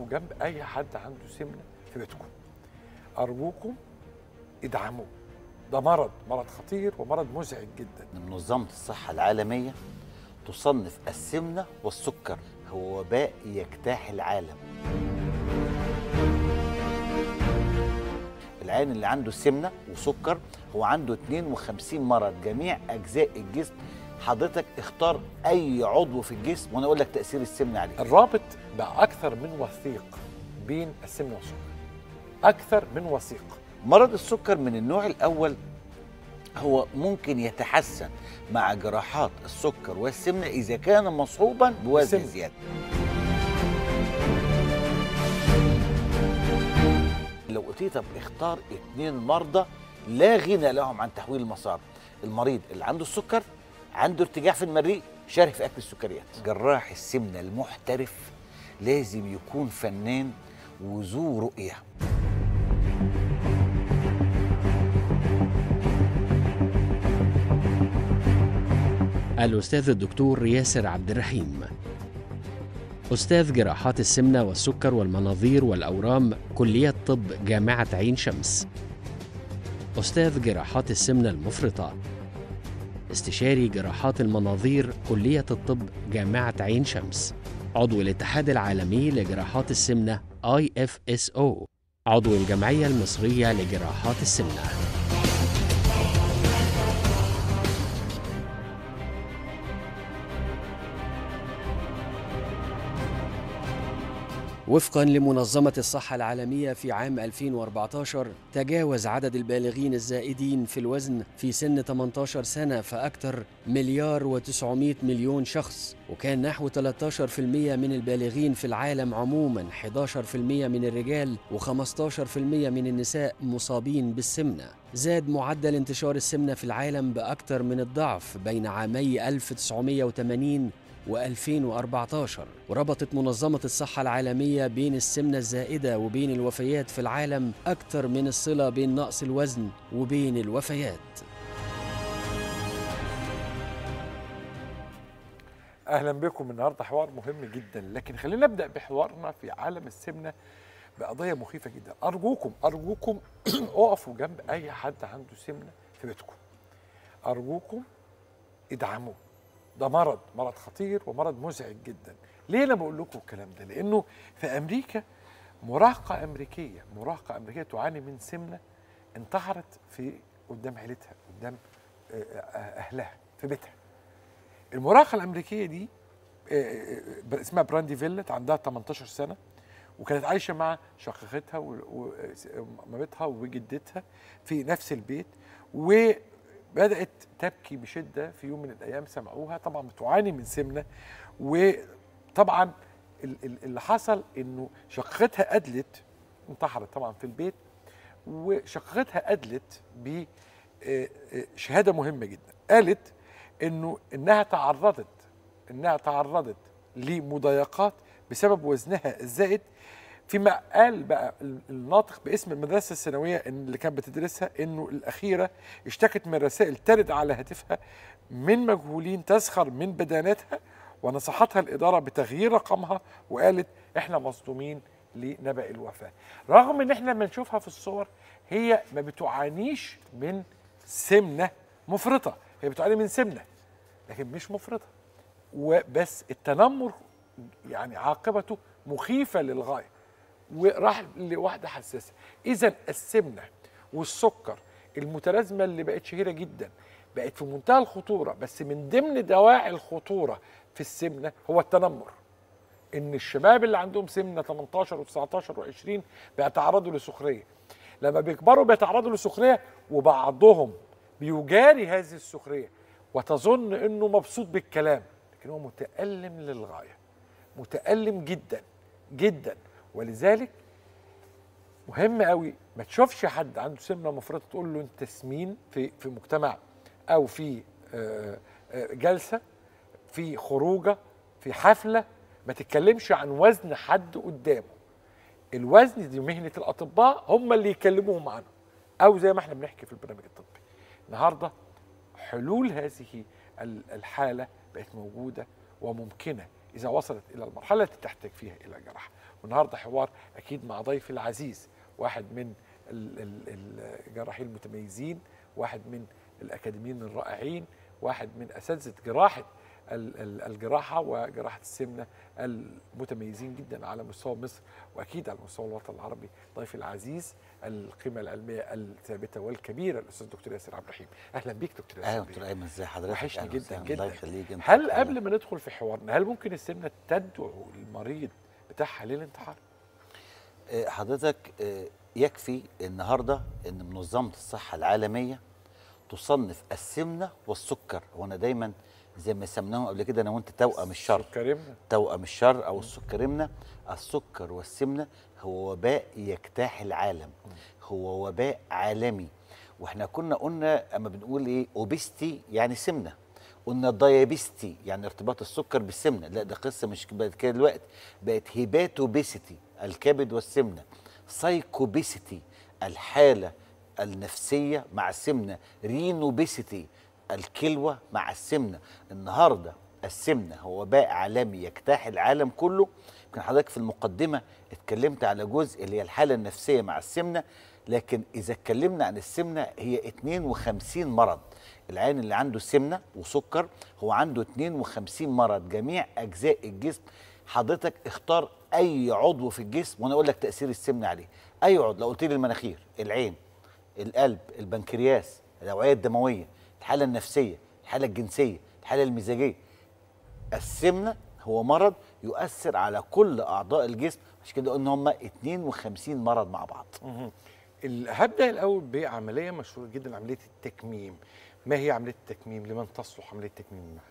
اقفوا جنب اي حد عنده سمنه في بيتكم ارجوكم ادعموه ده مرض مرض خطير ومرض مزعج جدا منظمة الصحة العالمية تصنف السمنة والسكر هو وباء يجتاح العالم العين اللي عنده سمنة وسكر هو عنده 52 مرض جميع أجزاء الجسم حضرتك اختار أي عضو في الجسم وأنا أقول لك تأثير السمنة عليه الرابط بقى اكثر من وثيق بين السمنه والسكر اكثر من وثيق مرض السكر من النوع الأول هو ممكن يتحسن مع جراحات السكر والسمنة إذا كان مصحوبا بوزن السمنة. زيادة لو قلت لي طب اختار اتنين مرضى لا غنى لهم عن تحويل المسار المريض اللي عنده السكر عنده ارتجاع في المريء شارك في اكل السكريات جراح السمنه المحترف لازم يكون فنان وذو رؤيه الأستاذ الدكتور ياسر عبد الرحيم أستاذ جراحات السمنة والسكر والمناظير والأورام كلية طب جامعة عين شمس أستاذ جراحات السمنة المفرطة استشاري جراحات المناظير كلية الطب جامعة عين شمس عضو الاتحاد العالمي لجراحات السمنة IFSO عضو الجمعية المصرية لجراحات السمنة وفقا لمنظمة الصحة العالمية في عام 2014 تجاوز عدد البالغين الزائدين في الوزن في سن 18 سنة فأكثر مليار و900 مليون شخص وكان نحو 13% من البالغين في العالم عموما 11% من الرجال و15% من النساء مصابين بالسمنة زاد معدل انتشار السمنة في العالم بأكثر من الضعف بين عامي 1980 و2014 وربطت منظمة الصحة العالمية بين السمنة الزائدة وبين الوفيات في العالم أكثر من الصلة بين نقص الوزن وبين الوفيات اهلا بكم النهارده حوار مهم جدا لكن خلينا نبدا بحوارنا في عالم السمنه بقضيه مخيفه جدا ارجوكم ارجوكم اقفوا جنب اي حد عنده سمنه في بيتكم ارجوكم ادعموه ده مرض مرض خطير ومرض مزعج جدا ليه انا بقول لكم الكلام ده لانه في امريكا مراهقه امريكيه مراهقه امريكيه تعاني من سمنه انتحرت في قدام عيلتها قدام آه، آه، اهلها في بيتها المراهقه الامريكيه دي آه، آه، اسمها براندي فيلت عندها 18 سنه وكانت عايشه مع شقيقتها و- ومامتها وجدتها في نفس البيت وبدات تبكي بشده في يوم من الايام سمعوها طبعا بتعاني من سمنه وطبعا ال- ال- اللي حصل انه شقيقتها ادلت انتحرت طبعا في البيت وشقيقتها ادلت بشهاده مهمه جدا قالت انه انها تعرضت انها تعرضت لمضايقات بسبب وزنها الزائد فيما قال بقى الناطق باسم المدرسه الثانويه اللي كانت بتدرسها انه الاخيره اشتكت من رسائل ترد على هاتفها من مجهولين تسخر من بدانتها ونصحتها الاداره بتغيير رقمها وقالت احنا مصدومين لنبأ الوفاه رغم ان احنا لما نشوفها في الصور هي ما بتعانيش من سمنه مفرطه هي بتعاني من سمنه لكن مش مفرطه وبس التنمر يعني عاقبته مخيفه للغايه وراح لواحده حساسه اذا السمنه والسكر المتلازمه اللي بقت شهيره جدا بقت في منتهى الخطوره بس من ضمن دواعي الخطوره في السمنه هو التنمر ان الشباب اللي عندهم سمنه 18 و19 و20 بيتعرضوا لسخريه لما بيكبروا بيتعرضوا لسخريه وبعضهم بيجاري هذه السخريه وتظن انه مبسوط بالكلام لكن هو متالم للغايه متالم جدا جدا ولذلك مهم قوي ما تشوفش حد عنده سمنه مفرطه تقول له انت سمين في في مجتمع او في آه، آه، جلسه في خروجه في حفله ما تتكلمش عن وزن حد قدامه الوزن دي مهنه الاطباء هم اللي يكلموهم عنه او زي ما احنا بنحكي في البرنامج الطبي النهارده حلول هذه ال- الحاله بقت موجوده وممكنه اذا وصلت الى المرحله التي تحتاج فيها الى جراحه والنهارده حوار اكيد مع ضيفي العزيز واحد من ال- ال- الجراحين المتميزين واحد من الاكاديميين الرائعين واحد من اساتذه جراحه ال- ال- الجراحه وجراحه السمنه المتميزين جدا على مستوى مصر واكيد على مستوى الوطن العربي ضيفي العزيز القيمه العلميه الثابته والكبيره الاستاذ دكتور ياسر عبد الرحيم اهلا بيك دكتور ياسر اهلا بيه. دكتور ايمن ازي حضرتك وحشني أهلا جدا وسهلا. جدا الله يخليك انت هل كمان. قبل ما ندخل في حوارنا هل ممكن السمنه تدعو المريض بتاعها للانتحار؟ آه، حضرتك آه، يكفي النهارده ان منظمه الصحه العالميه تصنف السمنه والسكر وانا دايما زي ما سمناهم قبل كده انا وانت توأم الشر كرمنا توأم الشر او السكر يمنى السكر والسمنه هو وباء يجتاح العالم هو وباء عالمي واحنا كنا قلنا اما بنقول ايه اوبستي يعني سمنه قلنا دايابيستي يعني ارتباط السكر بالسمنه لا ده قصه مش بقت كده دلوقتي بقت هيباتوبيسيتي الكبد والسمنه سايكوبيسيتي الحاله النفسيه مع السمنه رينوبيسيتي الكلوه مع السمنه النهارده السمنه هو وباء عالمي يجتاح العالم كله يمكن حضرتك في المقدمه اتكلمت على جزء اللي هي الحاله النفسيه مع السمنه لكن اذا اتكلمنا عن السمنه هي 52 مرض العين اللي عنده سمنه وسكر هو عنده 52 مرض جميع اجزاء الجسم حضرتك اختار اي عضو في الجسم وانا اقول لك تاثير السمنه عليه اي عضو لو قلت لي المناخير العين القلب البنكرياس الاوعيه الدمويه الحاله النفسيه الحاله الجنسيه الحاله المزاجيه السمنه هو مرض يؤثر على كل اعضاء الجسم عشان كده قلنا هم 52 مرض مع بعض ال- هبدا الاول بعمليه مشهوره جدا عمليه التكميم ما هي عمليه التكميم لمن تصلح عمليه تكميم المعده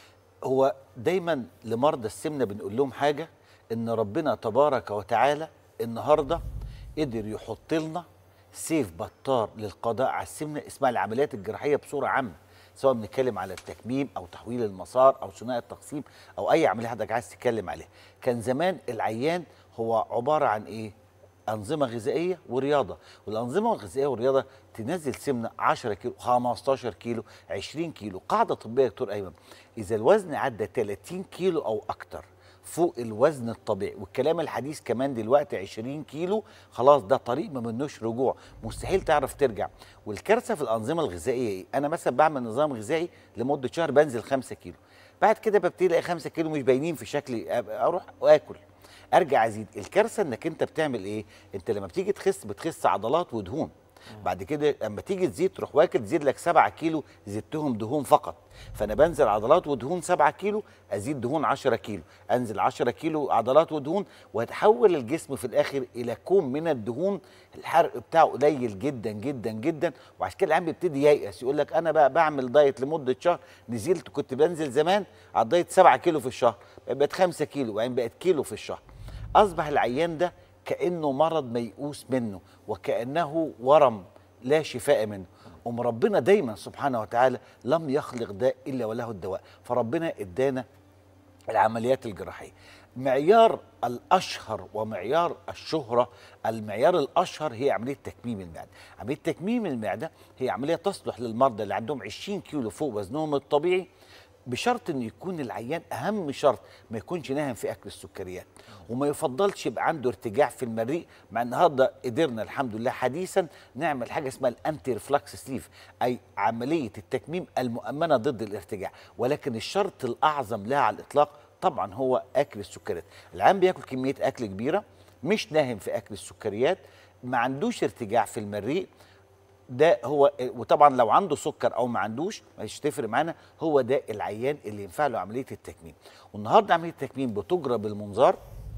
هو دايما لمرضى السمنه بنقول لهم حاجه ان ربنا تبارك وتعالى النهارده قدر يحط لنا سيف بطار للقضاء على السمنه اسمها العمليات الجراحيه بصوره عامه سواء بنتكلم على التكميم او تحويل المسار او ثنائي التقسيم او اي عمليه حضرتك عايز تتكلم عليها كان زمان العيان هو عباره عن ايه انظمه غذائيه ورياضه والانظمه الغذائيه والرياضه تنزل سمنه 10 كيلو 15 كيلو 20 كيلو قاعده طبيه يا دكتور ايمن اذا الوزن عدى 30 كيلو او اكتر فوق الوزن الطبيعي والكلام الحديث كمان دلوقتي 20 كيلو خلاص ده طريق ما منوش رجوع مستحيل تعرف ترجع والكارثه في الانظمه الغذائيه ايه انا مثلا بعمل نظام غذائي لمده شهر بنزل 5 كيلو بعد كده ببتدي الاقي 5 كيلو مش باينين في شكلي أب- اروح واكل ارجع ازيد الكارثه انك انت بتعمل ايه انت لما بتيجي تخس بتخس عضلات ودهون بعد كده لما تيجي تزيد تروح واكل تزيد لك 7 كيلو زدتهم دهون فقط فانا بنزل عضلات ودهون 7 كيلو ازيد دهون 10 كيلو انزل 10 كيلو عضلات ودهون ويتحول الجسم في الاخر الى كوم من الدهون الحرق بتاعه قليل جدا جدا جدا وعشان كده العيان بيبتدي ييأس يقول لك انا بقى بعمل دايت لمده شهر نزلت كنت بنزل زمان على الدايت 7 كيلو في الشهر بقت 5 كيلو وبعدين بقت كيلو في الشهر اصبح العيان ده كانه مرض ميؤوس منه وكانه ورم لا شفاء منه أم ربنا دايما سبحانه وتعالى لم يخلق داء الا وله الدواء فربنا ادانا العمليات الجراحيه معيار الاشهر ومعيار الشهره المعيار الاشهر هي عمليه تكميم المعده عمليه تكميم المعده هي عمليه تصلح للمرضى اللي عندهم 20 كيلو فوق وزنهم الطبيعي بشرط ان يكون العيان اهم شرط ما يكونش ناهم في اكل السكريات وما يفضلش يبقى عنده ارتجاع في المريء مع النهارده قدرنا الحمد لله حديثا نعمل حاجه اسمها الانتي ريفلكس سليف اي عمليه التكميم المؤمنه ضد الارتجاع ولكن الشرط الاعظم لها على الاطلاق طبعا هو اكل السكريات العيان بياكل كميه اكل كبيره مش ناهم في اكل السكريات ما عندوش ارتجاع في المريء ده هو وطبعا لو عنده سكر او ما عندوش مش تفرق معانا هو ده العيان اللي ينفع له عمليه التكميم والنهارده عمليه التكميم بتجرى بالمنظار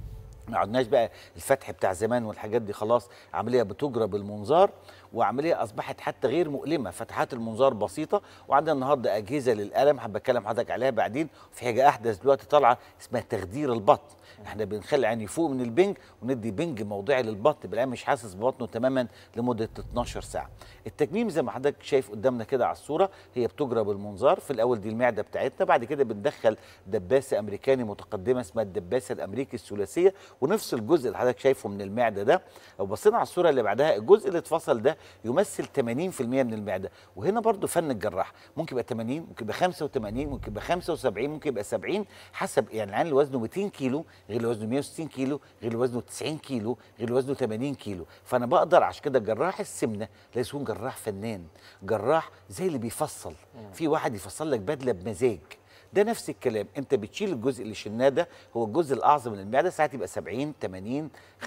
ما عدناش بقى الفتح بتاع زمان والحاجات دي خلاص عمليه بتجرى بالمنظار وعمليه اصبحت حتى غير مؤلمه فتحات المنظار بسيطه وعندنا النهارده اجهزه للالم حابب اتكلم حضرتك عليها بعدين في حاجه احدث دلوقتي طالعه اسمها تخدير البطن احنا بنخلي العين يفوق من البنج وندي بنج موضعي للبطن بالعين مش حاسس ببطنه تماما لمده 12 ساعه التكميم زي ما حضرتك شايف قدامنا كده على الصوره هي بتجرى بالمنظار في الاول دي المعده بتاعتنا بعد كده بندخل دباسه امريكاني متقدمه اسمها الدباسه الامريكي الثلاثيه ونفصل الجزء اللي حضرتك شايفه من المعده ده لو بصينا على الصوره اللي بعدها الجزء اللي اتفصل ده يمثل 80% من المعده وهنا برضو فن الجراح ممكن يبقى 80 ممكن يبقى 85 ممكن يبقى 75 ممكن يبقى 70 حسب يعني العيان اللي وزنه 200 كيلو غير اللي وزنه 160 كيلو غير اللي وزنه 90 كيلو غير اللي وزنه 80 كيلو فانا بقدر عشان كده جراح السمنه لازم يكون جراح فنان جراح زي اللي بيفصل في واحد يفصل لك بدله بمزاج ده نفس الكلام انت بتشيل الجزء اللي شلناه ده هو الجزء الاعظم من المعده ساعات يبقى 70 80 85%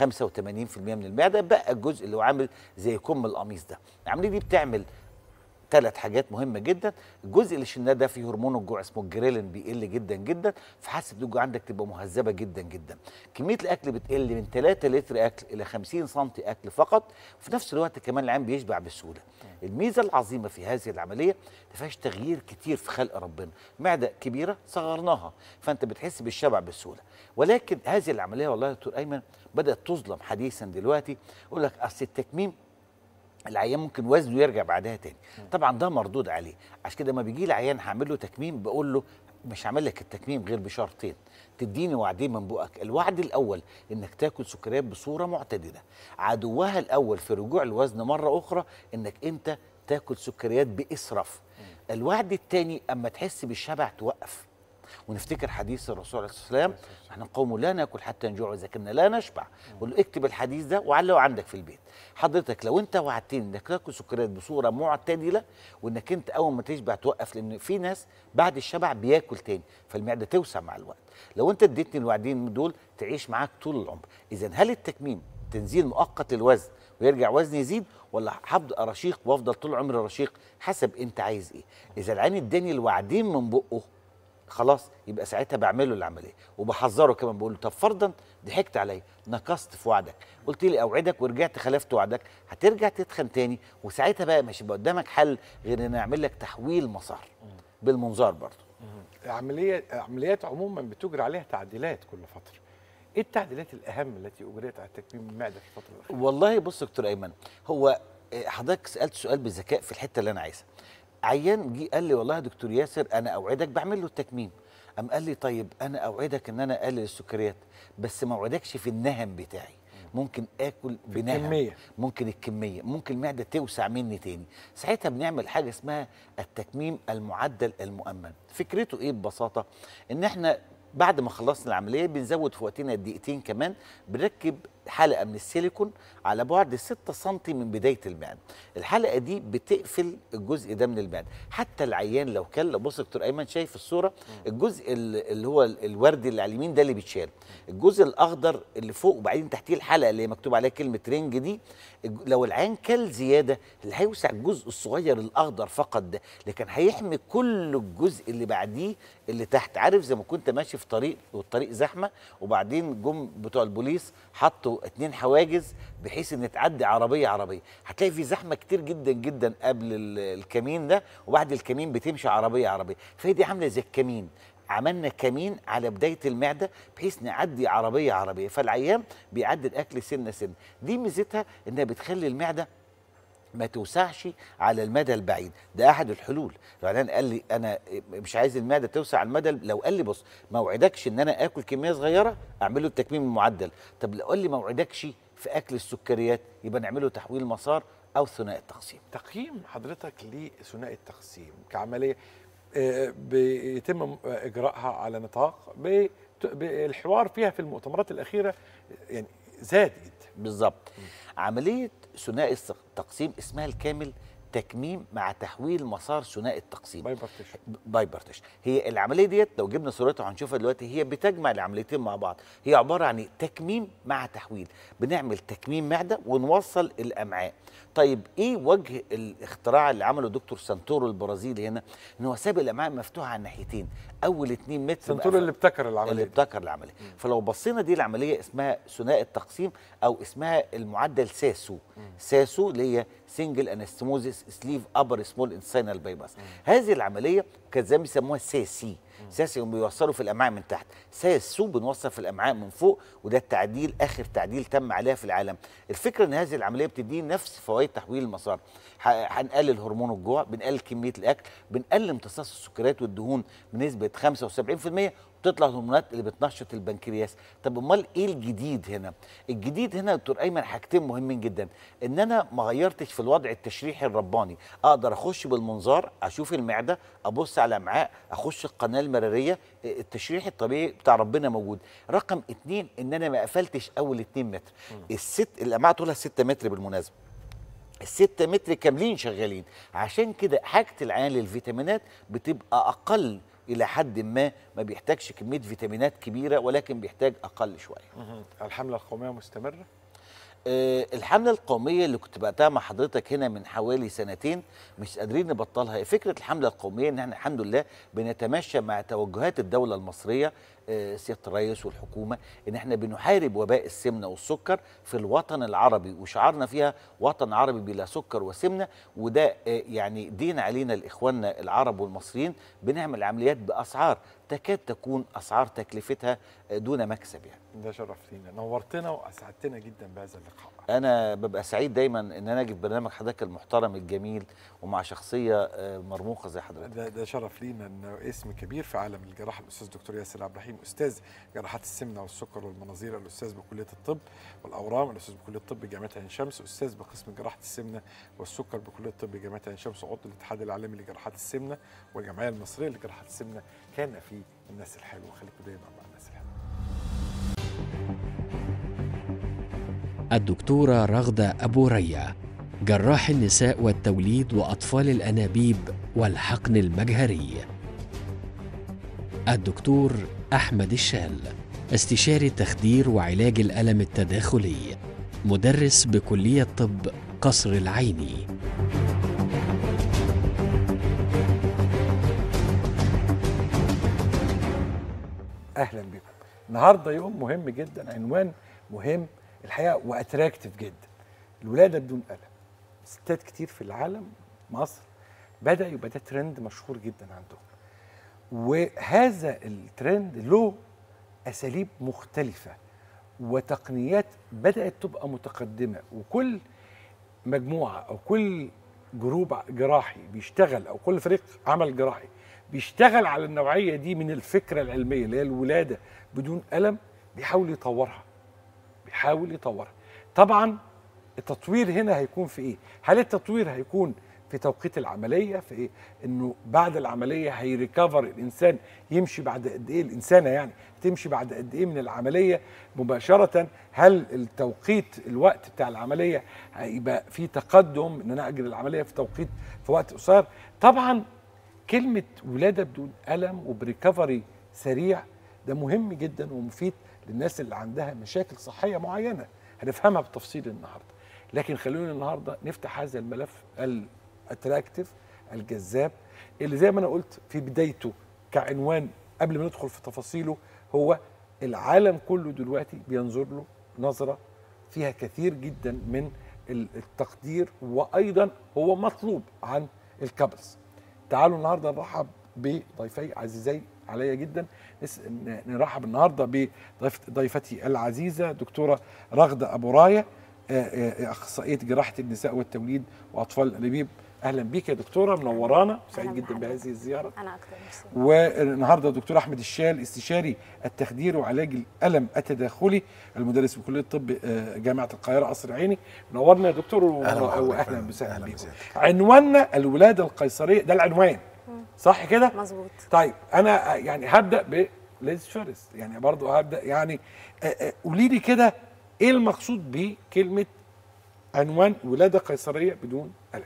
من المعده بقى الجزء اللي هو عامل زي كم القميص ده العمليه دي بتعمل ثلاث حاجات مهمه جدا الجزء اللي شلناه ده فيه هرمون الجوع اسمه الجريلين بيقل جدا جدا فحاسه الجوع عندك تبقى مهذبه جدا جدا كميه الاكل بتقل من 3 لتر اكل الى 50 سم اكل فقط وفي نفس الوقت كمان العين بيشبع بسهوله الميزه العظيمه في هذه العمليه ما فيهاش تغيير كتير في خلق ربنا معده كبيره صغرناها فانت بتحس بالشبع بسهوله ولكن هذه العمليه والله يا دكتور ايمن بدات تظلم حديثا دلوقتي يقول لك اصل التكميم العيان ممكن وزنه يرجع بعدها تاني طبعا ده مردود عليه عشان كده لما بيجي لي عيان هعمل له تكميم بقول له مش هعمل لك التكميم غير بشرطين تديني وعدين من بقك الوعد الاول انك تاكل سكريات بصوره معتدله عدوها الاول في رجوع الوزن مره اخرى انك انت تاكل سكريات باسراف الوعد الثاني اما تحس بالشبع توقف ونفتكر حديث الرسول عليه الصلاه والسلام احنا قوم لا ناكل حتى نجوع اذا كنا لا نشبع قول له اكتب الحديث ده وعلقه عندك في البيت حضرتك لو انت وعدتني انك تاكل سكريات بصوره معتدله وانك انت اول ما تشبع توقف لان في ناس بعد الشبع بياكل تاني فالمعده توسع مع الوقت لو انت اديتني الوعدين دول تعيش معاك طول العمر اذا هل التكميم تنزيل مؤقت للوزن ويرجع وزني يزيد ولا هفضل رشيق وافضل طول عمري رشيق حسب انت عايز ايه اذا العين اداني الوعدين من بقه خلاص يبقى ساعتها بعمل له العمليه وبحذره كمان بقول له طب فرضا ضحكت عليا نقصت في وعدك قلت لي اوعدك ورجعت خالفت وعدك هترجع تتخن تاني وساعتها بقى مش هيبقى قدامك حل غير ان اعمل لك تحويل مسار بالمنظار برضه عملية عمليات عموما بتجرى عليها تعديلات كل فترة ايه التعديلات الاهم التي اجريت على تكميم المعده في الفتره الاخيره والله بص يا دكتور ايمن هو آه، حضرتك سالت سؤال بذكاء في الحته اللي انا عايزها عيان جه قال لي والله يا دكتور ياسر انا اوعدك بعمل له التكميم قام قال لي طيب انا اوعدك ان انا اقلل السكريات بس ما اوعدكش في النهم بتاعي ممكن اكل بنهم الكمية. ممكن الكميه ممكن المعده توسع مني تاني ساعتها بنعمل حاجه اسمها التكميم المعدل المؤمن فكرته ايه ببساطه ان احنا بعد ما خلصنا العمليه بنزود في وقتنا دقيقتين كمان بنركب حلقه من السيليكون على بعد 6 سم من بدايه المعده الحلقه دي بتقفل الجزء ده من المعده حتى العيان لو كان لو بص دكتور ايمن شايف الصوره الجزء ال- اللي هو ال- الوردي اللي على اليمين ده اللي بيتشال الجزء الاخضر اللي فوق وبعدين تحتيه الحلقه اللي هي مكتوب عليها كلمه رينج دي الج- لو العيان كل زياده اللي هيوسع الجزء الصغير الاخضر فقط ده لكن هيحمي كل الجزء اللي بعديه اللي تحت عارف زي ما كنت ماشي في طريق والطريق زحمه وبعدين جم بتوع البوليس حطوا اتنين حواجز بحيث ان تعدي عربيه عربيه هتلاقي في زحمه كتير جدا جدا قبل ال- الكمين ده وبعد الكمين بتمشي عربيه عربيه فهي دي عامله زي الكمين عملنا كمين على بدايه المعده بحيث نعدي عربيه عربيه فالعيان بيعدي الاكل سنه سنه دي ميزتها انها بتخلي المعده ما توسعش على المدى البعيد ده احد الحلول العيان قال لي انا مش عايز المعده توسع على المدى لو قال لي بص ما اوعدكش ان انا اكل كميه صغيره اعمل له التكميم المعدل طب لو قال لي ما اوعدكش في اكل السكريات يبقى نعمله تحويل مسار او ثنائي التقسيم تقييم حضرتك لثنائي التقسيم كعمليه آه، بيتم اجراءها على نطاق بت- ب- الحوار فيها في المؤتمرات الاخيره يعني زاد جدا بالظبط عمليه ثنائي التقسيم اسمها الكامل تكميم مع تحويل مسار ثنائي التقسيم بايبرتيشن بايبرتيشن هي العمليه ديت لو جبنا صورتها هنشوفها دلوقتي هي بتجمع العمليتين مع بعض هي عباره عن تكميم مع تحويل بنعمل تكميم معده ونوصل الامعاء طيب ايه وجه الاختراع اللي عمله دكتور سانتورو البرازيلي هنا ان هو ساب الامعاء مفتوحه على الناحيتين اول 2 متر سنتور بقى اللي ابتكر اللي العمليه دي. ابتكر العمليه فلو بصينا دي العمليه اسمها ثنائي التقسيم او اسمها المعدل ساسو ساسو اللي هي سنجل انستموزيس سليف ابر سمول انساينال بايباس هذه العمليه كانت زي ما بيسموها ساسي ساسي هم بيوصلوا في الامعاء من تحت ساسو بنوصل في الامعاء من فوق وده التعديل اخر تعديل تم عليها في العالم الفكره ان هذه العمليه بتدي نفس فوائد تحويل المسار ح- هنقلل هرمون الجوع بنقلل كميه الاكل بنقلل امتصاص السكريات والدهون بنسبه 75% وبتطلع الهرمونات اللي بتنشط البنكرياس طب امال ايه الجديد هنا الجديد هنا يا دكتور ايمن حاجتين مهمين جدا ان انا ما غيرتش في الوضع التشريحي الرباني اقدر اخش بالمنظار اشوف المعده ابص على امعاء اخش القناه المراريه التشريح الطبيعي بتاع ربنا موجود رقم اتنين ان انا ما قفلتش اول اتنين متر الست الامعاء طولها 6 متر بالمناسبه الستة متر كاملين شغالين عشان كده حاجة العيان للفيتامينات بتبقى أقل إلى حد ما ما بيحتاجش كمية فيتامينات كبيرة ولكن بيحتاج أقل شوية الحمله القوميه مستمره آه، الحملة القومية اللي كنت بقتها مع حضرتك هنا من حوالي سنتين مش قادرين نبطلها فكرة الحملة القومية ان احنا الحمد لله بنتماشى مع توجهات الدولة المصرية آه، سيادة الرئيس والحكومة ان احنا بنحارب وباء السمنة والسكر في الوطن العربي وشعارنا فيها وطن عربي بلا سكر وسمنة وده آه، يعني دين علينا لإخواننا العرب والمصريين بنعمل عمليات بأسعار تكاد تكون أسعار تكلفتها آه، دون مكسب يعني ده شرف لينا نورتنا واسعدتنا جدا بهذا اللقاء انا ببقى سعيد دايما ان انا اجي في برنامج حضرتك المحترم الجميل ومع شخصيه آه، مرموقه زي حضرتك ده, ده شرف لينا ان اسم كبير في عالم الجراحه الاستاذ دكتور ياسر عبد الرحيم استاذ جراحات السمنه والسكر والمناظير الاستاذ بكليه الطب والاورام الاستاذ بكليه الطب جامعه عين شمس استاذ بقسم جراحه السمنه والسكر بكليه الطب جامعه عين شمس وعضو الاتحاد العالمي لجراحات السمنه والجمعيه المصريه لجراحات السمنه كان في الناس الحلوه خليكم دايما مع الناس الحلوه الدكتورة رغدة أبو ريا جراح النساء والتوليد وأطفال الأنابيب والحقن المجهري الدكتور أحمد الشال استشاري تخدير وعلاج الألم التداخلي مدرس بكلية طب قصر العيني اهلا بكم النهارده يوم مهم جدا عنوان مهم الحقيقه واتراكتيف جدا الولاده بدون الم ستات كتير في العالم مصر بدا يبقى ده ترند مشهور جدا عندهم وهذا الترند له اساليب مختلفه وتقنيات بدات تبقى متقدمه وكل مجموعه او كل جروب جراحي بيشتغل او كل فريق عمل جراحي بيشتغل على النوعيه دي من الفكره العلميه اللي هي الولاده بدون الم بيحاول يطورها بيحاول يطورها طبعا التطوير هنا هيكون في ايه هل التطوير هيكون في توقيت العمليه في ايه انه بعد العمليه هيريكفر الانسان يمشي بعد قد ايه الانسانه يعني تمشي بعد قد ايه من العمليه مباشره هل التوقيت الوقت بتاع العمليه هيبقى في تقدم ان انا اجري العمليه في توقيت في وقت قصير طبعا كلمه ولاده بدون الم وبريكفري سريع ده مهم جدا ومفيد للناس اللي عندها مشاكل صحيه معينه هنفهمها بالتفصيل النهارده لكن خلونا النهارده نفتح هذا الملف الاتراكتيف الجذاب اللي زي ما انا قلت في بدايته كعنوان قبل ما ندخل في تفاصيله هو العالم كله دلوقتي بينظر له نظره فيها كثير جدا من التقدير وايضا هو مطلوب عن الكابلز تعالوا النهارده نرحب بضيفي عزيزي عليا جدا نس- ن- نرحب النهارده بضيفتي العزيزه دكتوره رغده ابو رايه آه، آه، اخصائيه جراحه النساء والتوليد واطفال الانابيب اهلا بيك يا دكتوره منورانا سعيد أهلاً جدا بحضرتك. بهذه الزياره انا اكتر ميرسي والنهارده دكتور احمد الشال استشاري التخدير وعلاج الالم التداخلي المدرس بكليه الطب آه، جامعه القاهره قصر عيني نورنا يا دكتور و- أهلاً بحضرتك واهلا فندم. وسهلا أهلاً بيكم بسيادتك. عنواننا الولاده القيصريه ده العنوان صح كده مظبوط طيب انا يعني هبدا بليز فيرست يعني برضو هبدا يعني آه، آه، قولي لي كده ايه المقصود بكلمه عنوان ولاده قيصريه بدون الم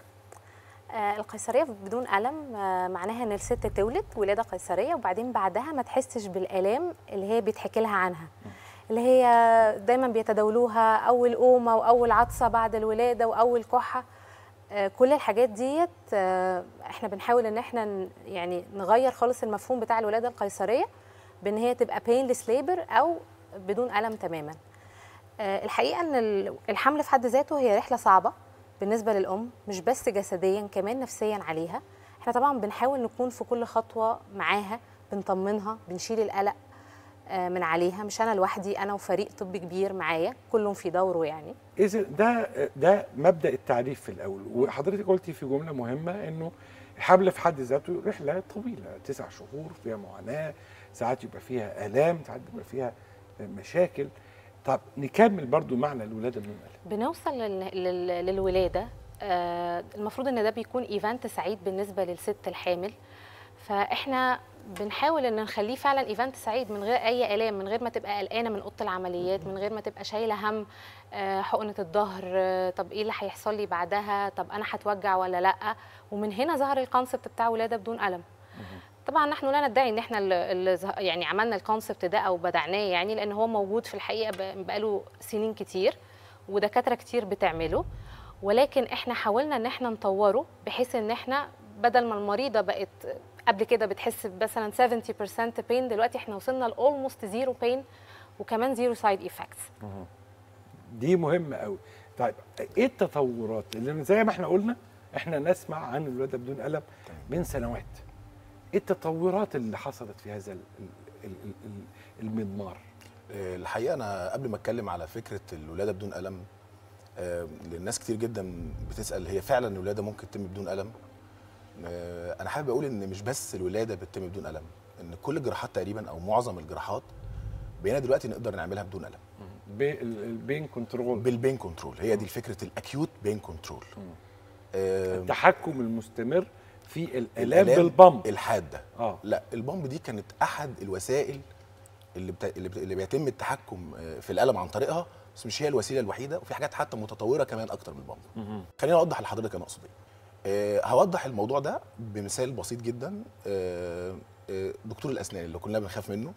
آه القيصريه بدون الم آه معناها ان الست تولد ولاده قيصريه وبعدين بعدها ما تحسش بالالام اللي هي بيتحكي لها عنها اللي هي دايما بيتداولوها اول قومه واول عطسه بعد الولاده واول كحه آه كل الحاجات ديت آه احنا بنحاول ان احنا ن- يعني نغير خالص المفهوم بتاع الولاده القيصريه بان هي تبقى painless labor او بدون الم تماما آه، الحقيقه ان ال- الحمل في حد ذاته هي رحله صعبه بالنسبه للام مش بس جسديا كمان نفسيا عليها احنا طبعا بنحاول نكون في كل خطوه معاها بنطمنها بنشيل القلق آه، من عليها مش انا لوحدي انا وفريق طبي كبير معايا كلهم في دوره يعني اذا ده ده مبدا التعريف في الاول وحضرتك قلتي في جمله مهمه انه الحمل في حد ذاته رحله طويله تسع شهور فيها معاناه ساعات يبقى فيها الام ساعات يبقى فيها مشاكل طب نكمل برضو معنى الولاده بدون الم بنوصل لل- لل- للولاده آه، المفروض ان ده بيكون ايفنت سعيد بالنسبه للست الحامل فاحنا بنحاول ان نخليه فعلا ايفنت سعيد من غير اي الام من غير ما تبقى قلقانه من اوضه العمليات من غير ما تبقى شايله هم آه، حقنه الظهر آه، طب ايه اللي هيحصل لي بعدها طب انا هتوجع ولا لا ومن هنا ظهر الكونسبت بتاع ولاده بدون الم طبعا نحن لا ندعي ان احنا اللي اللي زه- يعني عملنا الكونسبت ده او بدعناه يعني لان هو موجود في الحقيقه ب- بقاله سنين كتير ودكاتره كتير بتعمله ولكن احنا حاولنا ان احنا نطوره بحيث ان احنا بدل ما المريضه بقت قبل كده بتحس مثلا 70% بين دلوقتي احنا وصلنا لاولموست زيرو بين وكمان زيرو سايد ايفكتس دي مهمه قوي طيب ايه التطورات اللي زي ما احنا قلنا احنا نسمع عن الولاده بدون الم من سنوات ايه التطورات اللي حصلت في هذا ال- ال- ال- ال- المضمار آه، الحقيقه انا قبل ما اتكلم على فكره الولاده بدون الم آه، لان ناس كتير جدا بتسال هي فعلا الولاده ممكن تتم بدون الم آه، انا حابب اقول ان مش بس الولاده بتتم بدون الم ان كل الجراحات تقريبا او معظم الجراحات بقينا دلوقتي نقدر نعملها بدون الم بي- ال- البين كنترول بالبين كنترول هي دي فكره الاكيوت بين كنترول آه، التحكم المستمر في الالام بالبمب الحاده اه لا البامب دي كانت احد الوسائل اللي بتا... اللي, بت... اللي بيتم التحكم آه، في الالم عن طريقها بس مش هي الوسيله الوحيده وفي حاجات حتى متطوره كمان اكتر من البامب خليني اوضح لحضرتك انا اقصد ايه آه، هوضح الموضوع ده بمثال بسيط جدا آه، آه، دكتور الاسنان اللي كلنا بنخاف منه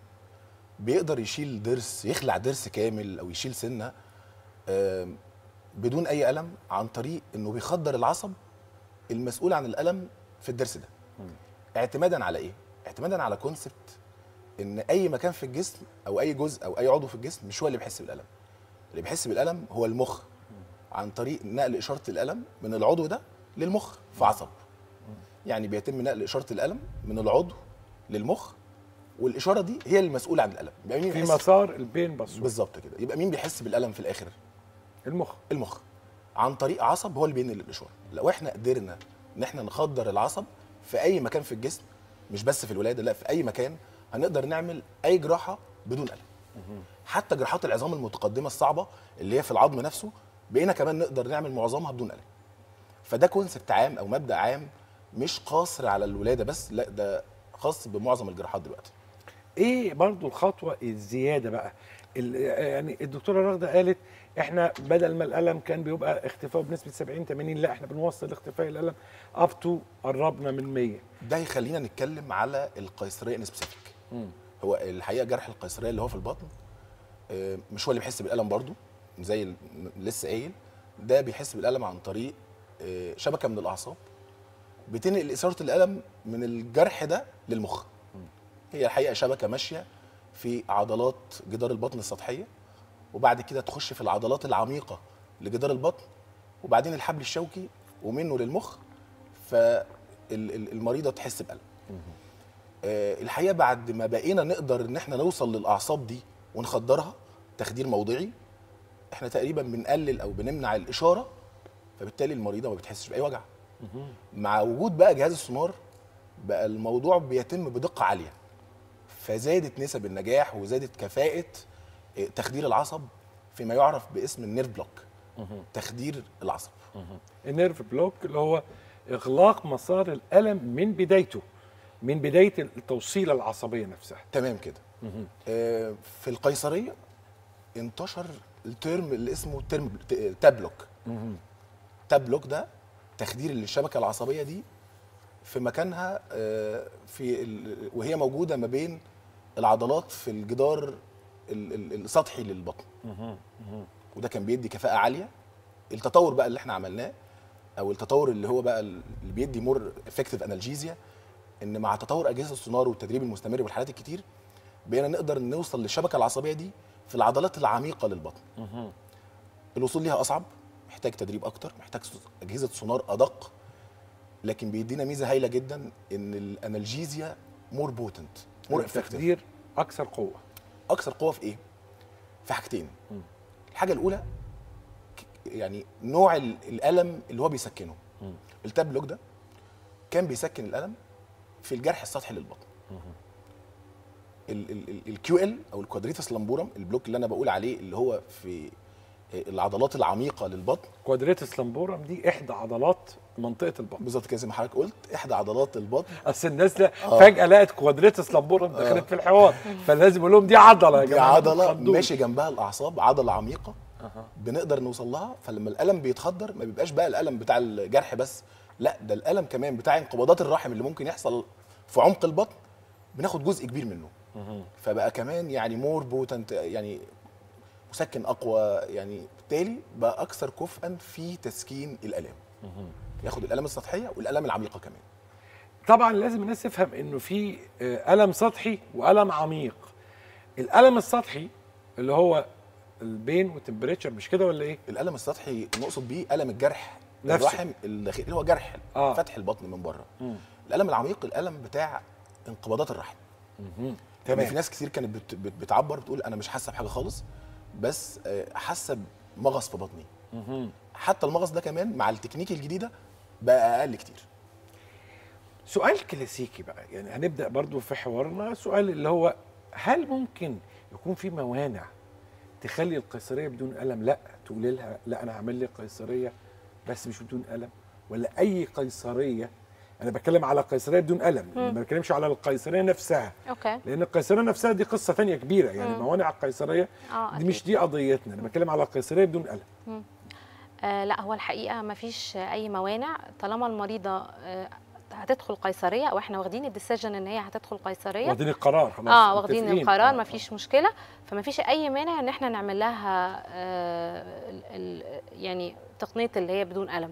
بيقدر يشيل ضرس يخلع ضرس كامل او يشيل سنه آه، بدون اي الم عن طريق انه بيخدر العصب المسؤول عن الالم في الضرس ده اعتمادا على ايه اعتمادا على كونسبت ان اي مكان في الجسم او اي جزء او اي عضو في الجسم مش هو اللي بيحس بالالم اللي بيحس بالالم هو المخ عن طريق نقل اشاره الالم من العضو ده للمخ في عصب يعني بيتم نقل اشاره الالم من العضو للمخ والاشاره دي هي المسؤوله عن الالم يبقى مين في بيحس مسار البين باسورد بالظبط كده يبقى مين بيحس بالالم في الاخر المخ المخ عن طريق عصب هو اللي بينقل الاشاره لو احنا قدرنا ان احنا نخدر العصب في اي مكان في الجسم مش بس في الولاده لا في اي مكان هنقدر نعمل اي جراحه بدون الم حتى جراحات العظام المتقدمه الصعبه اللي هي في العظم نفسه بقينا كمان نقدر نعمل معظمها بدون الم فده كونسبت عام او مبدا عام مش قاصر على الولاده بس لا ده خاص بمعظم الجراحات دلوقتي ايه برضو الخطوه الزياده بقى ال- يعني الدكتوره رغده قالت احنا بدل ما الالم كان بيبقى اختفاء بنسبه 70 80 لا احنا بنوصل اختفاء الالم اب تو قربنا من 100 ده يخلينا نتكلم على القيصريه ان سبيسيفيك هو الحقيقه جرح القيصريه اللي هو في البطن آه، مش هو اللي بيحس بالالم برضو زي ال- لسه قايل ده بيحس بالالم عن طريق آه، شبكه من الاعصاب بتنقل اثاره الالم من الجرح ده للمخ هي الحقيقه شبكه ماشيه في عضلات جدار البطن السطحيه وبعد كده تخش في العضلات العميقه لجدار البطن وبعدين الحبل الشوكي ومنه للمخ فالمريضه تحس بالم آه، الحقيقه بعد ما بقينا نقدر ان احنا نوصل للاعصاب دي ونخدرها تخدير موضعي احنا تقريبا بنقلل او بنمنع الاشاره فبالتالي المريضه ما بتحسش باي وجع مع وجود بقى جهاز السونار بقى الموضوع بيتم بدقه عاليه فزادت نسب النجاح وزادت كفاءه آه، تخدير العصب فيما يعرف باسم النيرف بلوك تخدير العصب النيرف بلوك اللي هو اغلاق مسار الالم من بدايته من بدايه التوصيله العصبيه نفسها تمام كده آه، في القيصريه انتشر الترم اللي اسمه ترم ت- تابلوك تابلوك ده تخدير الشبكه العصبيه دي في مكانها آه، في ال- وهي موجوده ما بين العضلات في الجدار ال- ال- السطحي للبطن وده كان بيدي كفاءه عاليه التطور بقى اللي احنا عملناه او التطور اللي هو بقى اللي بيدي مور افكتيف انالجيزيا ان مع تطور اجهزه السونار والتدريب المستمر والحالات الكتير بقينا نقدر نوصل للشبكه العصبيه دي في العضلات العميقه للبطن الوصول ليها اصعب محتاج تدريب اكتر محتاج اجهزه سونار ادق لكن بيدينا ميزه هايله جدا ان الانالجيزيا مور بوتنت مور افكتيف التخدير اكثر قوه اكثر قوه في ايه في حاجتين الحاجه الاولى ك- يعني نوع ال- الالم اللي هو بيسكنه التابلوك ده كان بيسكن الالم في الجرح السطحي للبطن الكيو ال او الكوادريتس لامبورم البلوك اللي انا بقول عليه اللي هو في العضلات العميقه للبطن كوادريتس لامبورم دي احدى عضلات منطقه البطن بالظبط كده زي ما حضرتك قلت احدى عضلات البطن اصل الناس لا فجاه لقت كوادريتس لامبورم دخلت في الحوار فلازم اقول لهم دي عضله يا دي جماعه عضله بتخضوش. ماشي جنبها الاعصاب عضله عميقه بنقدر نوصل لها فلما الالم بيتخدر ما بيبقاش بقى الالم بتاع الجرح بس لا ده الالم كمان بتاع انقباضات الرحم اللي ممكن يحصل في عمق البطن بناخد جزء كبير منه فبقى كمان يعني مور بوتنت يعني مسكن اقوى يعني بالتالي بقى اكثر كفءا في تسكين الالام ياخد الالام السطحيه والالام العميقه كمان طبعا لازم الناس تفهم انه في آه، الم سطحي والم عميق الالم السطحي اللي هو البين والتمبريتشر مش كده ولا ايه الالم السطحي نقصد بيه الم الجرح نفسه. الرحم الداخلي اللي هو جرح آه. آه. فتح البطن من بره الالم العميق الالم بتاع انقباضات الرحم تمام. تمام في ناس كتير كانت بت بت بتعبر بتقول انا مش حاسه بحاجه خالص بس آه، حاسه بمغص في بطني حتى المغص ده كمان مع التكنيك الجديده بقى اقل كتير سؤال كلاسيكي بقى يعني هنبدا برضو في حوارنا سؤال اللي هو هل ممكن يكون في موانع تخلي القيصريه بدون الم لا تقولي لها لا انا هعمل لي قيصريه بس مش بدون الم ولا اي قيصريه انا بتكلم على قيصريه بدون الم ما بتكلمش على القيصريه نفسها اوكي لان القيصريه نفسها دي قصه تانية كبيره يعني موانع القيصريه اه دي أكيد. مش دي قضيتنا انا بتكلم على القيصريه بدون الم آه لا هو الحقيقه ما فيش اي موانع طالما المريضه آه هتدخل قيصريه او احنا واخدين الديسيجن ان هي هتدخل قيصريه واخدين القرار خلاص اه واخدين متفقين. القرار آه، ما فيش مشكله فما فيش اي مانع ان احنا نعمل لها آه ال- ال- يعني تقنيه اللي هي بدون الم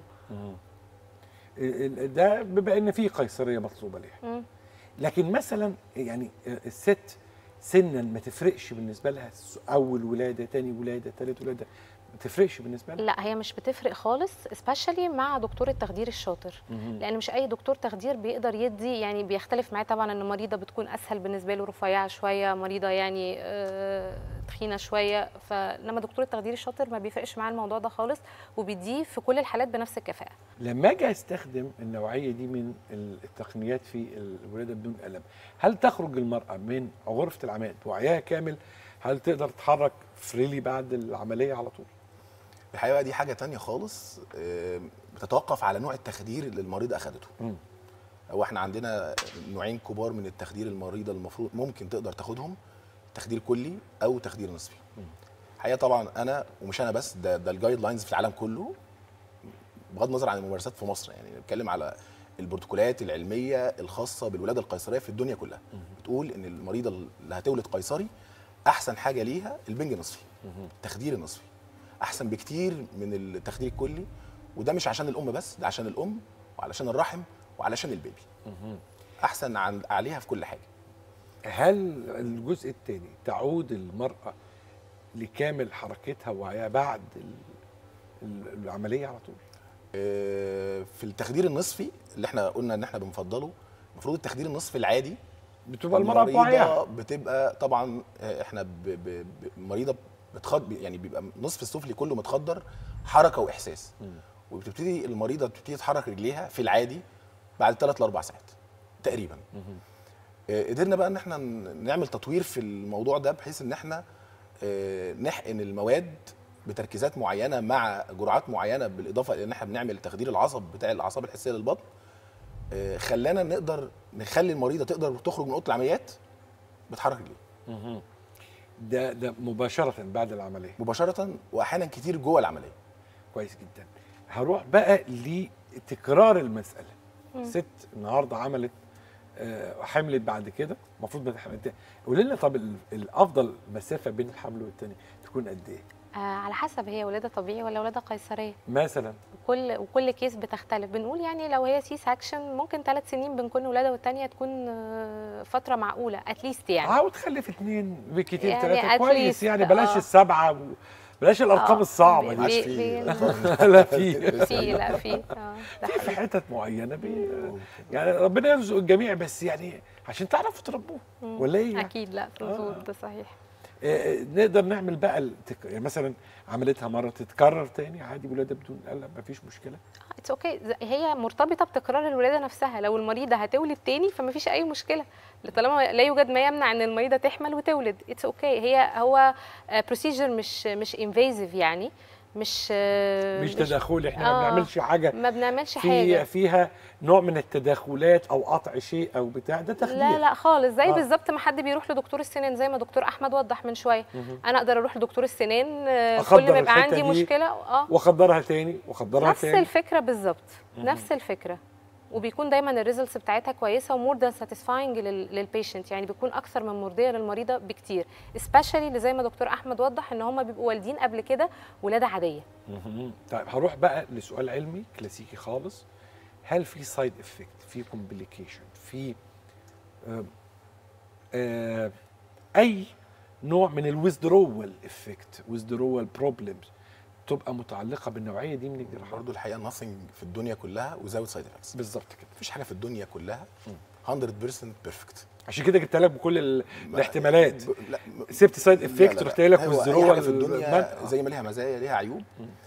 ال- ال- ده بما ان في قيصريه مطلوبه ليها مم. لكن مثلا يعني الست سنا ما تفرقش بالنسبه لها س- اول ولاده تاني ولاده تالت ولاده ما تفرقش بالنسبه لها لا هي مش بتفرق خالص سبيشالي مع دكتور التخدير الشاطر لان مش اي دكتور تخدير بيقدر يدي يعني بيختلف معاه طبعا ان مريضه بتكون اسهل بالنسبه له رفيعه شويه مريضه يعني آه، تخينه شويه فانما دكتور التخدير الشاطر ما بيفرقش معاه الموضوع ده خالص وبيديه في كل الحالات بنفس الكفاءه لما اجي استخدم النوعيه دي من ال- التقنيات في الولاده بدون الم هل تخرج المراه من غرفه العمليات بوعيها كامل هل تقدر تتحرك فريلي بعد العمليه على طول الحقيقه بقى دي حاجه تانية خالص آه، بتتوقف على نوع التخدير اللي المريضه اخدته مم. هو احنا عندنا نوعين كبار من التخدير المريضه المفروض ممكن تقدر تاخدهم تخدير كلي او تخدير نصفي الحقيقه طبعا انا ومش انا بس ده ده الجايد لاينز في العالم كله بغض النظر عن الممارسات في مصر يعني بتكلم على البروتوكولات العلميه الخاصه بالولاده القيصريه في الدنيا كلها بتقول ان المريضه اللي هتولد قيصري احسن حاجه ليها البنج نصفي التخدير النصفي احسن بكتير من التخدير الكلي وده مش عشان الام بس ده عشان الام وعلشان الرحم وعلشان البيبي احسن عن عليها في كل حاجه هل الجزء الثاني تعود المراه لكامل حركتها ووعيها بعد ال- ال- العمليه على طول آه، في التخدير النصفي اللي احنا قلنا ان احنا بنفضله المفروض التخدير النصفي العادي بتبقى المراه بوعيها بتبقى طبعا آه، احنا ب- ب- ب- المريضه بتخد يعني بيبقى نصف السفلي كله متخدر حركه واحساس وبتبتدي المريضه بتبتدي تحرك رجليها في العادي بعد 3 ل 4 ساعات تقريبا آه، قدرنا بقى ان احنا ن- نعمل تطوير في الموضوع ده بحيث ان احنا آه، نحقن المواد بتركيزات معينه مع جرعات معينه بالاضافه الى ان احنا بنعمل تخدير العصب بتاع الاعصاب الحسيه للبطن آه، خلانا نقدر نخلي المريضه تقدر تخرج من اوضه العمليات بتحرك رجليها ده ده مباشره بعد العمليه مباشره واحيانا كتير جوه العمليه كويس جدا هروح بقى لتكرار المساله ست النهارده عملت آه، حملت بعد كده المفروض ما تحمل قولي لنا طب ال- الافضل مسافه بين الحمل والتاني تكون قد ايه آه على حسب هي ولاده طبيعي ولا ولاده قيصريه مثلا كل وكل كيس بتختلف بنقول يعني لو هي سي ساكشن ممكن ثلاث سنين بنكون ولاده والتانيه تكون آه، فتره معقوله اتليست يعني اه وتخلف اثنين بكتير يعني ثلاثه at كويس least، يعني بلاش آه. السبعه و... بلاش الارقام آه، الصعبه بي- دي عاش بي- فيه بي- لا في في لا في اه ده في حقيقي. حتت معينه بي... يعني ربنا يرزق الجميع بس يعني عشان تعرفوا تربوه ولا ايه يعني؟ اكيد لا مظبوط ده صحيح آه، نقدر نعمل بقى التك... يعني مثلا عملتها مره تتكرر تاني عادي ولاده بدون الم مفيش مشكله اتس اوكي هي مرتبطه بتكرار الولاده نفسها لو المريضه هتولد تاني فما فيش اي مشكله طالما لا يوجد ما يمنع ان المريضه تحمل وتولد اتس اوكي هي هو بروسيجر مش مش انفيزيف يعني مش آه، مش تدخلي احنا ما آه، بنعملش حاجه ما بنعملش في حاجه فيها نوع من التدخلات او قطع شيء او بتاع ده تخدير لا لا خالص زي آه. بالظبط ما حد بيروح لدكتور السنان زي ما دكتور احمد وضح من شويه انا اقدر اروح لدكتور السنان آه، أخدر كل ما يبقى الحتة عندي دي مشكله اه واخدرها تاني واخدرها نفس تاني الفكره بالظبط نفس الفكره وبيكون دايما الريزلتس بتاعتها كويسه ومور ذان ساتيسفاينج للبيشنت يعني بيكون اكثر من مرضيه للمريضه بكتير سبيشالي اللي زي ما دكتور احمد وضح ان هم بيبقوا والدين قبل كده ولاده عاديه مهم. طيب هروح بقى لسؤال علمي كلاسيكي خالص هل في سايد افكت في كومبليكيشن في آه آه اي نوع من الويزدرول افكت ويزدرول بروبلمز تبقى متعلقه بالنوعيه دي من الجراحات برضه الحقيقه nothing في الدنيا كلها وزاوت سايد افكتس بالظبط كده مفيش حاجه في الدنيا كلها 100% بيرفكت عشان كده جبت لك بكل ال- الاحتمالات ب- لا م- سبت سايد لا، افكت لا، رحت لا. لك هو أي ويزدرول حاجه في الدنيا المد- زي ما ليها مزايا ليها عيوب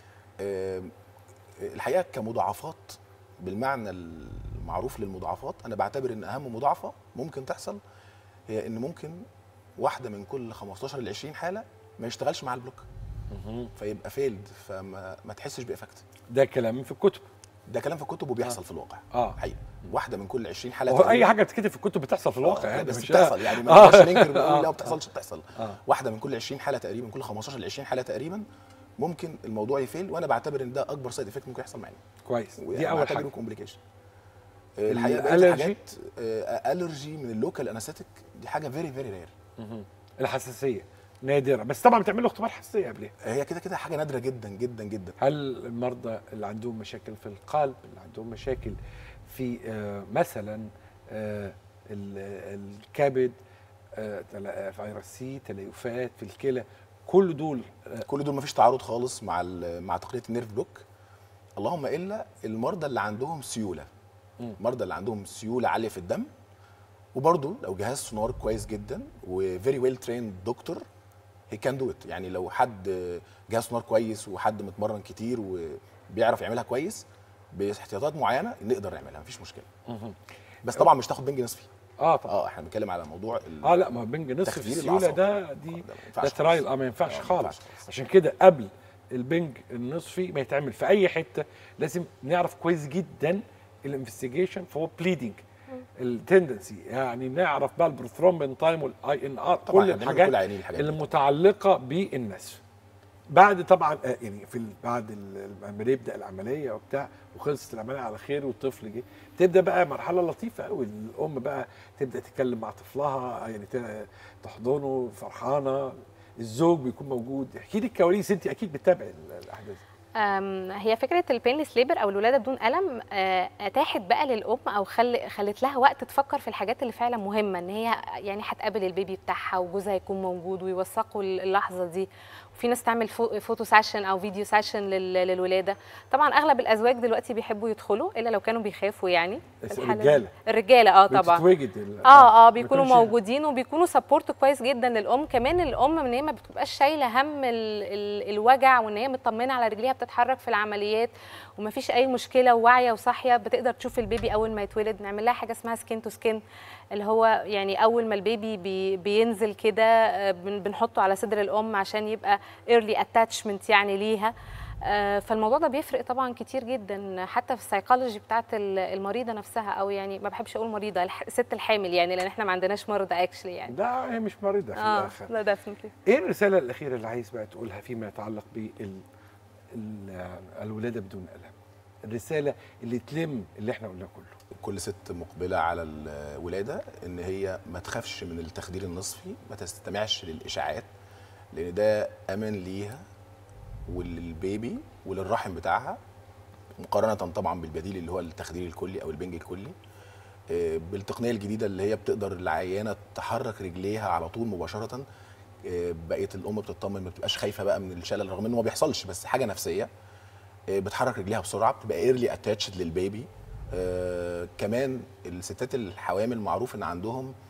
آم، الحقيقه كمضاعفات بالمعنى المعروف للمضاعفات انا بعتبر ان اهم مضاعفه ممكن تحصل هي ان ممكن واحده من كل 15 ل 20 حاله ما يشتغلش مع البلوك فيبقى فيلد فما ما تحسش بافكت ده كلام في الكتب ده كلام في الكتب وبيحصل في الواقع اه حقيقه واحده من كل 20 حاله هو اي تقريباً. حاجه بتتكتب في الكتب بتحصل في الواقع آه، يعني بس مش- بتحصل يعني ما آه. نقدرش ننكر آه. نقول لا ما بتحصلش بتحصل آه. واحده من كل 20 حاله تقريبا كل 15 ل 20 حاله تقريبا ممكن الموضوع يفيل وانا بعتبر ان ده اكبر سايد افكت ممكن يحصل معانا كويس دي اول حاجه كومبليكيشن الحقيقه بقيت الألرجي؟ حاجات آه، الرجي من اللوكال انستيك دي حاجه فيري فيري رير الحساسيه نادره بس طبعا بتعمل له اختبار حساسيه قبلها هي كده كده حاجه نادره جدا جدا جدا هل المرضى اللي عندهم مشاكل في القلب اللي عندهم مشاكل في آه، مثلا آه، ال- الكبد آه، تلا- فيروس سي تليفات في الكلى كل دول آه، كل دول مفيش تعارض خالص مع ال- مع تقنيه النيرف بلوك اللهم الا المرضى اللي عندهم سيوله المرضى اللي عندهم سيوله عاليه في الدم وبرضه لو جهاز سونار كويس جدا وفيري ويل تريند دكتور هي كان دو ات يعني لو حد جهاز سونار كويس وحد متمرن كتير وبيعرف يعملها كويس باحتياطات معينه نقدر نعملها مفيش مشكله بس طبعا مش تاخد بنج نصفي اه طبعا اه احنا بنتكلم على موضوع ال- اه لا ما بنج نصف في تخدير السيوله الأعصاب. ده آه، دي ده ما ده ينفعش ترايل خالص. اه ما ينفعش آه، ما خالص ينفعش خالص. عشان كده قبل البنج النصفي ما يتعمل في اي حته لازم نعرف كويس جدا الانفستيجيشن فهو بليدنج التندنسي يعني نعرف بقى البروثرومبين تايم والاي ان ار طبعاً كل إحنا بنعمل الحاجات كل عينين الحاجات دي. المتعلقه بالنسف بعد طبعا آه، يعني في ال- بعد ال- لما يبدا العمليه وبتاع وخلصت العمليه على خير والطفل جه تبدا بقى مرحله لطيفه قوي الام بقى تبدا تتكلم مع طفلها يعني ت- تحضنه فرحانه الزوج بيكون موجود احكي لي الكواليس انت اكيد بتتابعي ال- الاحداث أم، هي فكره البينلس ليبر او الولاده بدون الم آه، اتاحت بقى للام او خل... خلت لها وقت تفكر في الحاجات اللي فعلا مهمه ان هي يعني هتقابل البيبي بتاعها وجوزها يكون موجود ويوثقوا اللحظه دي وفي ناس تعمل فو... فوتو سيشن او فيديو سيشن لل... للولاده طبعا اغلب الازواج دلوقتي بيحبوا يدخلوا الا لو كانوا بيخافوا يعني بس الحالة- الرجالة. الرجاله اه طبعا بتتوجد ال- اه اه ما بيكونوا يكونش- موجودين وبيكونوا سبورت كويس جدا للام كمان الام ان هي ما بتبقاش شايله هم ال ال الوجع وان هي مطمنه على رجليها بتتحرك في العمليات وما فيش اي مشكله وواعيه وصاحيه بتقدر تشوف البيبي اول ما يتولد نعمل لها حاجه اسمها سكين تو سكين اللي هو يعني اول ما البيبي بي بينزل كده آه، بن- بنحطه على صدر الام عشان يبقى ايرلي اتاتشمنت يعني ليها آه، فالموضوع ده بيفرق طبعا كتير جدا حتى في السيكولوجي بتاعت ال- المريضه نفسها او يعني ما بحبش اقول مريضه الح- الست الحامل يعني لان احنا ما عندناش مرضى اكشلي يعني لا هي مش مريضه في اه الاخر لا ديفنتلي ايه الرساله الاخيره اللي عايز بقى تقولها فيما يتعلق بال ال- الولاده بدون الم الرساله اللي تلم اللي احنا قلناه كله كل ست مقبله على الولاده ان هي ما تخافش من التخدير النصفي ما تستمعش للاشاعات لان ده امان ليها وللبيبي وللرحم بتاعها مقارنه طبعا بالبديل اللي هو التخدير الكلي او البنج الكلي آه، بالتقنيه الجديده اللي هي بتقدر العيانه تحرك رجليها على طول مباشره آه، بقيه الام بتطمن ما بتبقاش خايفه بقى من الشلل رغم انه ما بيحصلش بس حاجه نفسيه آه، بتحرك رجليها بسرعه بتبقى ايرلي اتاتشد للبيبي آه كمان الستات الحوامل معروف ان عندهم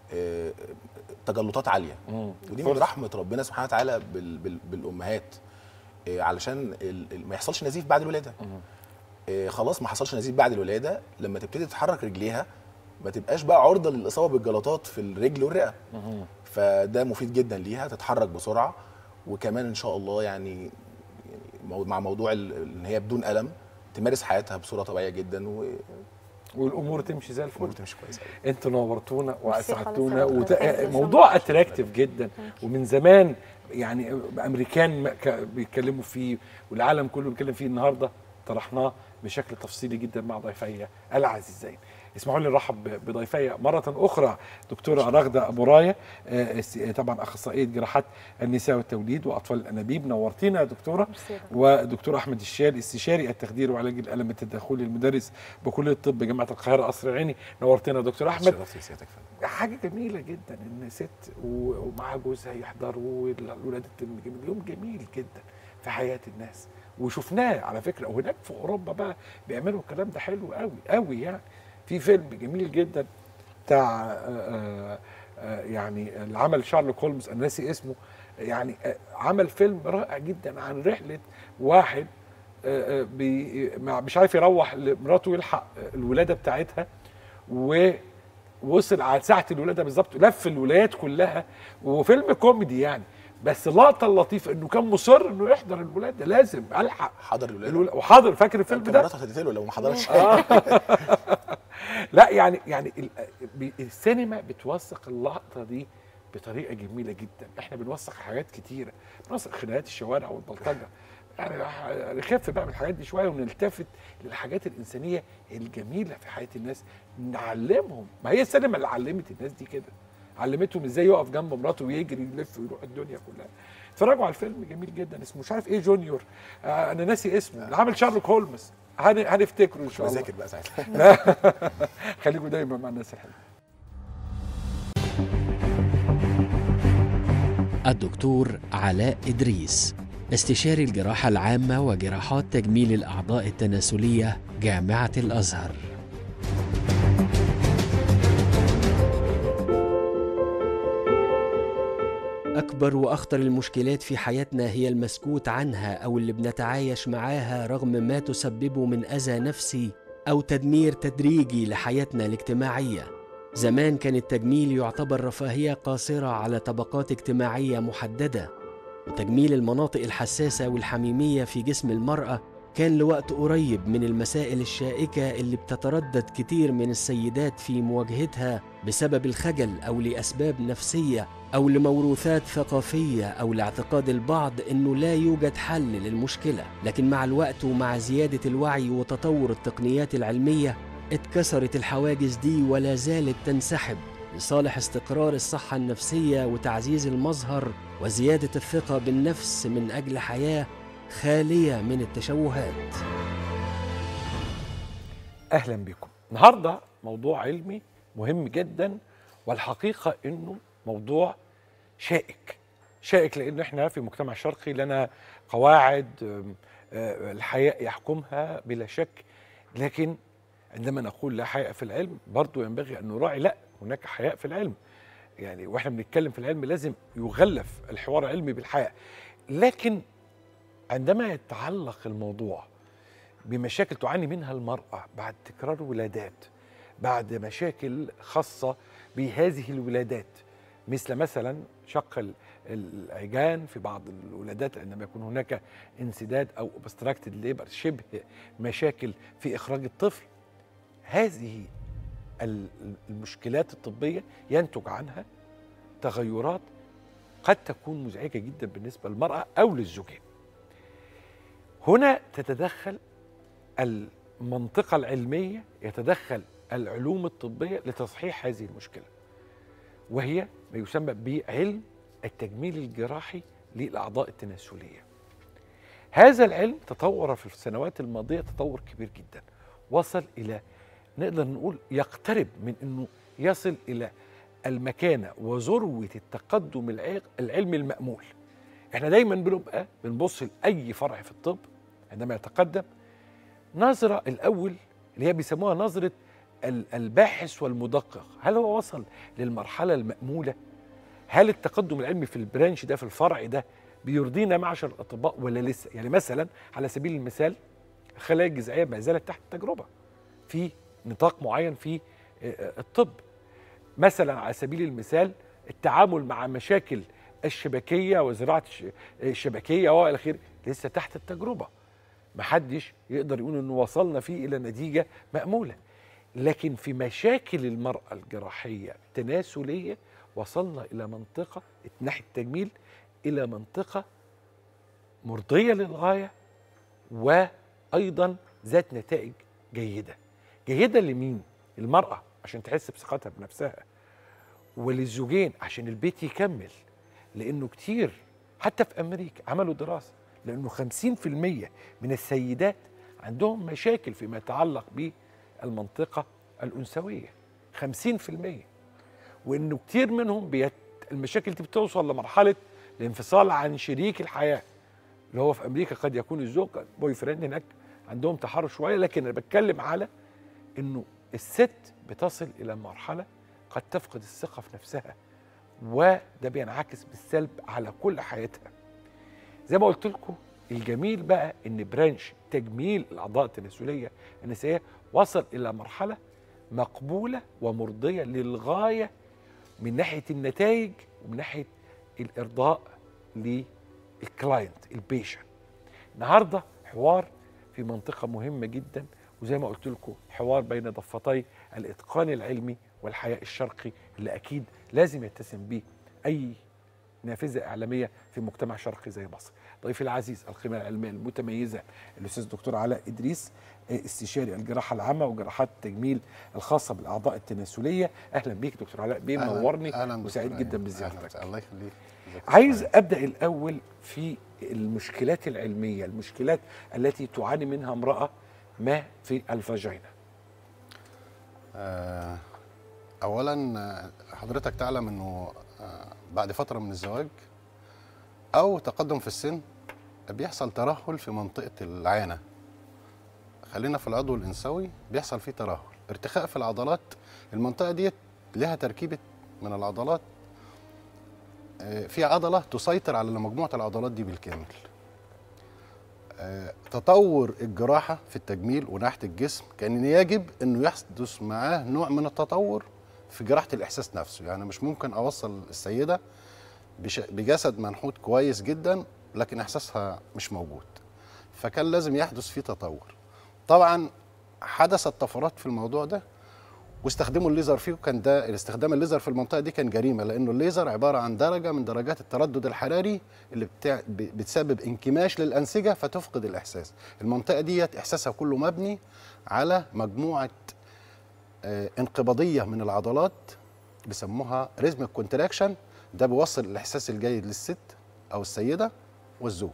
آه، تجلطات عاليه مم. ودي من فرصة. رحمه ربنا سبحانه وتعالى بال بال بالامهات آه، علشان ال- ال- ما يحصلش نزيف بعد الولاده آه، خلاص ما حصلش نزيف بعد الولاده لما تبتدي تتحرك رجليها ما تبقاش بقى عرضه للاصابه بالجلطات في الرجل والرئه فده مفيد جدا ليها تتحرك بسرعه وكمان ان شاء الله يعني يعني مو- مع موضوع ال- ان هي بدون الم تمارس حياتها بصوره طبيعيه جدا و- والامور تمشي زي الفل وتمشي كويس قوي انتوا نورتونا ميرسي واسعدتونا خالص يا وت... دكتور. Thank you so موضوع much. اتراكتيف جدا ومن زمان يعني امريكان ما ك- بيتكلموا فيه والعالم كله بيتكلم فيه النهارده طرحناه بشكل تفصيلي جدا مع ضيفي العزيزين اسمحوا لي نرحب ب- بضيفي مره اخرى دكتوره رغده ابو رايه آه، الس- طبعا اخصائيه جراحات النساء والتوليد واطفال الانابيب نورتينا يا دكتوره ميرسي يا دكتور. ودكتور احمد الشال استشاري التخدير وعلاج الالم التداخلي المدرس بكليه الطب جامعه القاهره قصر العيني نورتنا يا دكتور احمد شرفت سيادتك فندم حاجه جميله جدا ان ست و- ومعاها جوزها يحضروا والولاد التم جميل يوم جميل جدا في حياه الناس وشفناه على فكره وهناك في اوروبا بقى بيعملوا الكلام ده حلو قوي قوي يعني في فيلم جميل جدا بتاع آه، آه، آه، يعني العمل شارلوك هولمز انا ناسي اسمه يعني آه، عمل فيلم رائع جدا عن رحله واحد آه، آه، بي مع- مش عارف يروح لمراته يلحق الولاده بتاعتها ووصل على ساعه الولاده بالظبط لف الولايات كلها وفيلم كوميدي يعني بس اللقطه اللطيفه انه كان مصر انه يحضر الولاده لازم الحق حضر الولاده الولا- وحاضر فاكر الفيلم انت ده مراتك هتديله له لو ما حضرتش لا يعني يعني ال- بي- السينما بتوثق اللقطه دي بطريقه جميله جدا احنا بنوثق حاجات كتيره بنوثق خناقات الشوارع والبلطجه يعني نخف بقى من الحاجات دي شويه ونلتفت للحاجات الانسانيه الجميله في حياه الناس نعلمهم ما هي السينما اللي علمت الناس دي كده علمتهم ازاي يقف جنب مراته ويجري يلف ويروح الدنيا كلها اتفرجوا على الفيلم جميل جدا اسمه مش عارف ايه جونيور آه انا ناسي اسمه اللي عامل شارلوك هولمز هن- هنفتكره ان شاء الله بذاكر بقى ساعتها خليكم دايما مع الناس الحلوه الدكتور علاء إدريس استشاري الجراحة العامة وجراحات تجميل الأعضاء التناسلية جامعة الأزهر أكبر وأخطر المشكلات في حياتنا هي المسكوت عنها أو اللي بنتعايش معاها رغم ما تسببه من أذى نفسي أو تدمير تدريجي لحياتنا الاجتماعية زمان كان التجميل يعتبر رفاهية قاصرة على طبقات اجتماعية محددة وتجميل المناطق الحساسة والحميمية في جسم المرأة كان لوقت قريب من المسائل الشائكة اللي بتتردد كتير من السيدات في مواجهتها بسبب الخجل أو لأسباب نفسية أو لموروثات ثقافية أو لاعتقاد البعض أنه لا يوجد حل للمشكلة لكن مع الوقت ومع زيادة الوعي وتطور التقنيات العلمية اتكسرت الحواجز دي ولا زالت تنسحب لصالح استقرار الصحة النفسية وتعزيز المظهر وزيادة الثقة بالنفس من أجل حياة خالية من التشوهات اهلا بكم النهارده موضوع علمي مهم جدا والحقيقه انه موضوع شائك شائك لان احنا في مجتمع شرقي لنا قواعد أم، آه، الحياء يحكمها بلا شك لكن عندما نقول لا حياء في العلم برضو ينبغي ان نراعي لا هناك حياء في العلم يعني واحنا بنتكلم في العلم لازم يغلف الحوار العلمي بالحياء لكن عندما يتعلق الموضوع بمشاكل تعاني منها المرأة بعد تكرار ولادات بعد مشاكل خاصة بهذه الولادات مثل مثلا شق ال- العجان في بعض الولادات عندما يكون هناك انسداد او obstructed ليبر شبه مشاكل في اخراج الطفل هذه ال- المشكلات الطبية ينتج عنها تغيرات قد تكون مزعجة جدا بالنسبة للمرأة أو للزوجين هنا تتدخل المنطقة العلمية يتدخل العلوم الطبية لتصحيح هذه المشكلة وهي ما يسمى بعلم التجميل الجراحي للأعضاء التناسلية هذا العلم تطور في السنوات الماضية تطور كبير جدا وصل إلى نقدر نقول يقترب من أنه يصل إلى المكانة وذروة التقدم الع- العلمي المأمول احنا دايما بنبقى بنبص لأي فرع في الطب عندما يتقدم نظرة الأول اللي هي بيسموها نظرة ال- الباحث والمدقق هل هو وصل للمرحله الماموله هل التقدم العلمي في البرانش ده في الفرع ده بيرضينا معشر الاطباء ولا لسه يعني مثلا على سبيل المثال الخلايا الجذعيه ما زالت تحت التجربه في نطاق معين في آه، الطب مثلا على سبيل المثال التعامل مع مشاكل الشبكيه وزراعه الش- الشبكيه والى اخره لسه تحت التجربه محدش يقدر يقول انه وصلنا فيه الى نتيجه ماموله لكن في مشاكل المراه الجراحيه التناسليه وصلنا الى منطقه ناحيه التجميل الى منطقه مرضيه للغايه وايضا ذات نتائج جيده جيده لمين المراه عشان تحس بثقتها بنفسها وللزوجين عشان البيت يكمل لانه كتير حتى في امريكا عملوا دراسه لانه 50% من السيدات عندهم مشاكل فيما يتعلق بالمنطقه الانثويه 50% وانه كتير منهم بيت المشاكل دي بتوصل لمرحله الانفصال عن شريك الحياه اللي هو في امريكا قد يكون الزوج بوي فريند هناك عندهم تحرش شويه لكن انا بتكلم على انه الست بتصل الى مرحله قد تفقد الثقه في نفسها وده بينعكس بالسلب على كل حياتها زي ما قلت لكم الجميل بقى ان برانش تجميل الاعضاء التناسليه النسائيه وصل الى مرحله مقبوله ومرضيه للغايه من ناحيه النتائج ومن ناحيه الارضاء للكلاينت البيشنت النهارده حوار في منطقه مهمه جدا وزي ما قلت لكم حوار بين ضفتي الاتقان العلمي والحياء الشرقي اللي اكيد لازم يتسم به اي نافذه اعلاميه في مجتمع شرقي زي مصر. ضيفي العزيز القيمه العلميه المتميزه الاستاذ الدكتور علاء ادريس استشاري الجراحه العامه وجراحات التجميل الخاصه بالاعضاء التناسليه اهلا بيك دكتور علاء بيه أهلاً- منورني أهلاً وسعيد دكتور جدا أيمن. بزيارتك أهلاً. الله يخليك جزاك الله عايز خير. ابدا الاول في المشكلات العلميه المشكلات التي تعاني منها امراه ما في الفاجينا آه، اولا آه، حضرتك تعلم انه آه، بعد فتره من الزواج او تقدم في السن بيحصل ترهل في منطقه العانه خلينا في العضو الانثوي بيحصل فيه ترهل ارتخاء في العضلات المنطقه ديت لها تركيبه من العضلات آه، في عضله تسيطر على مجموعه العضلات دي بالكامل آه، تطور الجراحه في التجميل وناحيه الجسم كان يجب انه يحدث معاه نوع من التطور في جراحه الاحساس نفسه يعني مش ممكن اوصل السيده بش- بجسد منحوت كويس جدا لكن احساسها مش موجود فكان لازم يحدث فيه تطور طبعا حدثت طفرات في الموضوع ده واستخدموا الليزر فيه كان ده الاستخدام الليزر في المنطقه دي كان جريمه لانه الليزر عباره عن درجه من درجات التردد الحراري اللي بتاع ب- بتسبب انكماش للانسجه فتفقد الاحساس المنطقه ديت احساسها كله مبني على مجموعه آه، انقباضيه من العضلات بيسموها ريزمك كونتراكشن ده بيوصل الاحساس الجيد للست او السيده والزوج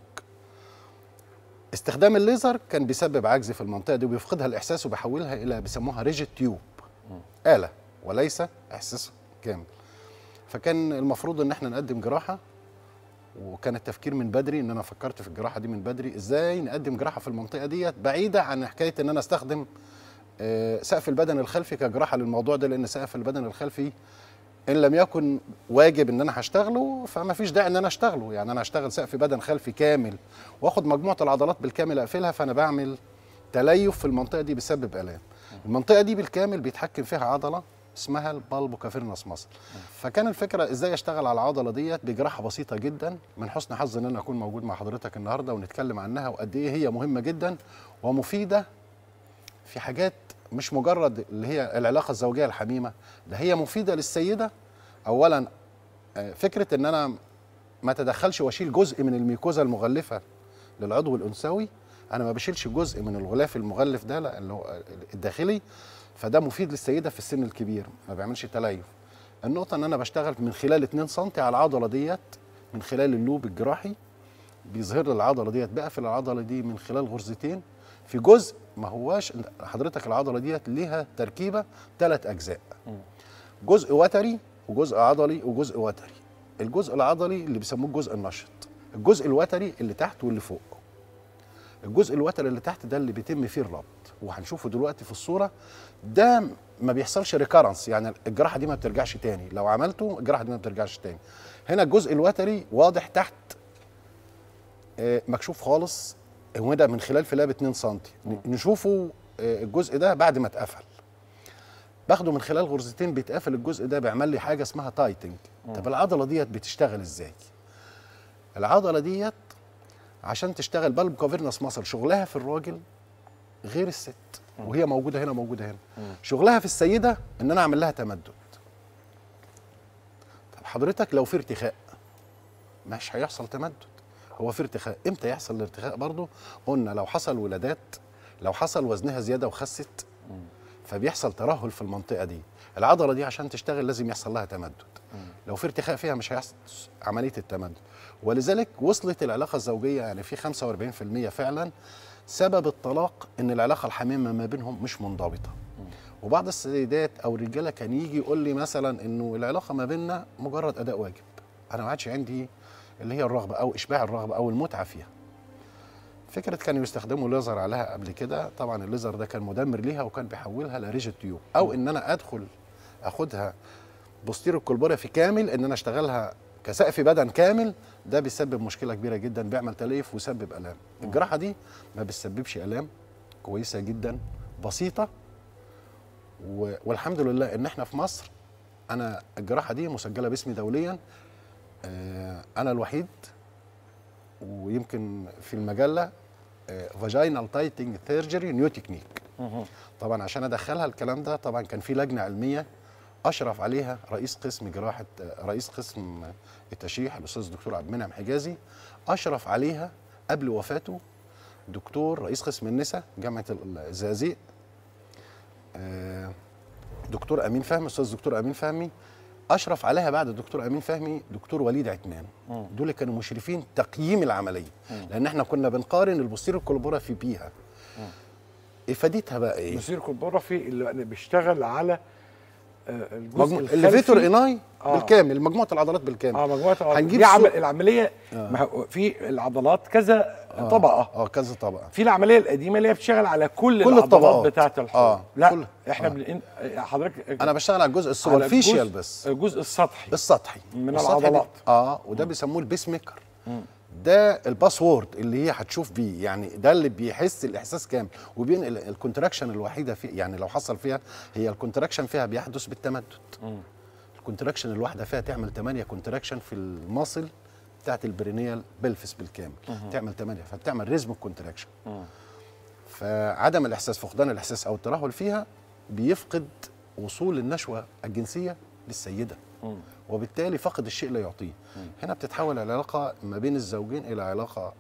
استخدام الليزر كان بيسبب عجز في المنطقه دي وبيفقدها الاحساس وبيحولها الى بيسموها ريجيت تيوب آلة وليس إحساس كامل فكان المفروض إن إحنا نقدم جراحة وكان التفكير من بدري إن أنا فكرت في الجراحة دي من بدري إزاي نقدم جراحة في المنطقة ديت بعيدة عن حكاية إن أنا أستخدم آه، سقف البدن الخلفي كجراحة للموضوع ده لأن سقف البدن الخلفي إن لم يكن واجب إن أنا هشتغله فما فيش داعي إن أنا أشتغله يعني أنا أشتغل سقف بدن خلفي كامل وآخد مجموعة العضلات بالكامل أقفلها فأنا بعمل تليف في المنطقة دي بيسبب آلام المنطقه دي بالكامل بيتحكم فيها عضله اسمها البالبو كافيرنس مصل فكان الفكره ازاي اشتغل على العضله ديت بجراحه بسيطه جدا من حسن حظي ان انا اكون موجود مع حضرتك النهارده ونتكلم عنها وقد ايه هي مهمه جدا ومفيده في حاجات مش مجرد اللي هي العلاقه الزوجيه الحميمه ده هي مفيده للسيده اولا آه، فكره ان انا ما تدخلش واشيل جزء من الميكوزا المغلفه للعضو الانثوي انا ما بشيلش جزء من الغلاف المغلف ده لا اللي هو الداخلي فده مفيد للسيده في السن الكبير ما بيعملش تليف النقطه ان انا بشتغل من خلال 2 سم على العضله ديت من خلال اللوب الجراحي بيظهر لي العضله ديت بقفل العضله دي من خلال غرزتين في جزء ما هواش حضرتك العضله ديت ليها تركيبه ثلاث اجزاء جزء وتري وجزء عضلي وجزء وتري الجزء العضلي اللي بيسموه الجزء النشط الجزء الوتري اللي تحت واللي فوق الجزء الوتري اللي تحت ده اللي بيتم فيه الربط وهنشوفه دلوقتي في الصوره ده ما بيحصلش ريكارنس يعني الجراحه دي ما بترجعش تاني لو عملته الجراحه دي ما بترجعش تاني هنا الجزء الوتري واضح تحت آه، مكشوف خالص هو ده من خلال فلاب 2 سم نشوفه آه، الجزء ده بعد ما اتقفل باخده من خلال غرزتين بيتقفل الجزء ده بيعمل لي حاجه اسمها تايتنج طب العضله ديت بتشتغل ازاي العضله ديت عشان تشتغل بالب كافيرنس ماسل شغلها في الراجل غير الست وهي موجوده هنا موجوده هنا شغلها في السيده ان انا اعمل لها تمدد طب حضرتك لو في ارتخاء مش هيحصل تمدد هو في ارتخاء امتى يحصل الارتخاء برضه قلنا لو حصل ولادات لو حصل وزنها زياده وخست فبيحصل ترهل في المنطقه دي العضله دي عشان تشتغل لازم يحصل لها تمدد لو في ارتخاء فيها مش هيحصل عمليه التمدد ولذلك وصلت العلاقه الزوجيه يعني في 45% فعلا سبب الطلاق ان العلاقه الحميمه ما بينهم مش منضبطه وبعض السيدات او الرجاله كان يجي يقول لي مثلا انه العلاقه ما بيننا مجرد اداء واجب انا ما عادش عندي اللي هي الرغبه او اشباع الرغبه او المتعه فيها فكره كانوا يستخدموا ليزر عليها قبل كده طبعا الليزر ده كان مدمر ليها وكان بيحولها لريجيت تيوب او ان انا ادخل اخدها بوستيرو الكولبوريا في كامل ان انا اشتغلها كسقف بدن كامل ده بيسبب مشكله كبيره جدا بيعمل تليف ويسبب الام الجراحه دي ما بتسببش الام كويسه جدا بسيطه و... والحمد لله ان احنا في مصر انا الجراحه دي مسجله باسمي دوليا آه، انا الوحيد ويمكن في المجله فاجينال تايتنج ثيرجري نيو تكنيك طبعا عشان ادخلها الكلام ده طبعا كان في لجنه علميه اشرف عليها رئيس قسم جراحه آه، رئيس قسم التشريح الاستاذ الدكتور عبد المنعم حجازي اشرف عليها قبل وفاته دكتور رئيس قسم النساء جامعه الزقازيق آه، دكتور امين فهمي استاذ دكتور امين فهمي اشرف عليها بعد الدكتور امين فهمي دكتور وليد عتمان دول كانوا مشرفين تقييم العمليه لان احنا كنا بنقارن البوستيرو الكولبورا في بيها افادتها بقى ايه مسير كولبورافي اللي بيشتغل على آه، الجزء مجموع الخلفي الليفيتور ايناي آه. بالكامل مجموعه العضلات بالكامل اه مجموعه العضلات. هنجيب دي عمل صور- العمليه ما هو في العضلات كذا طبقه اه كذا طبقه في العمليه القديمه اللي هي بتشتغل على كل, كل العضلات الطبقات. بتاعه الحوض آه، لا كل- احنا آه. بن... حضرتك انا بشتغل على الجزء على السوبرفيشال الجزء- بس الجزء السطحي السطحي من والسطحي ده- العضلات. اه وده بيسموه البيس ميكر ده الباسورد اللي هي هتشوف بيه يعني ده اللي بيحس الاحساس كامل وبينقل الكونتراكشن الوحيده فيه يعني لو حصل فيها هي الكونتراكشن فيها بيحدث بالتمدد الكونتراكشن الواحده فيها تعمل 8 كونتراكشن في المصل بتاعت البرينيال بلفس بالكامل تعمل 8 فبتعمل ريزم الكونتراكشن فعدم الاحساس فقدان الاحساس او الترهل فيها بيفقد وصول النشوه الجنسيه للسيده وبالتالي فقد الشيء لا يعطيه هنا بتتحول العلاقه ما بين الزوجين الى علاقه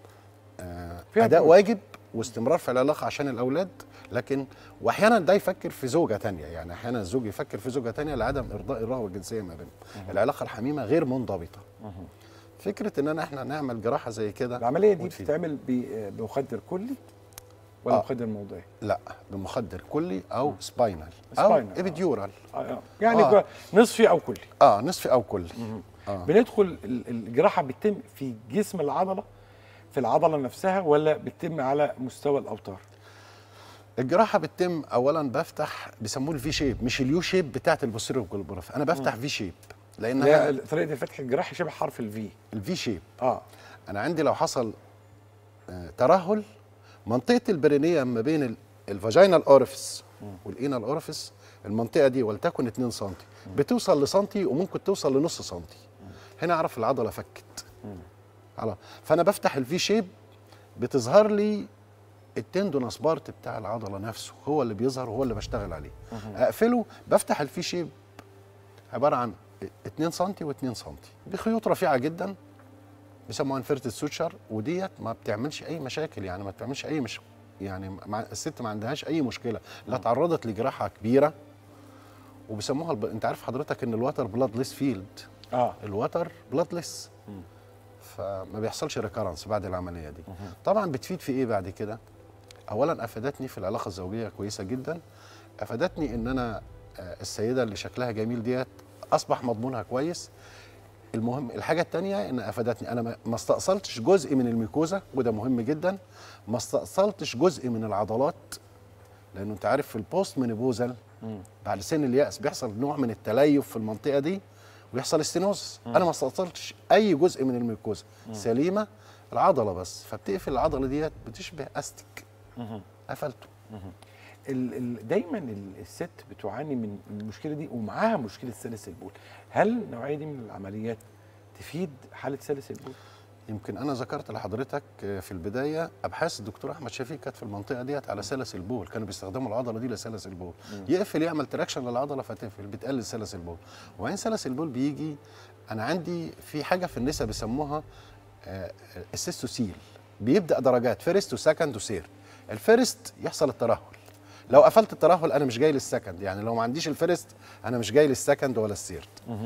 آه فيها اداء جهد. واجب واستمرار في العلاقه عشان الاولاد لكن واحيانا ده يفكر في زوجه تانية يعني احيانا الزوج يفكر في زوجه تانية لعدم ارضاء الرغبه الجنسيه ما بينهم العلاقه الحميمه غير منضبطه فكره ان أنا احنا نعمل جراحه زي كده العمليه دي وتفيد. بتتعمل ب- بمخدر كلي ولا آه. مخدر موضعي لا بمخدر كلي او سباينال او سباينال، آه. ابيديورال آه، آه. يعني آه. نصفي او كلي اه نصفي او كلي آه. بندخل ال- الجراحه بتتم في جسم العضله في العضله نفسها ولا بتتم على مستوى الاوتار الجراحه بتتم اولا بفتح بيسموه الفي شيب مش اليو شيب بتاعت البوستيريور كولبروف انا بفتح في شيب لان اللي أنا هي طريقه الفتح الجراحي شبه حرف الفي الفي شيب اه انا عندي لو حصل آه، ترهل منطقه البرينيه ما بين ال- الفاجينال اورفيس والانال اورفيس المنطقه دي ولتكن 2 سم بتوصل لسنتي وممكن توصل لنص سنتي هنا اعرف العضله فكت على فانا بفتح الفي شيب بتظهر لي التندونس بارت بتاع العضله نفسه هو اللي بيظهر وهو اللي بشتغل عليه اقفله بفتح الفي شيب عباره عن 2 سم و2 سم بخيوط رفيعه جدا بيسموها انفيرتد سوتشر وديت ما بتعملش اي مشاكل يعني ما بتعملش اي مش يعني مع الست ما عندهاش اي مشكله لا تعرضت لجراحه كبيره وبيسموها الب... انت عارف حضرتك ان الوتر بلاد ليس فيلد اه الوتر بلاد ليس فما بيحصلش ريكارنس بعد العمليه دي طبعا بتفيد في ايه بعد كده اولا افادتني في العلاقه الزوجيه كويسه جدا افادتني ان انا آه، السيده اللي شكلها جميل ديت اصبح مضمونها كويس المهم الحاجه الثانيه ان افادتني انا ما- ما استأصلتش جزء من الميكوزا وده مهم جدا ما استأصلتش جزء من العضلات لانه انت عارف في البوست منيبوزال بعد سن اليأس بيحصل نوع من التليف في المنطقه دي ويحصل استينوز انا ما استأصلتش اي جزء من الميكوزا سليمه العضله بس فبتقفل العضله ديت بتشبه استك قفلته ال ال دايما ال- الست بتعاني من المشكله دي ومعاها مشكله سلس البول هل النوعيه دي من العمليات تفيد حاله سلس البول يمكن انا ذكرت لحضرتك في البدايه ابحاث الدكتور احمد شفيق كانت في المنطقه ديت على سلس البول كانوا بيستخدموا العضله دي لسلس البول يقفل يعمل تراكشن للعضله فتقفل بتقلل سلس البول وبعدين سلس البول بيجي انا عندي في حاجه في النساء بيسموها آه، السيستوسيل بيبدا درجات فيرست وسكند وسير الفيرست يحصل الترهل لو قفلت الترهل انا مش جاي للسكند يعني لو ما عنديش الفيرست انا مش جاي للسكند ولا السيرد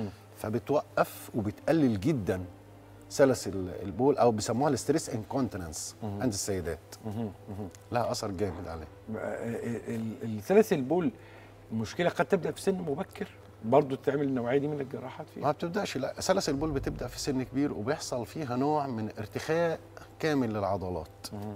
فبتوقف وبتقلل جدا سلس ال- البول او بيسموها الستريس انكونتيننس عند السيدات لها اثر جامد عليه ال- ال- السلس البول مشكله قد تبدا في سن مبكر برضو تعمل النوعيه دي من الجراحات ما فيها بتبداش لا سلس البول بتبدا في سن كبير وبيحصل فيها نوع من ارتخاء كامل للعضلات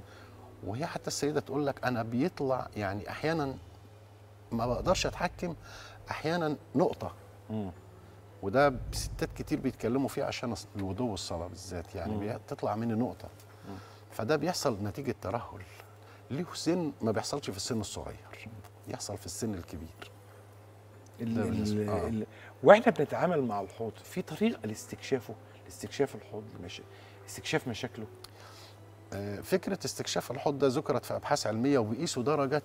وهي حتى السيده تقول لك انا بيطلع يعني احيانا ما بقدرش اتحكم احيانا نقطه مم. وده ستات كتير بيتكلموا فيه عشان الوضوء والصلاه بالذات يعني مم. بي- تطلع مني نقطه فده بيحصل نتيجه ترهل ليه سن ما بيحصلش في السن الصغير يحصل في السن الكبير ال ده ال بالنسبة- آه. ال واحنا بنتعامل مع الحوض في طريقه لاستكشافه لاستكشاف الحوض لمش... استكشاف مشاكله آه، فكره استكشاف الحوض ده ذكرت في ابحاث علميه وبيقيسوا درجه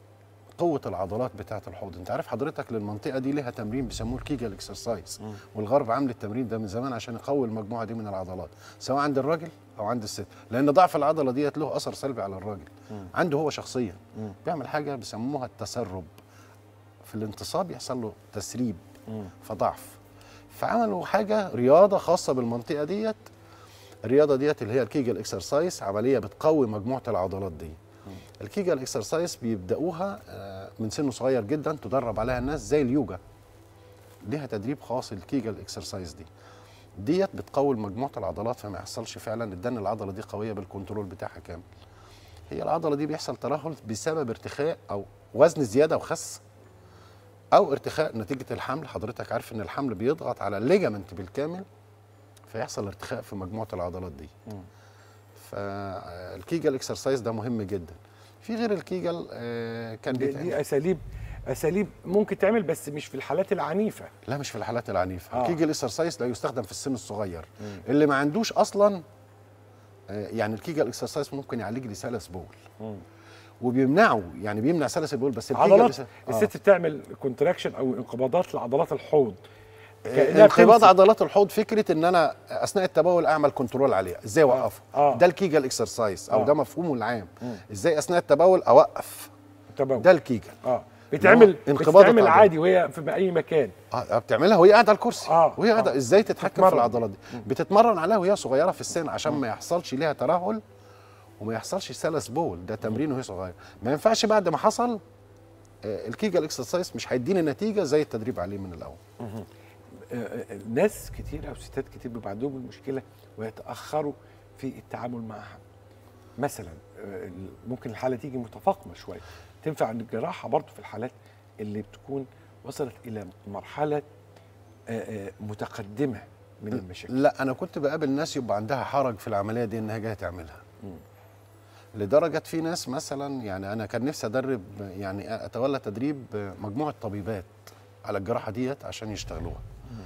قوه العضلات بتاعه الحوض انت عارف حضرتك للمنطقه دي ليها تمرين بيسموه الكيجل اكسرسايز والغرب عامل التمرين ده من زمان عشان يقوي المجموعه دي من العضلات سواء عند الراجل او عند الست لان ضعف العضله ديت له اثر سلبي على الراجل عنده هو شخصيا بيعمل حاجه بيسموها التسرب في الانتصاب يحصل له تسريب فضعف فعملوا حاجه رياضه خاصه بالمنطقه ديت الرياضه ديت اللي هي الكيجل اكسرسايز عمليه بتقوي مجموعه العضلات دي الكيجل اكسرسايز بيبداوها آه، من سن صغير جدا تدرب عليها الناس زي اليوجا ليها تدريب خاص الكيجل اكسرسايز دي ديت بتقوي مجموعه العضلات فما يحصلش فعلا الدن العضله دي قويه بالكنترول بتاعها كامل هي العضله دي بيحصل ترهل بسبب ارتخاء او وزن زياده وخس او ارتخاء نتيجه الحمل حضرتك عارف ان الحمل بيضغط على الليجامنت بالكامل فيحصل ارتخاء في مجموعه العضلات دي فالكيجل اكسرسايز ده مهم جدا في غير الكيجل آه، كان دي, بيتعمل دي اساليب اساليب ممكن تعمل بس مش في الحالات العنيفه لا مش في الحالات العنيفه آه. آه. الكيجل اكسرسايز لا يستخدم في السن الصغير اللي ما عندوش اصلا آه، يعني الكيجل اكسرسايز ممكن يعالج لي سلس بول وبيمنعه يعني بيمنع سلس البول بس الكيجل عضلات إكس- آه. الست بتعمل كونتراكشن او انقباضات لعضلات الحوض كأنها انقباض بتمسك. عضلات الحوض فكره ان انا اثناء التبول اعمل كنترول عليها ازاي اوقفه آه. ده الكيجل اكسرسايز او آه. ده مفهومه العام ازاي اثناء التبول اوقف تمام ده الكيجل اه بتعمل انقباض بتتعمل العضلة. عادي وهي في اي مكان اه بتعملها وهي قاعده على الكرسي آه، وهي قاعده آه. ازاي تتحكم تتمرن. في العضلات دي بتتمرن عليها وهي صغيره في السن عشان ما يحصلش ليها ترهل وما يحصلش سلس بول ده تمرين وهي صغيره ما ينفعش بعد ما حصل آه، الكيجل اكسرسايز مش هيديني نتيجه زي التدريب عليه من الاول آه، آه، ناس كتير او ستات كتير بيبقى عندهم المشكله ويتاخروا في التعامل معها مثلا آه، ال- ممكن الحاله تيجي متفاقمه شويه تنفع الجراحه برضه في الحالات اللي بتكون وصلت الى مرحله آه، آه، متقدمه من المشاكل لا انا كنت بقابل ناس يبقى عندها حرج في العمليه دي انها جايه تعملها لدرجه في ناس مثلا يعني انا كان نفسي ادرب يعني اتولى تدريب مجموعه طبيبات على الجراحه ديت عشان يشتغلوها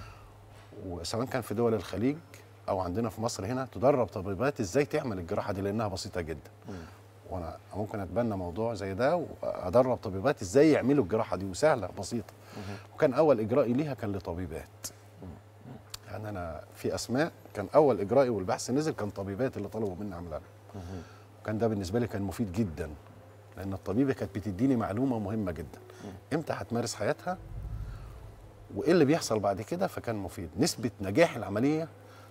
وسواء كان في دول الخليج او عندنا في مصر هنا تدرب طبيبات ازاي تعمل الجراحه دي لانها بسيطه جدا وانا ممكن اتبنى موضوع زي ده وادرب طبيبات ازاي يعملوا الجراحه دي وسهله بسيطه وكان اول اجرائي ليها كان لطبيبات يعني انا في اسماء كان اول اجرائي والبحث نزل كان طبيبات اللي طلبوا مني اعملها وكان ده بالنسبه لي كان مفيد جدا لان الطبيبه كانت بتديني معلومه مهمه جدا امتى هتمارس حياتها وايه اللي بيحصل بعد كده فكان مفيد نسبه نجاح العمليه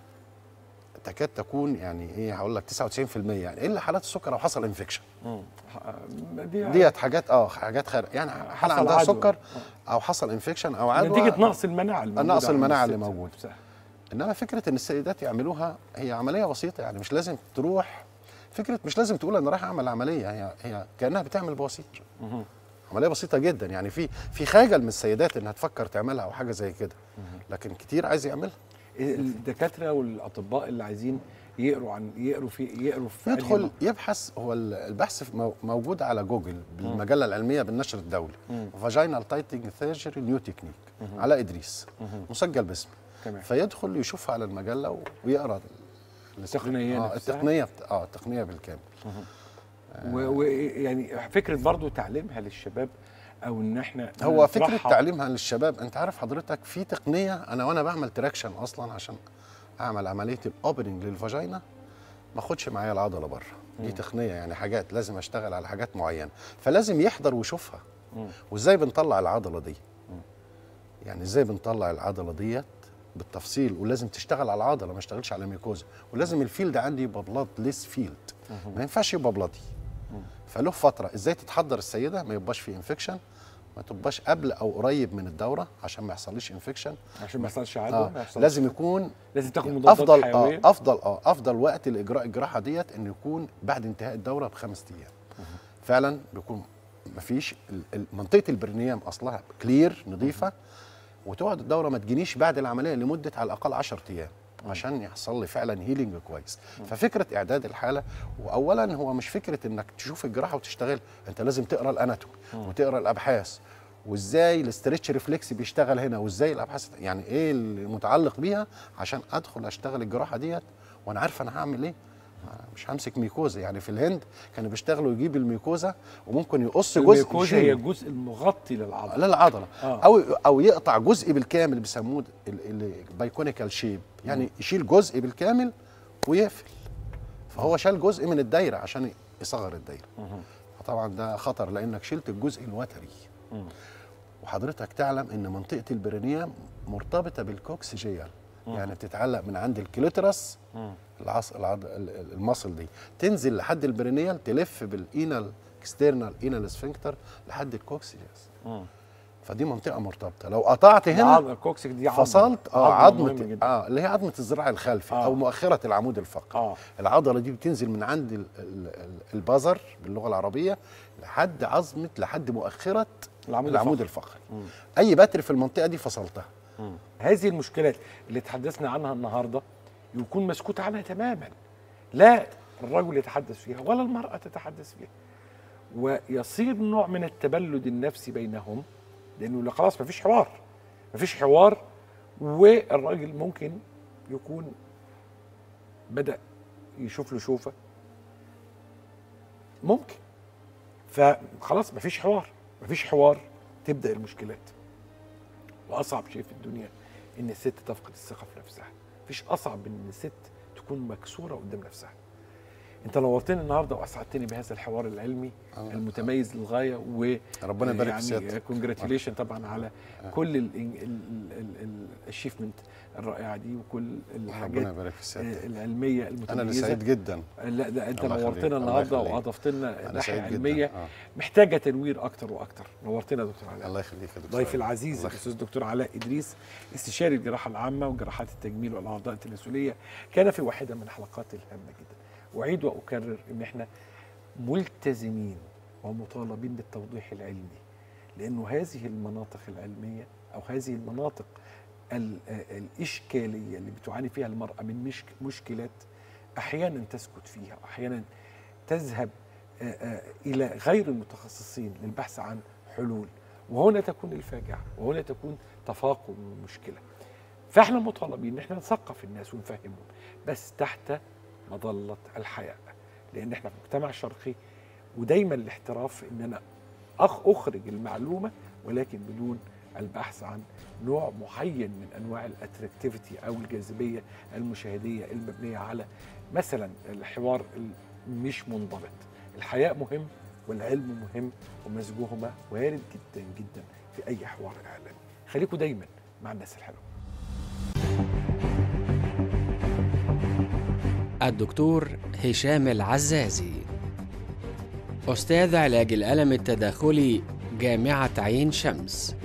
تكاد تكون يعني ايه هقول لك 99% يعني الا حالات السكر او حصل انفكشن آه، دي ديت حاجات اه حاجات خارج يعني حاله حصل عندها عدوى. سكر او حصل انفكشن او عدوى نتيجه نقص المناعه الموجودة نقص عند المناعة اللي الست موجود. نفسها. انما فكره ان السيدات يعملوها هي عمليه بسيطه يعني مش لازم تروح فكره مش لازم تقول انا رايح اعمل عمليه هي هي كانها بتعمل بواسير عمليه بسيطه جدا يعني في في خجل من السيدات انها تفكر تعملها او حاجه زي كده لكن كتير عايز يعملها الدكاتره والاطباء اللي عايزين يقروا عن يقروا في يقروا في أنهي يدخل م- يبحث هو ال- البحث في مو- موجود على جوجل بالمجله العلميه بالنشر الدولي فاجينال تايتنج ثيرجري نيو تكنيك على ادريس مسجل باسمي تمام. فيدخل يشوفها على المجله و- ويقرا ال- التقنية اه نفسها؟ التقنيه بت- اه التقنيه بالكامل ويعني فكره برضو تعليمها للشباب او ان احنا هو فكره نطرحها- تعليمها للشباب انت عارف حضرتك في تقنيه انا وانا بعمل تراكشن اصلا عشان اعمل عمليه الاوبننج للفاجينا ما اخدش معايا العضله بره دي تقنيه يعني حاجات لازم اشتغل على حاجات معينه فلازم يحضر ويشوفها وازاي بنطلع العضله دي يعني ازاي بنطلع العضله ديت بالتفصيل ولازم تشتغل على العضله ما اشتغلش على ميكوزا ولازم الفيلد عندي يبقى بلاد ليس فيلد ما ينفعش يبقى بلادي فله فتره ازاي تتحضر السيده ما يبقاش في انفكشن ما تبقاش قبل او قريب من الدوره عشان ما يحصلش انفكشن عشان ما يحصلش عدوى آه ما يحصلش لازم يكون لازم تاخد مضادات افضل حيويه آه افضل اه افضل وقت لاجراء الجراحه ديت انه يكون بعد انتهاء الدوره بخمس ايام فعلا بيكون مفيش ال- ال- منطقه البرنيام اصلها كلير نظيفه وتقعد الدوره ما تجينيش بعد العمليه لمده على الاقل 10 ايام عشان يحصل لي فعلا هيلينج كويس ففكره اعداد الحاله واولا هو مش فكره انك تشوف الجراحه وتشتغل انت لازم تقرا الاناتومي وتقرا الابحاث وازاي الاسترتش ريفلكس بيشتغل هنا وازاي الابحاث يعني ايه المتعلق بيها عشان ادخل اشتغل الجراحه ديت وانا عارف انا هعمل ايه مش همسك ميكوزا يعني في الهند كانوا بيشتغلوا يجيب الميكوزا وممكن يقص جزء الميكوزا هي يشيله. الجزء المغطي للعضله لا العضله آه. او او يقطع جزء بالكامل بيسموه البايكونيكال شيب يعني يشيل جزء بالكامل ويقفل فهو شال جزء من الدايره عشان يصغر الدايره فطبعا ده خطر لانك شلت الجزء الوتري وحضرتك تعلم ان منطقه البرينيام مرتبطه بالكوكسيجيال يعني بتتعلق من عند الكليترس العص... العض... ال- ال- المصل دي تنزل لحد البرينيال تلف بالانال اكسترنال انال سفنكتر لحد الكوكسيجياس فدي منطقه مرتبطه لو قطعت هنا العضله الكوكسيك دي عضله فصلت اه عضلة عظمه مهمة جدا. اه اللي هي عظمه الذراع الخلفي آه. او مؤخره العمود الفقري اه العضله دي بتنزل من عند ال- ال- ال- البزر باللغه العربيه لحد عظمه لحد مؤخره العمود العمود الفقري اي بتر في المنطقه دي فصلتها هذه المشكلات اللي تحدثنا عنها النهارده يكون مسكوت عنها تماما لا الرجل يتحدث فيها ولا المرأة تتحدث فيها ويصير نوع من التبلد النفسي بينهم لأنه لا خلاص مفيش حوار مفيش حوار والراجل ممكن يكون بدأ يشوف له شوفة ممكن فخلاص مفيش حوار مفيش حوار تبدأ المشكلات واصعب شيء في الدنيا ان الست تفقد الثقه في نفسها مفيش اصعب من ان الست تكون مكسوره قدام نفسها انت نورتني النهارده واسعدتني بهذا الحوار العلمي آه. المتميز للغايه و ربنا يبارك في يعني سيادتك. كونجراتيوليشن طبعا على كل الاشيفمنت الرائعه دي وكل ربنا الحاجات يبارك في سيادتك العلميه انا اللي المتميزه سعيد جدا لا ده انت الله يخليك، نورتنا الله النهارده يخليك. واضفت لنا انا ناحيه سعيد علميه جدا آه. محتاجه تنوير اكتر واكتر نورتنا يا دكتور علاء الله يخليك يا دكتور ضيفي علي. العزيز الله الاستاذ الدكتور علاء ادريس استشاري الجراحه العامه وجراحات التجميل والاعضاء التناسليه كان في واحده من الحلقات الهامه جدا واعيد واكرر ان احنا ملتزمين ومطالبين بالتوضيح العلمي لانه هذه المناطق العلميه او هذه المناطق ال- آه الاشكاليه اللي بتعاني فيها المراه من مشك مشكلات احيانا تسكت فيها واحيانا تذهب آه، آه، الى غير المتخصصين للبحث عن حلول وهنا تكون الفاجعه وهنا تكون تفاقم المشكله فاحنا مطالبين ان احنا نثقف الناس ونفهمهم بس تحت مظله الحياء لان احنا في مجتمع شرقي ودايما الاحتراف في ان انا أخ اخرج المعلومه ولكن بدون البحث عن نوع معين من انواع الاتراكتيفيتي او الجاذبيه المشاهديه المبنيه على مثلا الحوار مش منضبط الحياء مهم والعلم مهم ومزجهما وارد جدا جدا في اي حوار اعلامي خليكم دايما مع الناس الحلوه الدكتور هشام العزازي أستاذ علاج الألم التداخلي جامعة عين شمس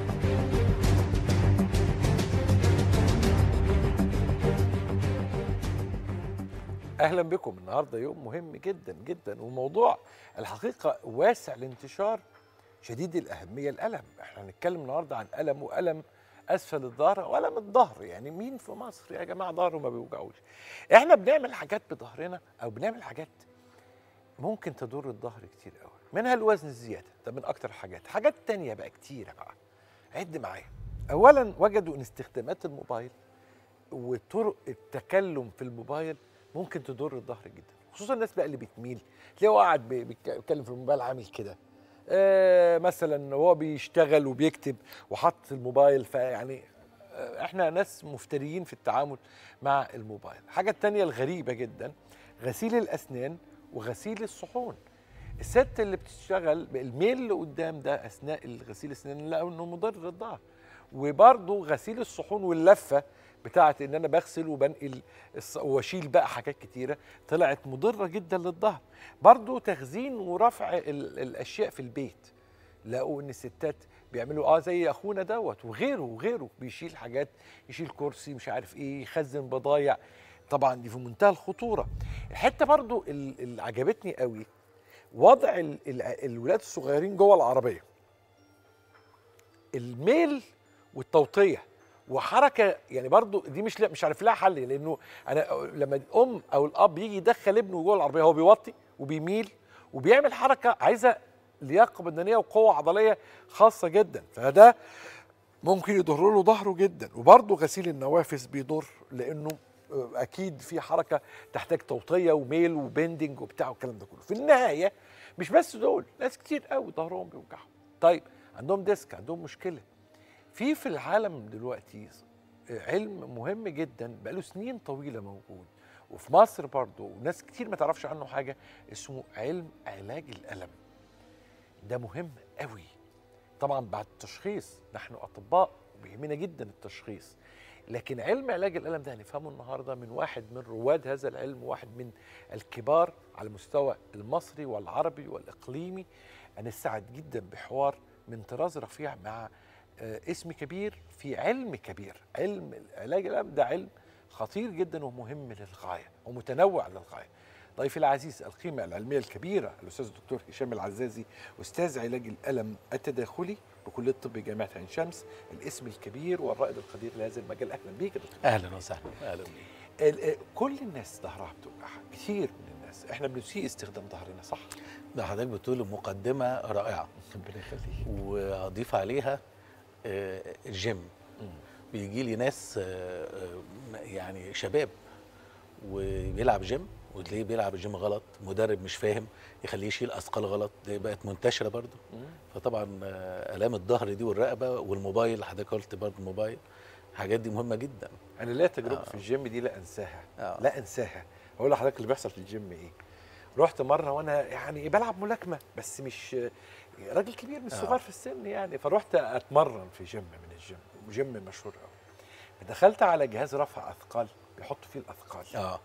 اهلا بكم النهارده يوم مهم جدا جدا وموضوع الحقيقه واسع الانتشار شديد الاهميه الالم احنا هنتكلم النهارده عن الم والم اسفل الظهر والم الظهر يعني مين في مصر يا جماعه ظهره ما بيوجعوش احنا بنعمل حاجات بظهرنا او بنعمل حاجات ممكن تضر الظهر كتير قوي منها الوزن الزياده ده من اكتر الحاجات حاجات تانية بقى كتيره بقى عد معايا اولا وجدوا ان استخدامات الموبايل وطرق التكلم في الموبايل ممكن تضر الظهر جدا خصوصا الناس بقى اللي بتميل تلاقيه قاعد بي- بيتكلم في الموبايل عامل كده آه مثلا هو بيشتغل وبيكتب وحط الموبايل فيعني آه، احنا ناس مفتريين في التعامل مع الموبايل الحاجة التانية الغريبة جدا غسيل الأسنان وغسيل الصحون الست اللي بتشتغل الميل اللي قدام ده اثناء غسيل الاسنان لقوا انه مضر للظهر وبرضه غسيل الصحون واللفه بتاعت ان انا بغسل وبنقل الص- واشيل بقى حاجات كتيره طلعت مضره جدا للظهر برضه تخزين ورفع ال- الاشياء في البيت لقوا ان الستات بيعملوا اه زي اخونا دوت وغيره وغيره بيشيل حاجات يشيل كرسي مش عارف ايه يخزن بضايع طبعا دي في منتهى الخطوره الحته برضو ال- اللي عجبتني قوي وضع ال- ال- الولاد الصغيرين جوه العربيه الميل والتوطيه وحركه يعني برضو دي مش مش عارف لها حل لانه انا لما الام او الاب يجي يدخل ابنه جوه العربيه هو بيوطي وبيميل وبيعمل حركه عايزه لياقه بدنيه وقوه عضليه خاصه جدا فده ممكن يضر له ظهره جدا وبرضه غسيل النوافذ بيضر لانه آه، اكيد في حركه تحتاج توطيه وميل وبندنج وبتاع والكلام ده كله في النهايه مش بس دول ناس كتير قوي ظهرهم بيوجعهم طيب عندهم ديسك عندهم مشكله في في العالم دلوقتي علم مهم جدا بقاله سنين طويله موجود وفي مصر برضه وناس كتير ما تعرفش عنه حاجه اسمه علم علاج الالم ده مهم قوي طبعا بعد التشخيص نحن اطباء وبيهمنا جدا التشخيص لكن علم علاج الالم ده هنفهمه النهارده من واحد من رواد هذا العلم واحد من الكبار على المستوى المصري والعربي والاقليمي انا سعد جدا بحوار من طراز رفيع مع آه، اسم كبير في علم كبير علم علاج الالم ده علم خطير جدا ومهم للغايه ومتنوع للغايه ضيفي العزيز القيمة العلمية الكبيرة الأستاذ الدكتور هشام العزازي أستاذ علاج الألم التداخلي بكلية طب جامعة عين شمس الاسم الكبير والرائد القدير لهذا المجال أهلا بيك يا دكتور اهلا وسهلا اهلا بيك ال- آه، كل الناس ظهرها بتوجعها كتير من الناس احنا بنسيء استخدام ظهرنا صح؟ ده حضرتك بتقول مقدمه رائعه ربنا يخليك واضيف عليها آه، الجيم بيجي لي ناس آه، آه، يعني شباب وبيلعب جيم وتلاقيه بيلعب الجيم غلط مدرب مش فاهم يخليه يشيل اثقال غلط دي بقت منتشره برضو فطبعا آه، الام الظهر دي والرقبه والموبايل حضرتك قلت برضو الموبايل الحاجات دي مهمه جدا أنا ليا تجربة في الجيم دي لا أنساها آه. لا أنساها أقول لحضرتك اللي بيحصل في الجيم إيه رحت مرة وأنا يعني بلعب ملاكمة بس مش راجل كبير مش صغير في السن يعني فرحت أتمرن في جيم من الجيم جيم مشهور قوي دخلت على جهاز رفع أثقال بيحطوا فيه الأثقال اه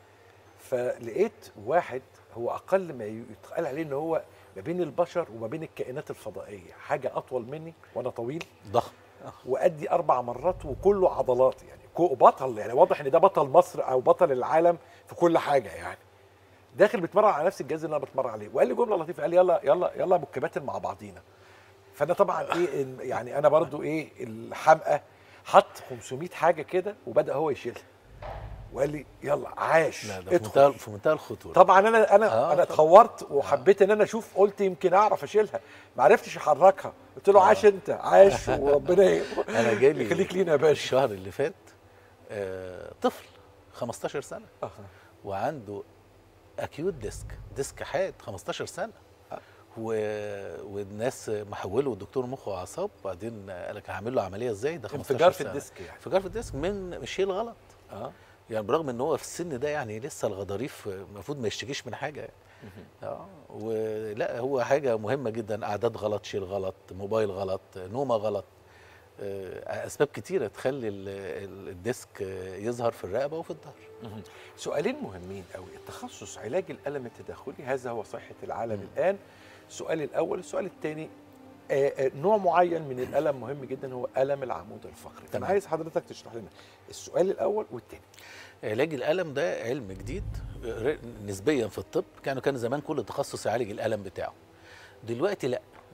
فلقيت واحد هو اقل ما يتقال عليه ان هو ما بين البشر وما بين الكائنات الفضائيه حاجه اطول مني وانا طويل ضخم وادي اربع مرات وكله عضلات يعني كو- بطل يعني واضح ان ده بطل مصر او بطل العالم في كل حاجه يعني داخل بيتمرن على نفس الجهاز اللي انا بتمرن عليه وقال لي جمله لطيفه قال لي يلا يلا يلا يا ابو الكباتن مع بعضينا فانا طبعا ايه ال- يعني انا برضو ايه الحمقى حط 500 حاجه كده وبدا هو يشيلها وقال لي يلا عاش لا ده في ادخل. منتهى في منتهى الخطوره طبعا انا انا آه، آه انا طبعاً. اتخورت وحبيت ان انا اشوف قلت يمكن اعرف اشيلها ما عرفتش احركها قلت له عاش انت عاش وربنا ي- انا جالي يخليك لينا يا باشا الشهر اللي فات آه، طفل 15 سنه آه. وعنده اكيوت ديسك ديسك حاد 15 سنه و... والناس محوله دكتور مخ واعصاب وبعدين قال لك هعمل له عمليه ازاي ده 15 انفجار في سنة. الديسك يعني انفجار في الديسك من شيل غلط اه يعني برغم ان هو في السن ده يعني لسه الغضاريف المفروض ما يشتكيش من حاجه يعني. اه ولا هو حاجه مهمه جدا اعداد غلط شيل غلط موبايل غلط نومه غلط آه، اسباب كتيره تخلي ال- ال- الديسك آه، يظهر في الرقبه وفي الظهر سؤالين مهمين قوي التخصص علاج الالم التداخلي هذا هو صحه العالم الان السؤال الاول السؤال الثاني نوع معين من الالم مهم جدا هو الم العمود الفقري انا تمام. عايز حضرتك تشرح لنا السؤال الاول والثاني علاج الالم ده علم جديد آه، نسبيا في الطب كانوا كان زمان كل تخصص يعالج الالم بتاعه دلوقتي لا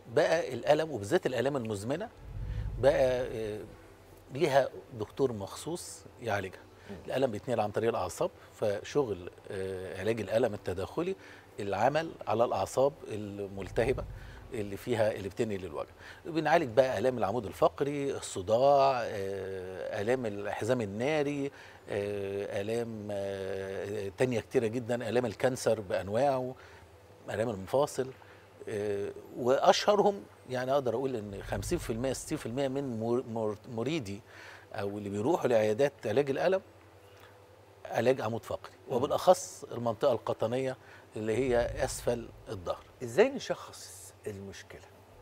بقى الالم وبالذات الالام المزمنه بقى آه، ليها دكتور مخصوص يعالجها الالم بيتنقل عن طريق الاعصاب فشغل آه، علاج الالم التداخلي العمل على الاعصاب الملتهبه اللي فيها اللي بتنقل الوجع بنعالج بقى الام العمود الفقري الصداع آه، الام الحزام الناري آه، الام آه، تانية كتيره جدا الام الكانسر بانواعه الام المفاصل آه، واشهرهم يعني اقدر اقول ان 50% 60% من مر- مر- مريدي او اللي بيروحوا لعيادات علاج الالم علاج عمود فقري وبالاخص المنطقه القطنيه اللي هي اسفل الظهر ازاي نشخص المشكله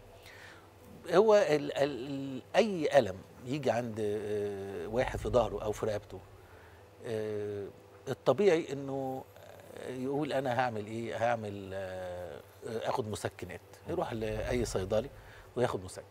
هو ال ال اي الم يجي عند آه، واحد في ظهره او في رقبته آه، الطبيعي انه يقول انا هعمل ايه هعمل آه، اخد مسكنات يروح لاي صيدلي وياخد مسكن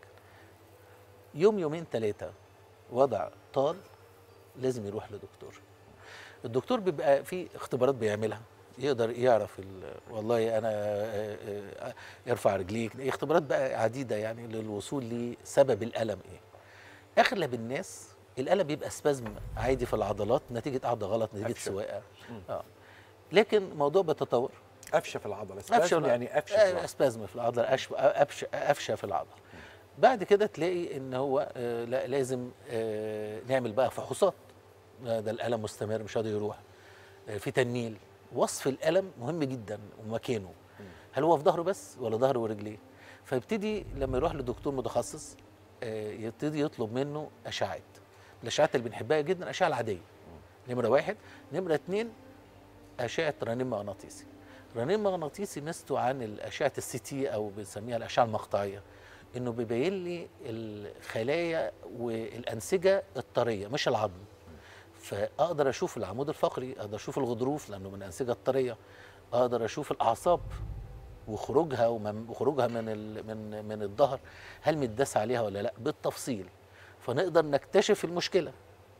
يوم يومين ثلاثه وضع طال لازم يروح لدكتور الدكتور بيبقى في اختبارات بيعملها يقدر يعرف ال- والله انا آه، آه، ارفع رجليك اختبارات بقى عديده يعني للوصول لسبب الالم ايه اغلب الناس الالم بيبقى سبازم عادي في العضلات نتيجه قعده غلط نتيجه قفشة. سواقه اه لكن الموضوع بيتطور قفشه في العضله قفشه سبازم يعني قفشه في آه، العضلة. سبازم في العضله قفشه قفشه قفشه في العضله بعد كده تلاقي ان هو آه، لا لازم آه، نعمل بقى فحوصات آه، ده الالم مستمر مش قادر يروح آه، في تنميل وصف الالم مهم جدا ومكانه هل هو في ظهره بس ولا ظهره ورجليه فيبتدي لما يروح لدكتور متخصص آه، يبتدي يطلب منه اشعات الاشعات اللي بنحبها جدا الاشعه العاديه نمره واحد نمره اتنين اشعه رنين مغناطيسي رنين مغناطيسي ميزته عن الاشعه السي تي او بنسميها الاشعه المقطعيه انه بيبين لي الخلايا والانسجه الطريه مش العظم فاقدر اشوف العمود الفقري اقدر اشوف الغضروف لانه من الانسجه الطريه اقدر اشوف الاعصاب وخروجها ومن- وخروجها من ال- من من الظهر هل متداس عليها ولا لا بالتفصيل فنقدر نكتشف المشكله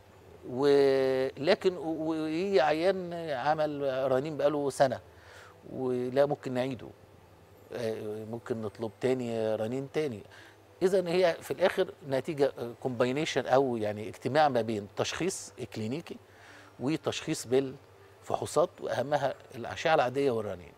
ولكن ويجي عيان عمل رنين بقاله سنه ولا ممكن نعيده آه، ممكن نطلب تاني رنين تاني اذا هي في الاخر نتيجه كومباينيشن او يعني اجتماع ما بين تشخيص كلينيكي وتشخيص بالفحوصات واهمها الاشعه العاديه والرنين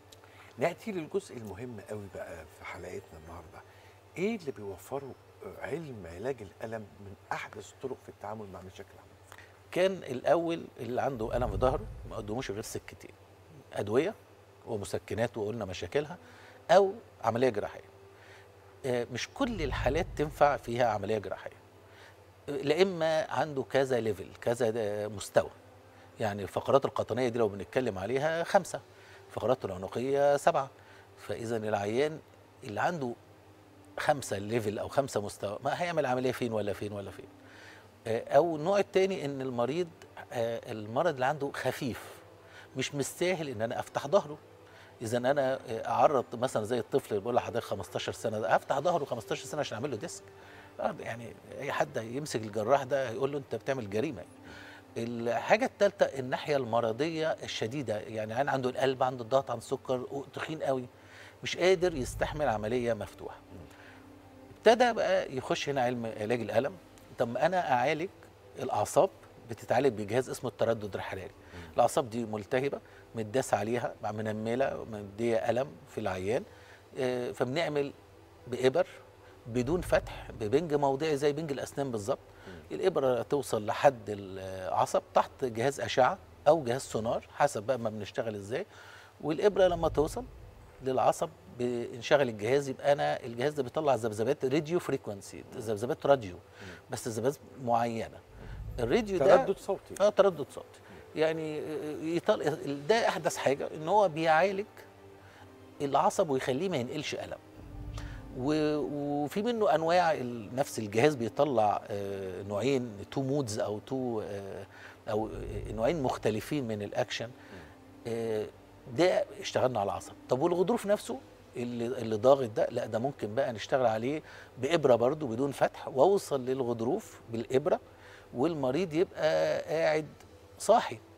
ناتي للجزء المهم قوي بقى في حلقتنا النهارده ايه اللي بيوفره علم علاج الالم من احدث الطرق في التعامل مع مشاكل العمود كان الاول اللي عنده الم في ظهره ما قدموش غير سكتين ادويه ومسكنات وقلنا مشاكلها او عمليه جراحيه آه، مش كل الحالات تنفع فيها عمليه جراحيه آه، لا اما عنده كذا ليفل كذا آه، مستوى يعني الفقرات القطنيه دي لو بنتكلم عليها خمسه الفقرات العنقيه سبعه فاذا العيان اللي عنده خمسه ليفل او خمسه مستوى ما هيعمل عمليه فين ولا فين ولا فين آه، او النوع الثاني ان المريض آه، المرض اللي عنده خفيف مش مستاهل ان انا افتح ظهره اذا انا آه، اعرض مثلا زي الطفل اللي بقول لحضرتك 15 سنه ده افتح ظهره 15 سنه عشان اعمل له ديسك آه، يعني اي حد يمسك الجراح ده هيقول له انت بتعمل جريمه الحاجه الثالثه الناحيه المرضيه الشديده يعني عين عنده القلب عنده الضغط عنده السكر تخين قوي مش قادر يستحمل عمليه مفتوحه ابتدى بقى يخش هنا علم علاج الالم طب ما انا اعالج الاعصاب بتتعالج بجهاز اسمه التردد الحراري الاعصاب دي ملتهبه متداس عليها مع منمله مديه الم في العيان آه، فبنعمل بابر بدون فتح ببنج موضعي زي بنج الاسنان بالظبط الابره توصل لحد العصب تحت جهاز اشعه او جهاز سونار حسب بقى ما بنشتغل ازاي والابره لما توصل للعصب بنشغل الجهاز يبقى انا الجهاز ده بيطلع ذبذبات راديو فريكونسي ذبذبات راديو بس ذبذبات معينه الراديو ده تردد صوتي اه تردد صوتي يعني يطل... ده احدث حاجه ان هو بيعالج العصب ويخليه ما ينقلش الم و... وفي منه انواع ال- نفس الجهاز بيطلع آه، نوعين تو مودز او تو آه، او آه، نوعين مختلفين من الاكشن آه، ده اشتغلنا على العصب طب والغضروف نفسه اللي اللي ضاغط ده لا ده ممكن بقى نشتغل عليه بابره برضو بدون فتح واوصل للغضروف بالابره والمريض يبقى قاعد صاحي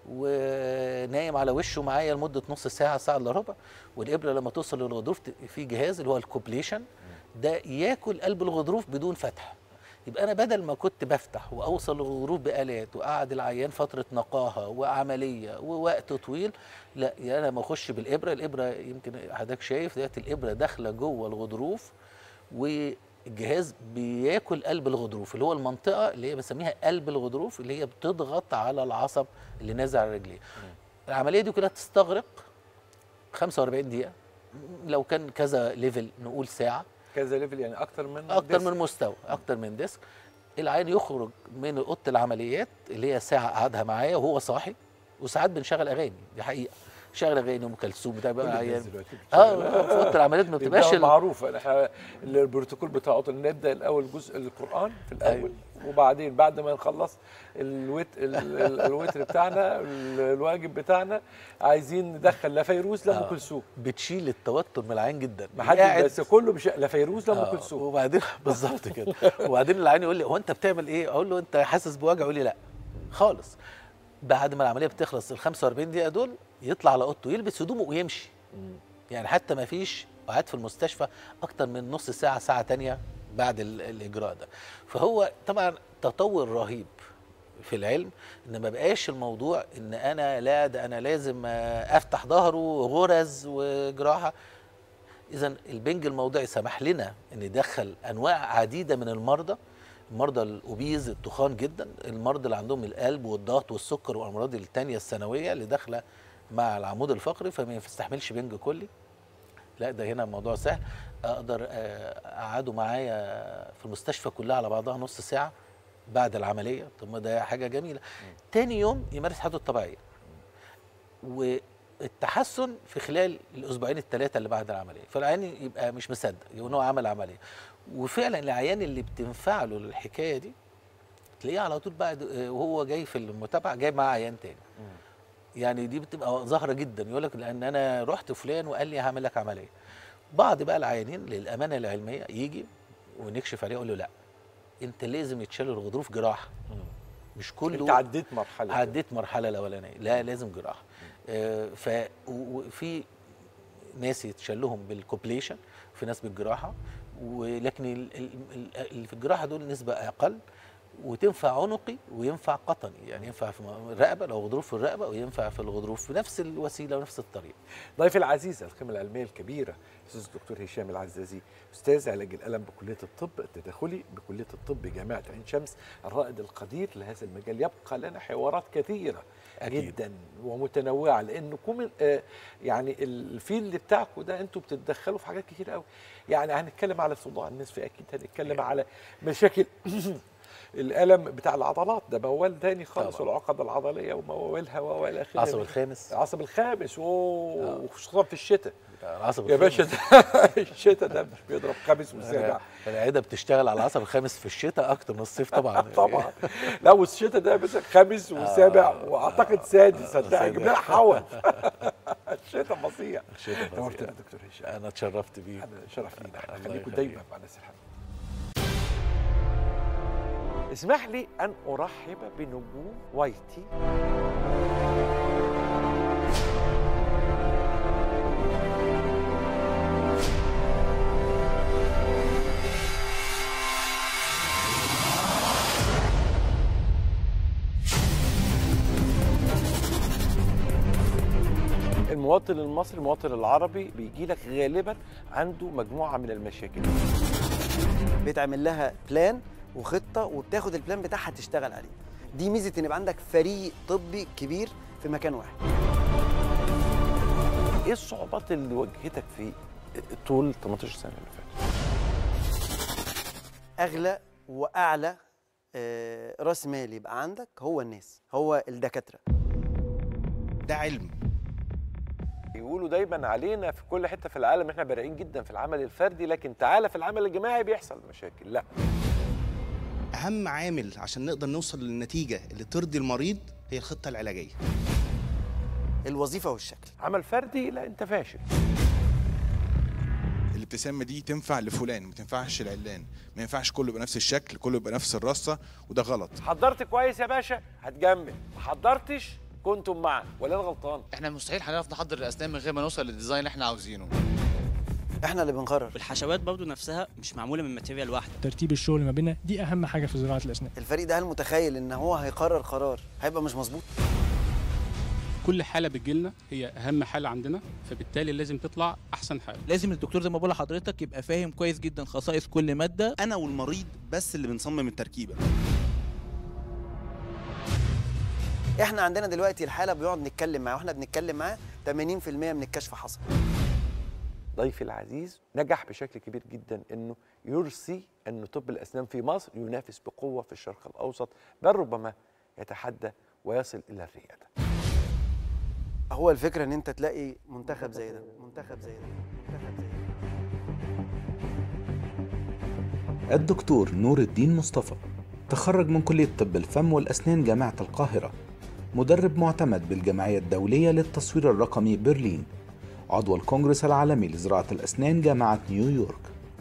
ونايم على وشه معايا لمده نص ساعه ساعه الا ربع والابره لما توصل للغضروف ت- في جهاز اللي هو الكوبليشن ده ياكل قلب الغضروف بدون فتح يبقى انا بدل ما كنت بفتح واوصل للغضروف بالات واقعد العيان فتره نقاهه وعمليه ووقت طويل لا يعني انا ما اخش بالابره الابره يمكن حضرتك شايف ديت الابره داخله جوه الغضروف والجهاز بياكل قلب الغضروف اللي هو المنطقه اللي هي بسميها قلب الغضروف اللي هي بتضغط على العصب اللي نازل على الرجلين العمليه دي كلها تستغرق 45 دقيقه لو كان كذا ليفل نقول ساعه كذا ليفل يعني اكتر من اكتر ديسك. من مستوى اكتر من ديسك العيان يخرج من اوضه العمليات اللي هي ساعه قعدها معايا وهو صاحي وساعات بنشغل اغاني دي حقيقه شغل اغاني ام كلثوم بتاع كل بقى الناس عيان دلوقتي اه بتشغل. آه، في اوضه العمليات ما بتبقاش بتبقاش ال- معروفه احنا البروتوكول بتاعه نبدا الاول جزء القران في الاول أيوة. وبعدين بعد ما نخلص الوت ال- ال- الوتر بتاعنا ال- الواجب بتاعنا عايزين ندخل لا فيروز لا ام آه. كلثوم بتشيل التوتر من العين جدا ما حد قاعد- بس كله مش لا فيروز لا ام آه، كلثوم وبعدين بالظبط كده وبعدين العيان يقول لي هو انت بتعمل ايه؟ اقول له انت حاسس بوجع يقول لي لا خالص بعد ما العمليه بتخلص ال 45 دقيقه دول يطلع على اوضته يلبس هدومه ويمشي يعني حتى ما فيش قعد في المستشفى اكتر من نص ساعه ساعه تانية بعد ال- الاجراء ده فهو طبعا تطور رهيب في العلم ان ما بقاش الموضوع ان انا لا ده انا لازم آه، افتح ظهره غرز وجراحه اذا البنج الموضعي سمح لنا ان ندخل انواع عديده من المرضى المرضى الاوبيز التخان جدا المرضى اللي عندهم القلب والضغط والسكر والامراض التانية الثانويه اللي داخله مع العمود الفقري فما يستحملش بنج كلي لا ده هنا الموضوع سهل اقدر آه، اقعده معايا في المستشفى كلها على بعضها نص ساعه بعد العمليه طب ما ده حاجه جميله تاني يوم يمارس حياته الطبيعيه والتحسن في خلال الاسبوعين الثلاثه اللي بعد العمليه فالعيان يبقى مش مصدق يقول إن هو عمل عمليه وفعلا العيان اللي بتنفع له الحكايه دي تلاقيه على طول بعد آه، وهو جاي في المتابعه جاي معاه عيان تاني يعني دي بتبقى ظاهره جدا يقول لك لان انا رحت فلان وقال لي هعمل لك عمليه بعض بقى العيانين للامانه العلميه يجي ونكشف عليه يقول له لا انت لازم يتشال الغضروف جراحه مش كله انت عديت مرحله عديت مرحله الاولانيه لا لازم جراحه آه، ف و- وفي ناس يتشال لهم بالكوبليشن في ناس بالجراحه ولكن ال- ال- ال- اللي في الجراحه دول نسبه اقل وتنفع عنقي وينفع قطني يعني ينفع في الرقبه لو غضروف في الرقبه وينفع في الغضروف بنفس الوسيله ونفس الطريقه ضيفي العزيز القيمة العلمية الكبيرة الأستاذ الدكتور هشام العزازي أستاذ علاج الألم بكلية الطب التداخلي بكلية الطب جامعة عين شمس الرائد القدير لهذا المجال يبقى لنا حوارات كثيرة أكيد. جدا ومتنوعة لأنكم ال- آه، يعني الفيلد بتاعكم ده أنتوا بتتدخلوا في حاجات كتير قوي يعني هنتكلم على صداع النصفي أكيد هنتكلم على مشاكل الألم بتاع العضلات ده موال تاني خالص طبعا. والعقد العضلية وموالها وإلى آخره العصب الخامس العصب الخامس اوه وخصوصا في الشتاء العصب يا الخامس. باشا ده الشتاء ده مش بيضرب خامس وسابع العياده بتشتغل على العصب الخامس في الشتاء اكتر من الصيف طبعا طبعا لا والشتاء ده بس خامس وسابع واعتقد سادس صدقني جبنا لها حول الشتاء فظيع الشتاء فظيع. نورتنا يا دكتور هشام انا اتشرفت بيك انا شرف لينا احنا الله خليكم يخليك. دايما مع ناس الحمد اسمح لي ان ارحب بنجوم وايتي المواطن المصري المواطن العربي بيجي لك غالبا عنده مجموعه من المشاكل بيتعمل لها بلان وخطه وبتاخد البلان بتاعها تشتغل عليه دي ميزه ان يبقى عندك فريق طبي كبير في مكان واحد ايه الصعوبات اللي واجهتك في طول 18 سنه اللي فاتت اغلى واعلى آه، راس مال يبقى عندك هو الناس هو الدكاتره ده علم يقولوا دايما علينا في كل حته في العالم احنا بارعين جدا في العمل الفردي لكن تعالى في العمل الجماعي بيحصل مشاكل لا اهم عامل عشان نقدر نوصل للنتيجه اللي ترضي المريض هي الخطه العلاجيه الوظيفه والشكل عمل فردي لا انت فاشل الابتسامه دي تنفع لفلان ما تنفعش لعلان ما ينفعش كله يبقى نفس الشكل كله يبقى نفس الرصه وده غلط حضرت كويس يا باشا هتجمل ما حضرتش كنتم مع ولا انا غلطان احنا مستحيل هنعرف نحضر الاسنان من غير ما نوصل للديزاين اللي احنا عاوزينه احنا اللي بنقرر والحشوات برضو نفسها مش معموله من ماتيريال واحده ترتيب الشغل ما بيننا دي اهم حاجه في زراعه الاسنان الفريق ده هل متخيل ان هو هيقرر قرار هيبقى مش مظبوط كل حاله بتجيلنا هي اهم حاله عندنا فبالتالي لازم تطلع احسن حاله لازم الدكتور زي ما بقول لحضرتك يبقى فاهم كويس جدا خصائص كل ماده انا والمريض بس اللي بنصمم التركيبه احنا عندنا دلوقتي الحاله بيقعد نتكلم معاه واحنا بنتكلم معاه 80% من الكشف حصل ضيفي العزيز نجح بشكل كبير جدا انه يرسي ان طب الاسنان في مصر ينافس بقوه في الشرق الاوسط بل ربما يتحدى ويصل الى الرياده. هو الفكره ان انت تلاقي منتخب زي ده منتخب زي ده منتخب زي ده الدكتور نور الدين مصطفى تخرج من كلية طب الفم والأسنان جامعة القاهرة مدرب معتمد بالجمعية الدولية للتصوير الرقمي برلين عضو الكونغرس العالمي لزراعة الأسنان جامعة نيويورك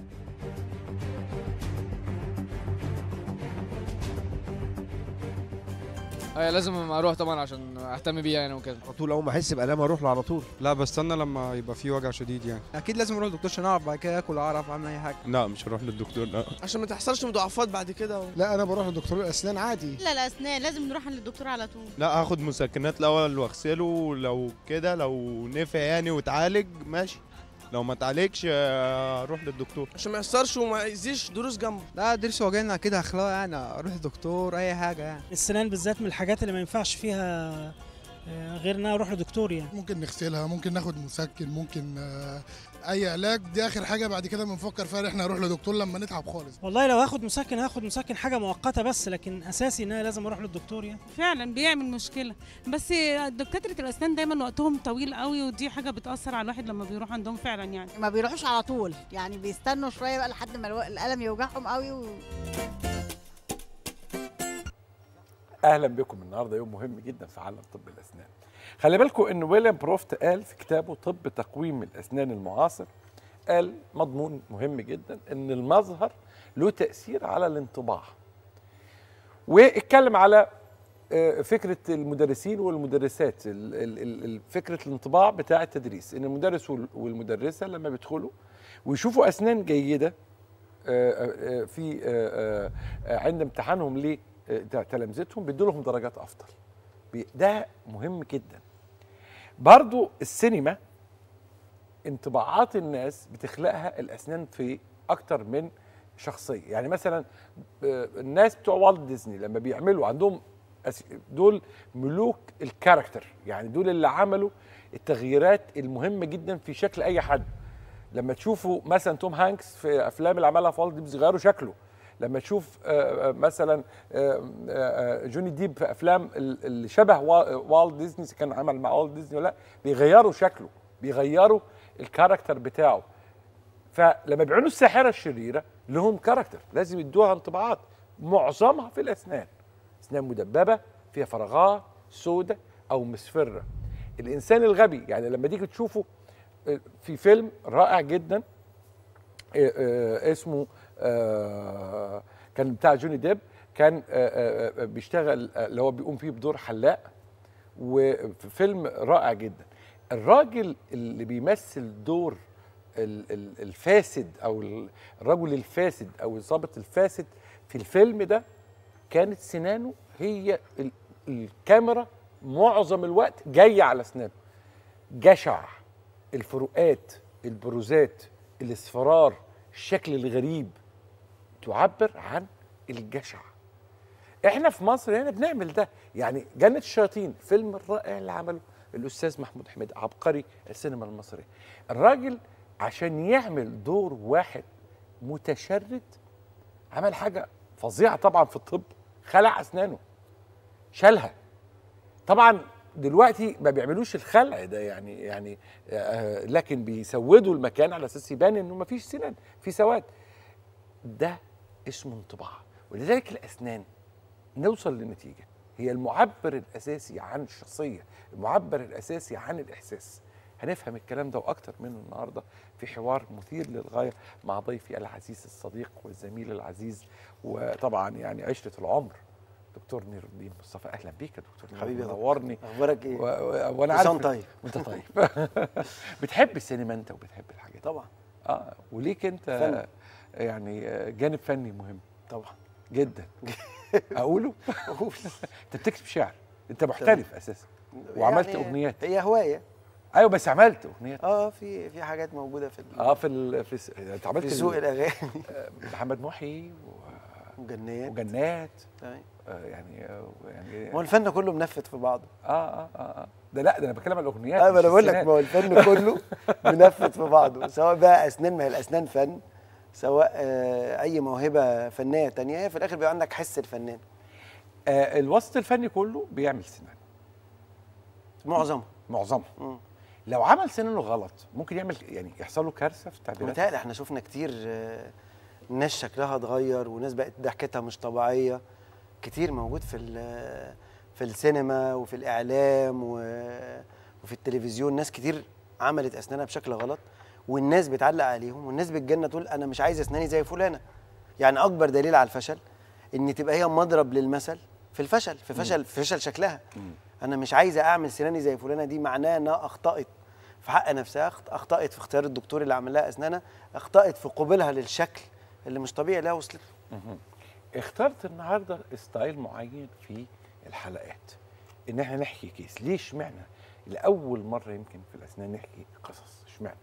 ايوه لازم اروح طبعا عشان اهتم بيه يعني وكده على طول اول ما احس بالام اروح له على طول لا بستنى لما يبقى في وجع شديد يعني اكيد لازم اروح للدكتور عشان اعرف بعد كده اكل اعرف اعمل اي حاجه لا مش هروح للدكتور لا عشان ما تحصلش مضاعفات بعد كده و... لا انا بروح لدكتور الاسنان عادي لا لا اسنان لازم نروح عند الدكتور على طول لا هاخد مسكنات الاول واغسله لو كده لو نفع يعني واتعالج ماشي لو ما اتعالجش آه، اروح للدكتور عشان ما يحصلش وما يأذيش دروس جنبه لا ضرس وجعنا كده اخلاق يعني اروح لدكتور اي حاجه يعني السنان بالذات من الحاجات اللي ما ينفعش فيها آه، غير ان انا اروح لدكتور يعني ممكن نغسلها ممكن ناخد مسكن ممكن آه، اي علاج دي اخر حاجه بعد كده بنفكر فيها ان احنا نروح لدكتور لما نتعب خالص والله لو هاخد مسكن هاخد مسكن حاجه مؤقته بس لكن اساسي ان انا لازم اروح للدكتور يعني فعلا بيعمل مشكله بس دكاتره الاسنان دايما وقتهم طويل قوي ودي حاجه بتاثر على الواحد لما بيروح عندهم فعلا يعني ما بيروحوش على طول يعني بيستنوا شويه بقى لحد ما الو- الالم يوجعهم قوي و... اهلا بكم النهارده يوم مهم جدا في عالم طب الاسنان. خلي بالكم ان ويليام بروفت قال في كتابه طب تقويم الاسنان المعاصر قال مضمون مهم جدا ان المظهر له تاثير على الانطباع. واتكلم على آه، فكره المدرسين والمدرسات ال- ال- ال- ال- فكره الانطباع بتاع التدريس ان المدرس وال- والمدرسه لما بيدخلوا ويشوفوا اسنان جيده آه، آه، في آه، آه، عند امتحانهم لتلامذتهم بيدوا لهم درجات افضل بي- ده مهم جدا برضو السينما انطباعات الناس بتخلقها الاسنان في اكتر من شخصيه يعني مثلا آه، الناس بتوع والت ديزني لما بيعملوا عندهم أس- دول ملوك الكاركتر يعني دول اللي عملوا التغييرات المهمه جدا في شكل اي حد لما تشوفوا مثلا توم هانكس في افلام اللي عملها في والت ديزني غيروا شكله لما تشوف آه، آه، مثلا آه، آه، جوني ديب في افلام ال- اللي شبه وا- والت ديزني إذا كان عمل مع والت ديزني ولا لا بيغيروا شكله بيغيروا الكاركتر بتاعه فلما بيعملوا الساحره الشريره لهم كاركتر لازم يدوها انطباعات معظمها في الاسنان اسنان مدببه فيها فراغات سودة او مصفره الانسان الغبي يعني لما تيجي تشوفه آه، في فيلم رائع جدا آه، آه، اسمه آه، كان بتاع جوني ديب كان آه، آه، بيشتغل آه، اللي هو بيقوم فيه بدور حلاق وفي فيلم رائع جدا الراجل اللي بيمثل دور ال- ال- الفاسد او ال- الرجل الفاسد او الضابط الفاسد في الفيلم ده كانت سنانه هي ال- الكاميرا معظم الوقت جايه على اسنانه جشع الفروقات البروزات الاصفرار الشكل الغريب تعبر عن الجشع احنا في مصر هنا بنعمل ده يعني جنة الشياطين فيلم الرائع اللي عمله الاستاذ محمود حميد عبقري السينما المصريه الراجل عشان يعمل دور واحد متشرد عمل حاجه فظيعه طبعا في الطب خلع اسنانه شالها طبعا دلوقتي ما بيعملوش الخلع ده يعني يعني آه لكن بيسودوا المكان على اساس يبان انه ما فيش سنان في سواد ده اسمه انطباع ولذلك الاسنان نوصل لنتيجه هي المعبر الاساسي عن الشخصيه المعبر الاساسي عن الاحساس هنفهم الكلام ده واكتر منه النهارده في حوار مثير للغايه مع ضيفي العزيز الصديق والزميل العزيز وطبعا يعني عشره العمر دكتور نير الدين مصطفى اهلا بيك يا دكتور نير حبيبي يا دكتور. نورني أخبارك إيه؟ و... و... وانا كل عارف سنة طيب. وانت طيب بتحب السينما انت وبتحب الحاجات طبعا اه وليك انت فن. يعني جانب فني مهم طبعا جدا اقوله انت بتكتب شعر انت محترف اساسا وعملت يعني اغنيات هي هوايه ايوه بس عملت اغنيات اه في في حاجات موجوده في ال- اه في ال... في الس- انت عملت في سوق ال- الاغاني آه، محمد محي و... وجنات وجنات تمام آه يعني آه يعني ما هو الفن كله منفذ في بعضه اه اه اه, آه. ده لا ده انا بتكلم عن الاغنيات اه مش ما انا بقول لك السينات. ما هو الفن كله منفذ في بعضه سواء بقى اسنان ما هي الاسنان فن سواء آه اي موهبه فنيه تانية هي في الاخر بيبقى عندك حس الفنان آه الوسط الفني كله بيعمل سنان معظمه معظمه مم. لو عمل سنانه غلط ممكن يعمل يعني يحصل له كارثه في التعبيرات متهيألي احنا شفنا كتير آه، ناس شكلها اتغير وناس بقت ضحكتها مش طبيعيه كتير موجود في ال- في السينما وفي الاعلام و- وفي التلفزيون ناس كتير عملت اسنانها بشكل غلط والناس بتعلق عليهم والناس بتجنن تقول انا مش عايز اسناني زي فلانه يعني اكبر دليل على الفشل ان تبقى هي مضرب للمثل في الفشل في فشل في فشل شكلها انا مش عايزه اعمل سناني زي فلانه دي معناه انها اخطات في حق نفسها أخط- اخطات في اختيار الدكتور اللي عمل لها اسنانها اخطات في قبولها للشكل اللي مش طبيعي اللي هي وصلت له. مهم. اخترت النهارده ستايل معين في الحلقات ان احنا نحكي كيس ليه اشمعنى لاول مره يمكن في الاسنان نحكي قصص اشمعنى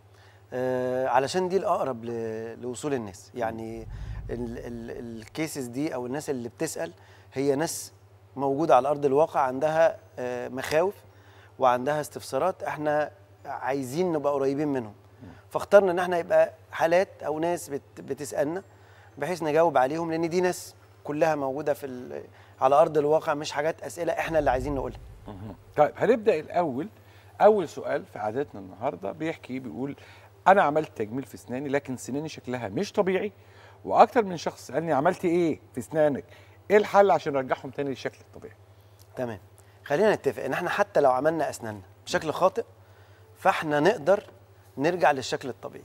آه علشان دي الاقرب ل- لوصول الناس يعني ال- ال- الكيسز دي او الناس اللي بتسال هي ناس موجوده على ارض الواقع عندها آه مخاوف وعندها استفسارات احنا عايزين نبقى قريبين منهم فاخترنا ان احنا يبقى حالات او ناس بت بتسالنا بحيث نجاوب عليهم لان دي ناس كلها موجوده في ال- على ارض الواقع مش حاجات اسئله احنا اللي عايزين نقولها طيب هنبدا الاول اول سؤال في عادتنا النهارده بيحكي بيقول انا عملت تجميل في اسناني لكن سناني شكلها مش طبيعي واكتر من شخص سالني عملت ايه في اسنانك ايه الحل عشان نرجعهم تاني للشكل الطبيعي تمام خلينا نتفق ان احنا حتى لو عملنا اسناننا بشكل خاطئ فاحنا نقدر نرجع للشكل الطبيعي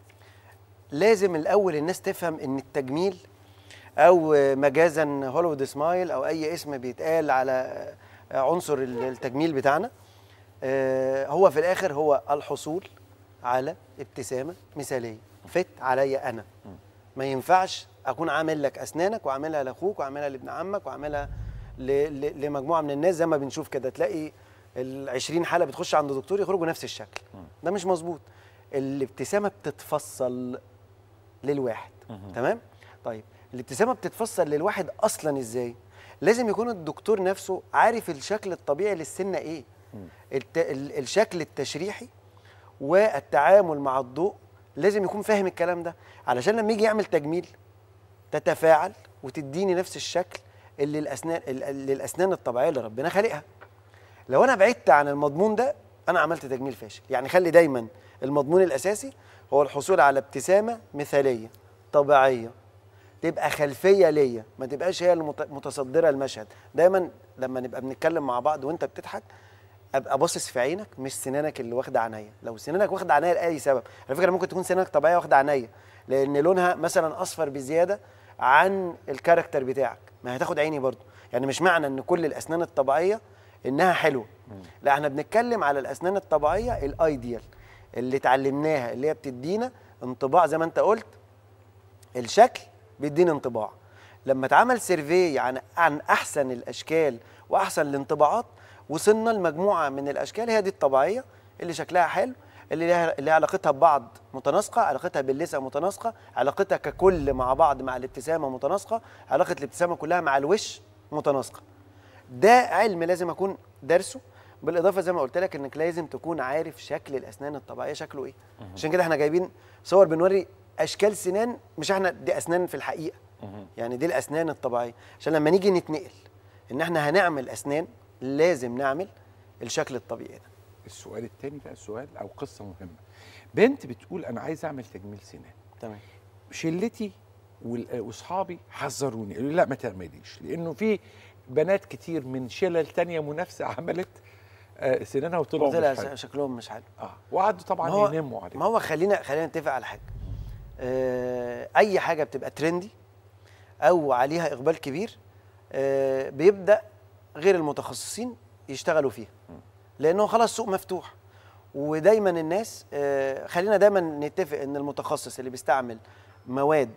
لازم الاول الناس تفهم ان التجميل او مجازا هوليوود سمايل او اي اسم بيتقال على عنصر التجميل بتاعنا آه، هو في الاخر هو الحصول على ابتسامه مثاليه فت عليا انا ما ينفعش اكون عامل لك اسنانك وعاملها لاخوك وعاملها لابن عمك وعاملها ل- ل- لمجموعه من الناس زي ما بنشوف كده تلاقي ال 20 حاله بتخش عند دكتور يخرجوا نفس الشكل ده مش مظبوط الابتسامه بتتفصل للواحد تمام طيب الابتسامه بتتفصل للواحد اصلا ازاي لازم يكون الدكتور نفسه عارف الشكل الطبيعي للسنه ايه الت... ال- الشكل التشريحي والتعامل مع الضوء لازم يكون فاهم الكلام ده علشان لما يجي يعمل تجميل تتفاعل وتديني نفس الشكل اللي الاسنان ال- اللي الاسنان الطبيعيه اللي ربنا خالقها لو انا بعدت عن المضمون ده انا عملت تجميل فاشل يعني خلي دايما المضمون الاساسي هو الحصول على ابتسامه مثاليه طبيعيه تبقى خلفيه ليا ما تبقاش هي المتصدره المشهد دايما لما نبقى بنتكلم مع بعض وانت بتضحك ابقى باصص في عينك مش سنانك اللي واخده عينيا لو سنانك واخده عينيا لاي سبب على فكره ممكن تكون سنانك طبيعيه واخده عينيا لان لونها مثلا اصفر بزياده عن الكاركتر بتاعك ما هتاخد عيني برضو يعني مش معنى ان كل الاسنان الطبيعيه انها حلوه لا احنا بنتكلم على الاسنان الطبيعيه الايديال اللي اتعلمناها اللي هي بتدينا انطباع زي ما انت قلت الشكل بيديني انطباع لما اتعمل سيرفي عن عن احسن الاشكال واحسن الانطباعات وصلنا لمجموعه من الاشكال هي دي الطبيعيه اللي شكلها حلو اللي لها اللي علاقتها ببعض متناسقه علاقتها باللثه متناسقه علاقتها ككل مع بعض مع الابتسامه متناسقه علاقه الابتسامه كلها مع الوش متناسقه ده علم لازم اكون دارسه بالاضافه زي ما قلت لك انك لازم تكون عارف شكل الاسنان الطبيعيه شكله ايه عشان كده احنا جايبين صور بنوري اشكال سنان مش احنا دي اسنان في الحقيقه يعني دي الاسنان الطبيعيه عشان لما نيجي نتنقل ان احنا هنعمل اسنان لازم نعمل الشكل الطبيعي ده السؤال الثاني بقى سؤال او قصه مهمه بنت بتقول انا عايز اعمل تجميل سنان تمام شلتي وال- واصحابي حذروني قالوا لي لا ما تعمليش لانه في بنات كتير من شلل تانية منافسه عملت آه، سنانها وطلعوا طلع مش حلو. شكلهم مش حلو اه وقعدوا طبعا ما هو- ينموا عليه ما هو خلينا خلينا نتفق على حاجه آه اي حاجه بتبقى ترندي او عليها اقبال كبير آه، بيبدا غير المتخصصين يشتغلوا فيها لانه خلاص سوق مفتوح ودايما الناس آه، خلينا دايما نتفق ان المتخصص اللي بيستعمل مواد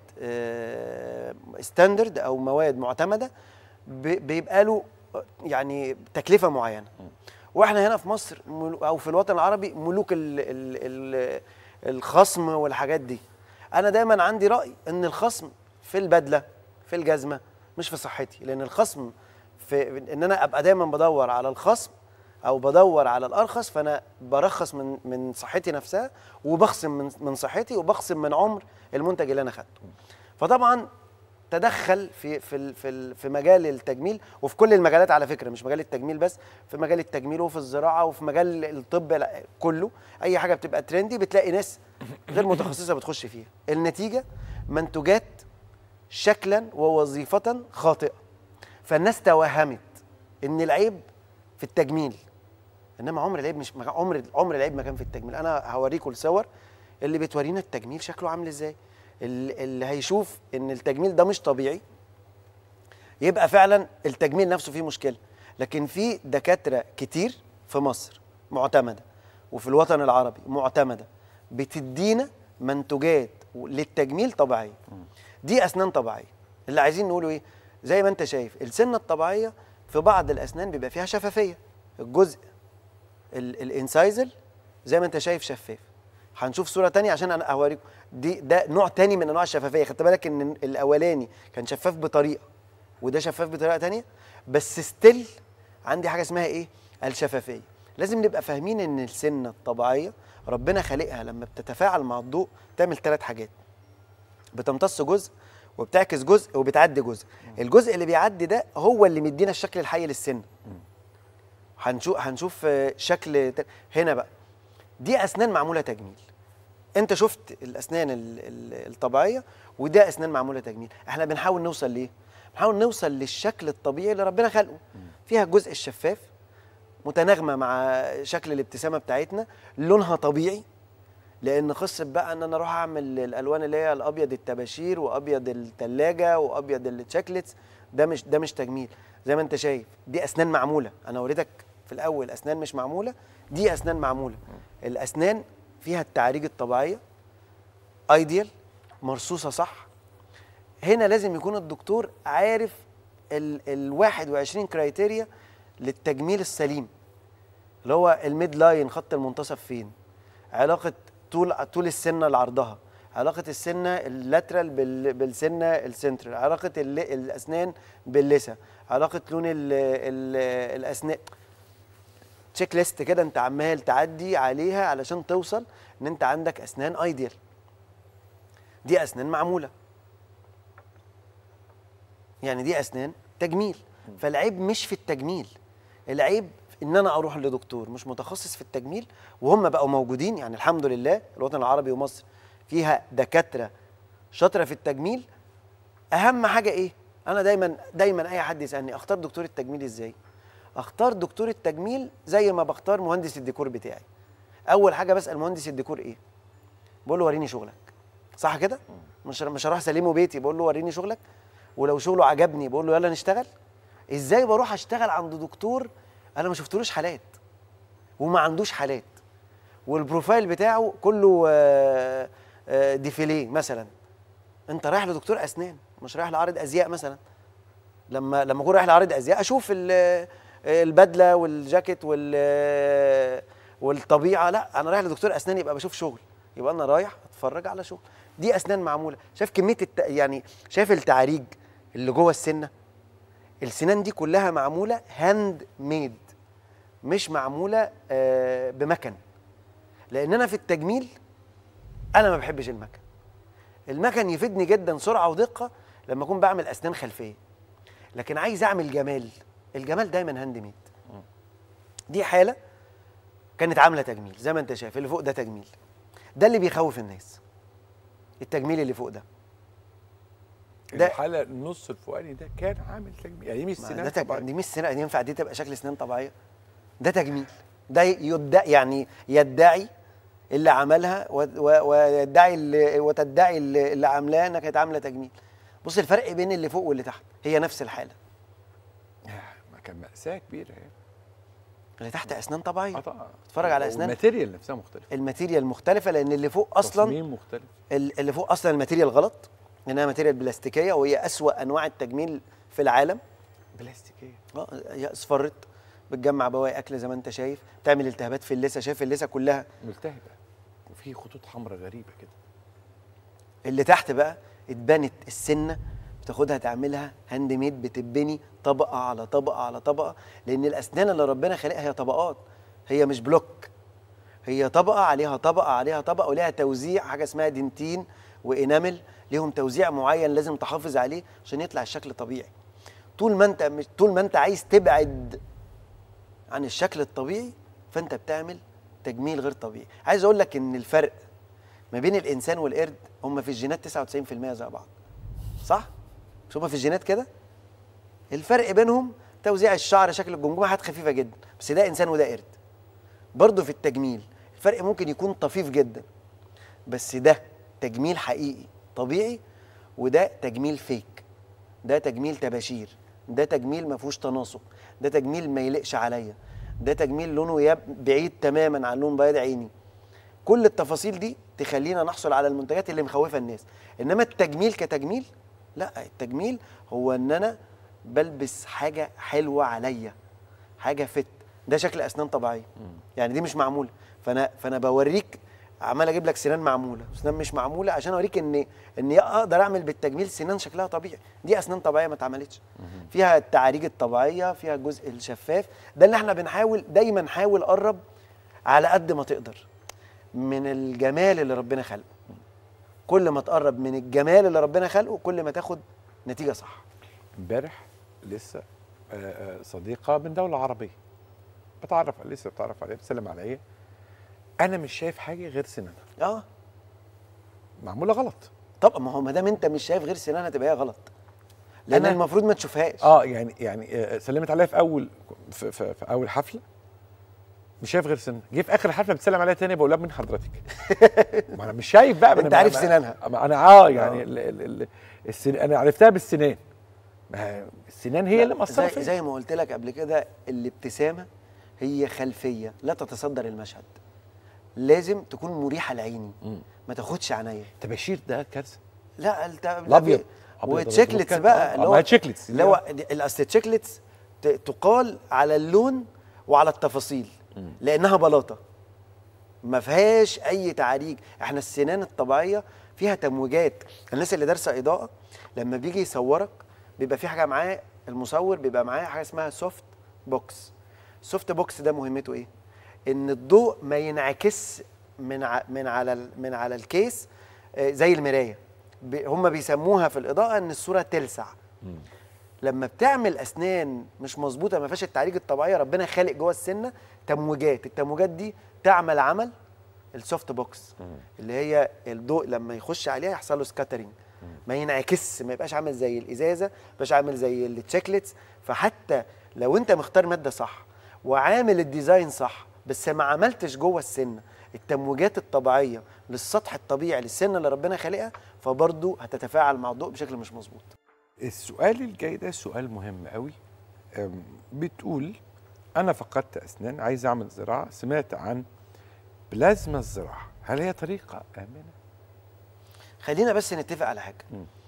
ستاندرد او مواد معتمده بي- بيبقى له آه، يعني تكلفه معينه واحنا هنا في مصر ملو- او في الوطن العربي ملوك ال ال ال الخصم والحاجات دي انا دايما عندي راي ان الخصم في البدله في الجزمه مش في صحتي لان الخصم في ان انا ابقى دايما بدور على الخصم او بدور على الارخص فانا برخص من من صحتي نفسها وبخصم من من صحتي وبخصم من عمر المنتج اللي انا خدته فطبعا تدخل في في ال- في ال- في مجال التجميل وفي كل المجالات على فكره مش مجال التجميل بس في مجال التجميل وفي الزراعه وفي مجال الطب لا، كله اي حاجه بتبقى ترندي بتلاقي ناس غير متخصصه بتخش فيها النتيجه منتجات شكلا ووظيفه خاطئه فالناس توهمت ان العيب في التجميل انما عمر العيب مش عمر عمر العيب ما كان في التجميل انا هوريكم الصور اللي بتورينا التجميل شكله عامل ازاي اللي اللي هيشوف ان التجميل ده مش طبيعي يبقى فعلا التجميل نفسه فيه مشكله لكن في دكاتره كتير في مصر معتمده وفي الوطن العربي معتمده بتدينا منتجات للتجميل طبيعيه دي اسنان طبيعيه اللي عايزين نقوله ايه زي ما انت شايف السنه الطبيعيه في بعض الاسنان بيبقى فيها شفافيه الجزء ال- الانسايزل زي ما انت شايف شفاف هنشوف صوره تانية عشان انا اوريكم دي ده نوع تاني من انواع الشفافيه خدت بالك ان الاولاني كان شفاف بطريقه وده شفاف بطريقه تانية بس ستيل عندي حاجه اسمها ايه الشفافيه لازم نبقى فاهمين ان السنه الطبيعيه ربنا خالقها لما بتتفاعل مع الضوء تعمل ثلاث حاجات بتمتص جزء وبتعكس جزء وبتعدي جزء الجزء اللي بيعدي ده هو اللي مدينا الشكل الحي للسن هنشوف هنشوف آه، شكل ت- هنا بقى دي اسنان معموله تجميل انت شفت الاسنان ال- ال- الطبيعيه وده اسنان معموله تجميل احنا بنحاول نوصل ليه بنحاول نوصل للشكل الطبيعي اللي ربنا خلقه فيها الجزء الشفاف متناغمه مع شكل الابتسامه بتاعتنا لونها طبيعي لان قصه بقى ان انا اروح اعمل الالوان اللي هي الابيض الطباشير وابيض الثلاجه وابيض الشوكليتس ده مش ده مش تجميل زي ما انت شايف دي اسنان معموله انا وريتك في الاول اسنان مش معموله دي اسنان معموله الاسنان فيها التعريج الطبيعيه ايديال مرصوصه صح هنا لازم يكون الدكتور عارف ال ال 21 كرايتيريا للتجميل السليم اللي هو الميد لاين خط المنتصف فين علاقه طول طول السنه لعرضها علاقه السنه اللاترال بال بالسنه السنترال علاقه ال- الاسنان باللثه علاقه لون ال ال الاسنان تشيك ليست كده انت عمال تعدي عليها علشان توصل ان انت عندك اسنان ايديال دي اسنان معموله يعني دي اسنان تجميل فالعيب مش في التجميل العيب ان انا اروح لدكتور مش متخصص في التجميل وهم بقوا موجودين يعني الحمد لله الوطن العربي ومصر فيها دكاتره شاطره في التجميل اهم حاجه ايه انا دايما دايما اي حد يسالني اختار دكتور التجميل ازاي اختار دكتور التجميل زي ما بختار مهندس الديكور بتاعي اول حاجه بسال مهندس الديكور ايه بقول له وريني شغلك صح كده مش مش هروح اسلمه بيتي بقول له وريني شغلك ولو شغله عجبني بقول له يلا نشتغل ازاي بروح اشتغل عند دكتور انا ما شفتلوش حالات وما عندوش حالات والبروفايل بتاعه كله آه، آه، ديفيليه مثلا انت رايح لدكتور اسنان مش رايح لعارض ازياء مثلا لما لما اكون رايح لعارض ازياء اشوف ال- البدله والجاكيت وال والطبيعه لا انا رايح لدكتور اسنان يبقى بشوف شغل يبقى انا رايح اتفرج على شغل دي اسنان معموله شايف كميه الت... يعني شايف التعريج اللي جوه السنه السنان دي كلها معموله هاند ميد مش معموله آه، بمكن لان انا في التجميل انا ما بحبش المكن المكن يفيدني جدا سرعه ودقه لما اكون بعمل اسنان خلفيه لكن عايز اعمل جمال الجمال دايما هاند ميد دي حاله كانت عامله تجميل زي ما انت شايف اللي فوق ده تجميل ده اللي بيخوف الناس التجميل اللي فوق ده ده الحاله النص الفوقاني ده كان عامل تجميل يعني دي مش ما سنان ده تج... طبيعية. دي مش سنان دي ينفع دي تبقى شكل سنان طبيعيه ده تجميل ده يدعي يعني يدعي اللي عملها و- و- ويدعي اللي وتدعي اللي اللي عاملاه انها كانت عامله تجميل بص الفرق بين اللي فوق واللي تحت هي نفس الحاله كان ماساه كبيره يعني اللي تحت اسنان طبيعيه اه طبعا اتفرج على اسنان الماتيريال نفسها مختلفه الماتيريال مختلفه لان اللي فوق اصلا تصميم مختلف ال- اللي فوق اصلا الماتيريال غلط انها ماتيريال بلاستيكيه وهي اسوا انواع التجميل في العالم بلاستيكيه اه هي اصفرت بتجمع بواقي اكل زي ما انت شايف تعمل التهابات في اللثه شايف اللثه كلها ملتهبه وفي خطوط حمراء غريبه كده اللي تحت بقى اتبنت السنه بتاخدها تعملها هاند ميد بتبني طبقه على طبقه على طبقه لان الاسنان اللي ربنا خالقها هي طبقات هي مش بلوك هي طبقه عليها طبقه عليها طبقه وليها توزيع حاجه اسمها دنتين وانامل ليهم توزيع معين لازم تحافظ عليه عشان يطلع الشكل طبيعي طول ما انت مش طول ما انت عايز تبعد عن الشكل الطبيعي فانت بتعمل تجميل غير طبيعي عايز اقول لك ان الفرق ما بين الانسان والقرد هم في الجينات 99% زي بعض صح مش هم في الجينات كده الفرق بينهم توزيع الشعر شكل الجمجمه حاجات خفيفه جدا بس ده انسان وده قرد برضه في التجميل الفرق ممكن يكون طفيف جدا بس ده تجميل حقيقي طبيعي وده تجميل فيك ده تجميل تباشير ده تجميل ما فيهوش تناسق ده تجميل ما يليقش عليا ده تجميل لونه يب بعيد تماما عن لون بياض عيني كل التفاصيل دي تخلينا نحصل على المنتجات اللي مخوفه الناس انما التجميل كتجميل لا التجميل هو ان انا بلبس حاجه حلوه عليا حاجه فت ده شكل اسنان طبيعيه يعني دي مش معموله فانا فانا بوريك عمال اجيب لك سنان معموله وسنان مش معموله عشان اوريك ان ان اقدر اعمل بالتجميل سنان شكلها طبيعي دي اسنان طبيعيه ما اتعملتش فيها التعاريج الطبيعيه فيها الجزء الشفاف ده اللي احنا بنحاول دايما حاول قرب على قد ما تقدر من الجمال اللي ربنا خلقه كل ما تقرب من الجمال اللي ربنا خلقه كل ما تاخد نتيجه صح امبارح لسه آه، آه، صديقه من دوله عربيه بتعرف لسه بتعرف عليها بتسلم عليا انا مش شايف حاجه غير سنانها اه معموله غلط طب ما هو ما دام انت مش شايف غير سنانها تبقى هي غلط لان أنا- المفروض ما تشوفهاش اه يعني يعني آه، سلمت عليا في اول في, في, في اول حفله مش شايف غير سنها جه في اخر الحفله بتسلم عليا تاني بقول لها مين حضرتك ما انا مش شايف بقى ما أنت أنا- عارف ما- سنانها. ما انا اه يعني ال ال ال السن انا عرفتها بالسنان ما هي السنان هي اللي مأثره زي, فيا زي ما قلت لك قبل كده الابتسامه هي خلفيه لا تتصدر المشهد لازم تكون مريحه لعيني ما تاخدش عينيا تباشير ده كارثه لا الت- لا الأبيض. في- أبيض وتشيكلتس وكان- بقى آه، اللي ما هو هي تشيكلتس. اللي هو دي- الاصل التشيكلتس ت- تقال على اللون وعلى التفاصيل لانها بلاطه ما فيهاش اي تعريج احنا السنان الطبيعيه فيها تمويجات الناس اللي دارسه اضاءه لما بيجي يصورك بيبقى في حاجه معاه المصور بيبقى معاه حاجه اسمها سوفت بوكس السوفت بوكس ده مهمته ايه ان الضوء ما ينعكس من ع... من على ال... من على الكيس آه، زي المرايه ب... هم بيسموها في الاضاءه ان الصوره تلسع لما بتعمل اسنان مش مظبوطه ما فيهاش التعريج الطبيعيه ربنا خالق جوه السنه تمويجات التمويجات دي تعمل عمل السوفت بوكس اللي هي الضوء لما يخش عليها يحصل له سكاترينج ما ينعكس ما يبقاش عامل زي الازازه ما يبقاش عامل زي التشيكلتس فحتى لو انت مختار ماده صح وعامل الديزاين صح بس ما عملتش جوه السنه التمويجات الطبيعيه للسطح الطبيعي للسنه اللي ربنا خالقها فبرضه هتتفاعل مع الضوء بشكل مش مظبوط السؤال الجاي ده سؤال مهم قوي أم، بتقول انا فقدت اسنان عايز اعمل زراعه سمعت عن بلازما الزراعه هل هي طريقه امنه خلينا بس نتفق على حاجه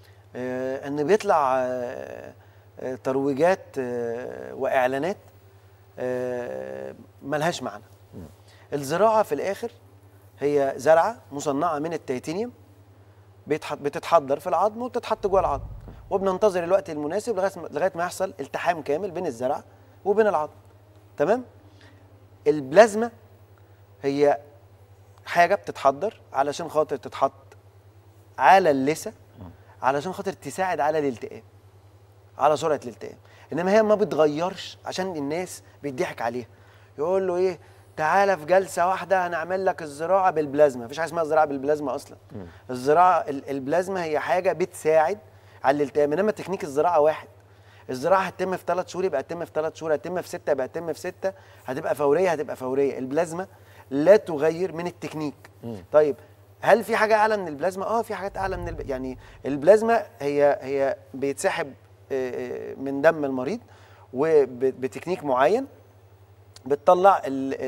آه ان بيطلع آه آه ترويجات آه واعلانات آه ملهاش معنى الزراعه في الاخر هي زرعه مصنعه من التيتانيوم بيتحط بتتحضر في العظم وبتتحط جوه العظم وبننتظر الوقت المناسب لغايه ما- لغايه ما يحصل التحام كامل بين الزرع وبين العظم تمام البلازما هي حاجه بتتحضر علشان خاطر تتحط على اللثه علشان خاطر تساعد على الالتئام على سرعه الالتئام انما هي ما بتغيرش عشان الناس بيضحك عليها يقول له ايه تعالى في جلسه واحده هنعمل لك الزراعه بالبلازما مفيش حاجه اسمها زراعه بالبلازما اصلا الزراعه ال- البلازما هي حاجه بتساعد على الالتئام انما تكنيك الزراعه واحد الزراعه هتتم في ثلاث شهور يبقى هتتم في ثلاث شهور هتتم في سته يبقى هتتم في سته هتبقى فوريه هتبقى فوريه البلازما لا تغير من التكنيك طيب هل في حاجه اعلى من البلازما اه في حاجات اعلى من الب... يعني البلازما هي هي بيتسحب آه، آه، من دم المريض وبتكنيك معين بتطلع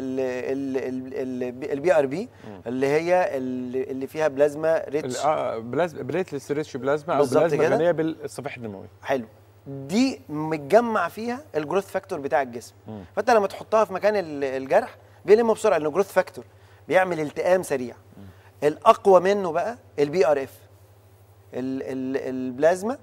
البي ار بي اللي هي اللي اللي فيها بلازما ريتش بلازما بليتلس ريتش بلازما او بالظبط بلازما كده. غنيه بالصفائح الدمويه حلو دي متجمع فيها الجروث فاكتور بتاع الجسم فانت لما تحطها في مكان ال- الجرح بيلم بسرعه لانه جروث فاكتور بيعمل التئام سريع الاقوى منه بقى البي ار اف البلازما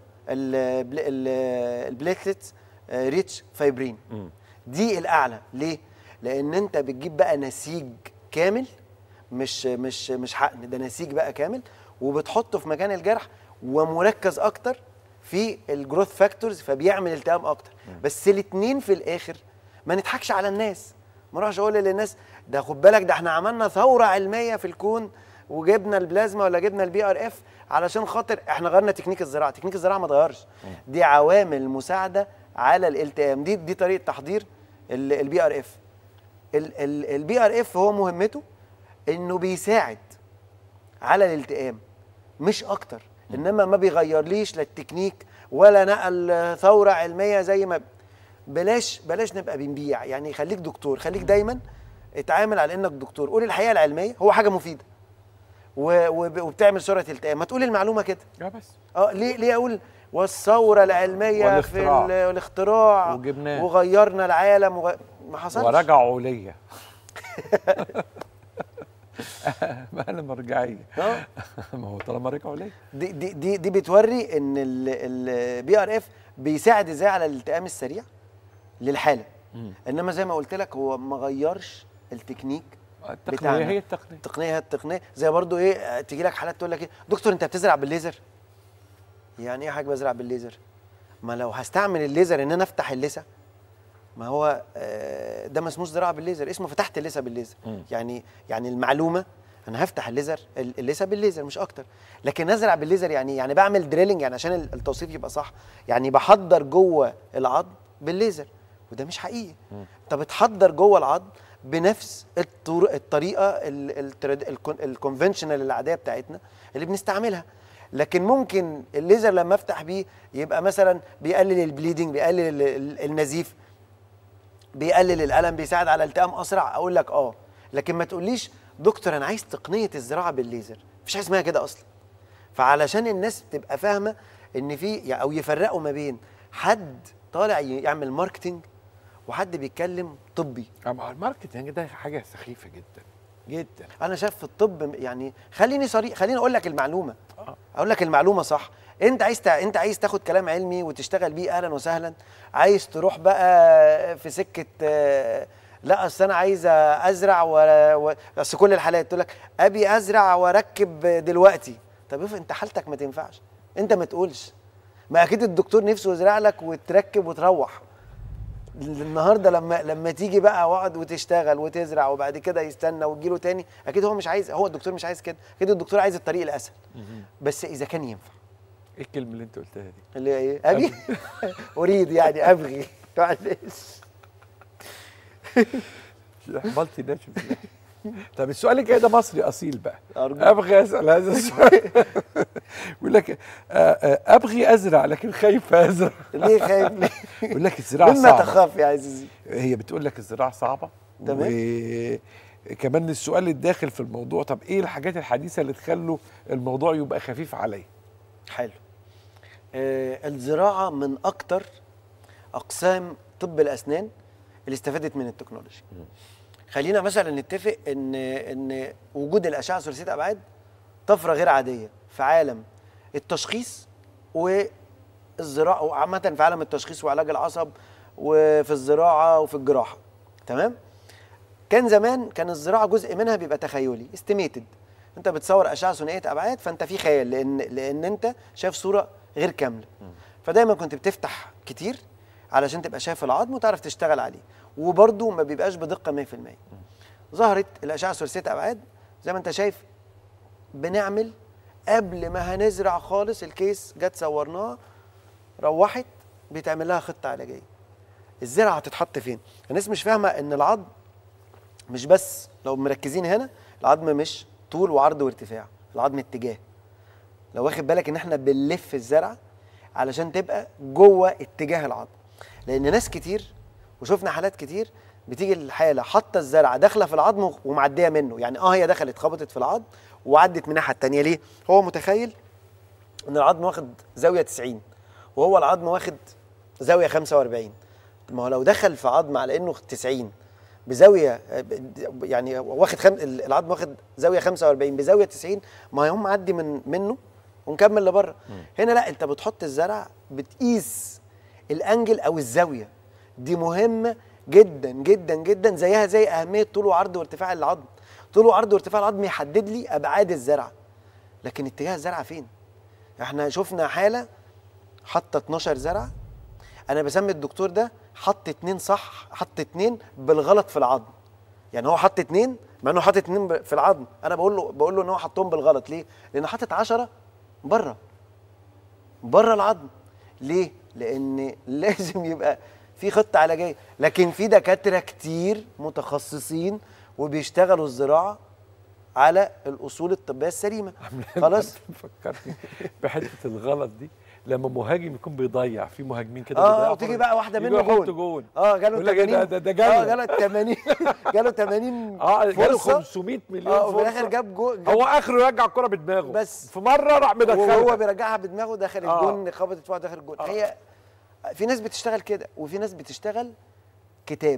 البليتلت ريتش فايبرين دي الاعلى ليه لان انت بتجيب بقى نسيج كامل مش مش مش حقن ده نسيج بقى كامل وبتحطه في مكان الجرح ومركز اكتر في الجروث فاكتورز فبيعمل التئام اكتر بس الاثنين في الاخر ما نضحكش على الناس ما اروحش اقول للناس ده خد بالك ده احنا عملنا ثوره علميه في الكون وجبنا البلازما ولا جبنا البي ار اف علشان خاطر احنا غيرنا تكنيك الزراعه تكنيك الزراعه ما اتغيرش دي عوامل مساعده على الالتئام دي دي طريقه تحضير البي ار اف البي ار اف هو مهمته انه بيساعد على الالتئام مش اكتر انما ما بيغيرليش لا التكنيك ولا نقل ثوره علميه زي ما بلاش بلاش نبقى بنبيع يعني خليك دكتور خليك دايما اتعامل على انك دكتور قول الحقيقه العلميه هو حاجه مفيده و- وب- وبتعمل سرعه التئام ما تقول المعلومه كده اه بس اه ليه ليه اقول والثوره العلميه والاختراع. في ال- الاختراع وجبناه. وغيرنا العالم وغ... ما حصلش ورجعوا ليا ما انا مرجعيه اه ما هو طالما رجعوا ليا دي دي دي, دي بتوري ان البي ار اف بيساعد ازاي على الالتئام السريع للحاله انما زي ما قلت لك هو ما غيرش التكنيك التقنية بتاعنا. هي التقنية. التقنيه هي التقنيه زي برضو ايه تيجي لك حالات تقول لك ايه دكتور انت بتزرع بالليزر يعني ايه يا حاجه بزرع بالليزر ما لو هستعمل الليزر ان انا افتح اللثه ما هو آه، ده ما اسموش زراعه بالليزر اسمه فتحت اللثه بالليزر مم. يعني يعني المعلومه انا هفتح الليزر ال- اللثه بالليزر مش اكتر لكن ازرع بالليزر يعني إيه؟ يعني بعمل دريلنج يعني عشان ال- التوصيف يبقى صح يعني بحضر جوه العظم بالليزر وده مش حقيقي انت بتحضر جوه العظم بنفس الطر- الطريقه الكونفنشنال العاديه بتاعتنا اللي بنستعملها لكن ممكن الليزر لما افتح بيه يبقى مثلا بيقلل البليدنج بيقلل ال- ال- النزيف بيقلل الالم بيساعد على التئام اسرع اقول لك اه لكن ما تقوليش دكتور انا عايز تقنيه الزراعه بالليزر مفيش حاجه اسمها كده اصلا فعلشان الناس تبقى فاهمه ان في يعني او يفرقوا ما بين حد طالع ي- يعمل ماركتنج وحد بيتكلم طبي أما الماركتنج ده حاجه سخيفه جدا جدا انا شايف في الطب يعني خليني صريح خليني اقول لك المعلومه اقول لك المعلومه صح انت عايز تع... انت عايز تاخد كلام علمي وتشتغل بيه اهلا وسهلا عايز تروح بقى في سكه آه، لا اصل انا عايز ازرع و... و... بس كل الحالات تقول لك ابي ازرع واركب دلوقتي طب افرض انت حالتك ما تنفعش انت ما تقولش ما اكيد الدكتور نفسه يزرع لك وتركب وتروح النهارده لما لما تيجي بقى واقعد وتشتغل وتزرع وبعد كده يستنى وتجيله تاني اكيد هو مش عايز هو الدكتور مش عايز كده اكيد الدكتور عايز الطريق الاسهل بس اذا كان ينفع ايه الكلمه اللي انت قلتها دي اللي هي ايه ابي اريد يعني ابغي معلش مالتي ناشونال طب السؤال الجاي ده مصري اصيل بقى أرجوك. ابغي اسال هذا السؤال يقول لك آه، آه، ابغي ازرع لكن خايف ازرع ليه خايف ليه؟ يقول لك الزراعه مما صعبه تخاف يا عزيزي هي بتقول لك الزراعه صعبه تمام. وكمان السؤال الداخل في الموضوع طب ايه الحاجات الحديثه اللي تخلوا الموضوع يبقى خفيف عليا حلو آه الزراعه من اكتر اقسام طب الاسنان اللي استفادت من التكنولوجيا خلينا مثلا نتفق ان ان وجود الاشعه ثلاثيه الابعاد طفره غير عاديه في عالم التشخيص والزراعه وعامه في عالم التشخيص وعلاج العصب وفي الزراعه وفي الجراحه تمام كان زمان كان الزراعه جزء منها بيبقى تخيلي استيميتد انت بتصور اشعه ثنائيه ابعاد فانت في خيال لان لان انت شايف صوره غير كامله فدايما كنت بتفتح كتير علشان تبقى شايف العظم وتعرف تشتغل عليه وبرده ما بيبقاش بدقه 100% ظهرت الاشعه ثلاثيه ابعاد زي ما انت شايف بنعمل قبل ما هنزرع خالص الكيس جت صورناها روحت بيتعمل لها خطه علاجيه الزرعه هتتحط فين الناس مش فاهمه ان العظم مش بس لو مركزين هنا العظم مش طول وعرض وارتفاع العظم اتجاه لو واخد بالك ان احنا بنلف الزرعه علشان تبقى جوه اتجاه العظم لان ناس كتير وشفنا حالات كتير بتيجي الحاله حاطه الزرعه داخله في العظم ومعديه منه يعني اه هي دخلت خبطت في العظم وعدت من الناحيه الثانيه ليه هو متخيل ان العظم واخد زاويه 90 وهو العظم واخد زاويه 45 طب ما هو لو دخل في عظم على انه 90 بزاويه يعني واخد خم... العظم واخد زاويه 45 بزاويه 90 ما هيقوم معدي من منه ونكمل لبره هنا لا انت بتحط الزرع بتقيس الانجل او الزاويه دي مهمه جدا جدا جدا زيها زي اهميه طول وعرض وارتفاع العظم طول وعرض وارتفاع العظم يحدد لي ابعاد الزرعه لكن اتجاه الزرعه فين احنا شفنا حاله حاطه 12 زرعه انا بسمي الدكتور ده حط اتنين صح حط اتنين بالغلط في العظم يعني هو حط اتنين مع انه حاطط اتنين ب- في العظم انا بقول له بقول له ان هو حطهم بالغلط ليه لان حاطط 10 بره بره العظم ليه لان لازم يبقى في خطه علاجيه لكن في دكاتره كتير متخصصين وبيشتغلوا الزراعه على الاصول الطبيه السليمه خلاص فكرتني بحته الغلط دي لما مهاجم يكون بيضيع في مهاجمين كده اه بيضيعوا وتيجي فرص. بقى واحده يجوا منه يحطوا جون جون اه جاله يقول لك إيه 80 ده- ده- ده اه جاله. جاله 80 جاله 80 اه جاله فرصة. 500 مليون اه وفي فرصة. الاخر جاب جول هو اخره يرجع الكره بدماغه بس في مره راح مدخلها وهو بيرجعها بدماغه داخل آه. الجون خبطت فيها داخل الجون هي في ناس بتشتغل كده وفي ناس بتشتغل كتاب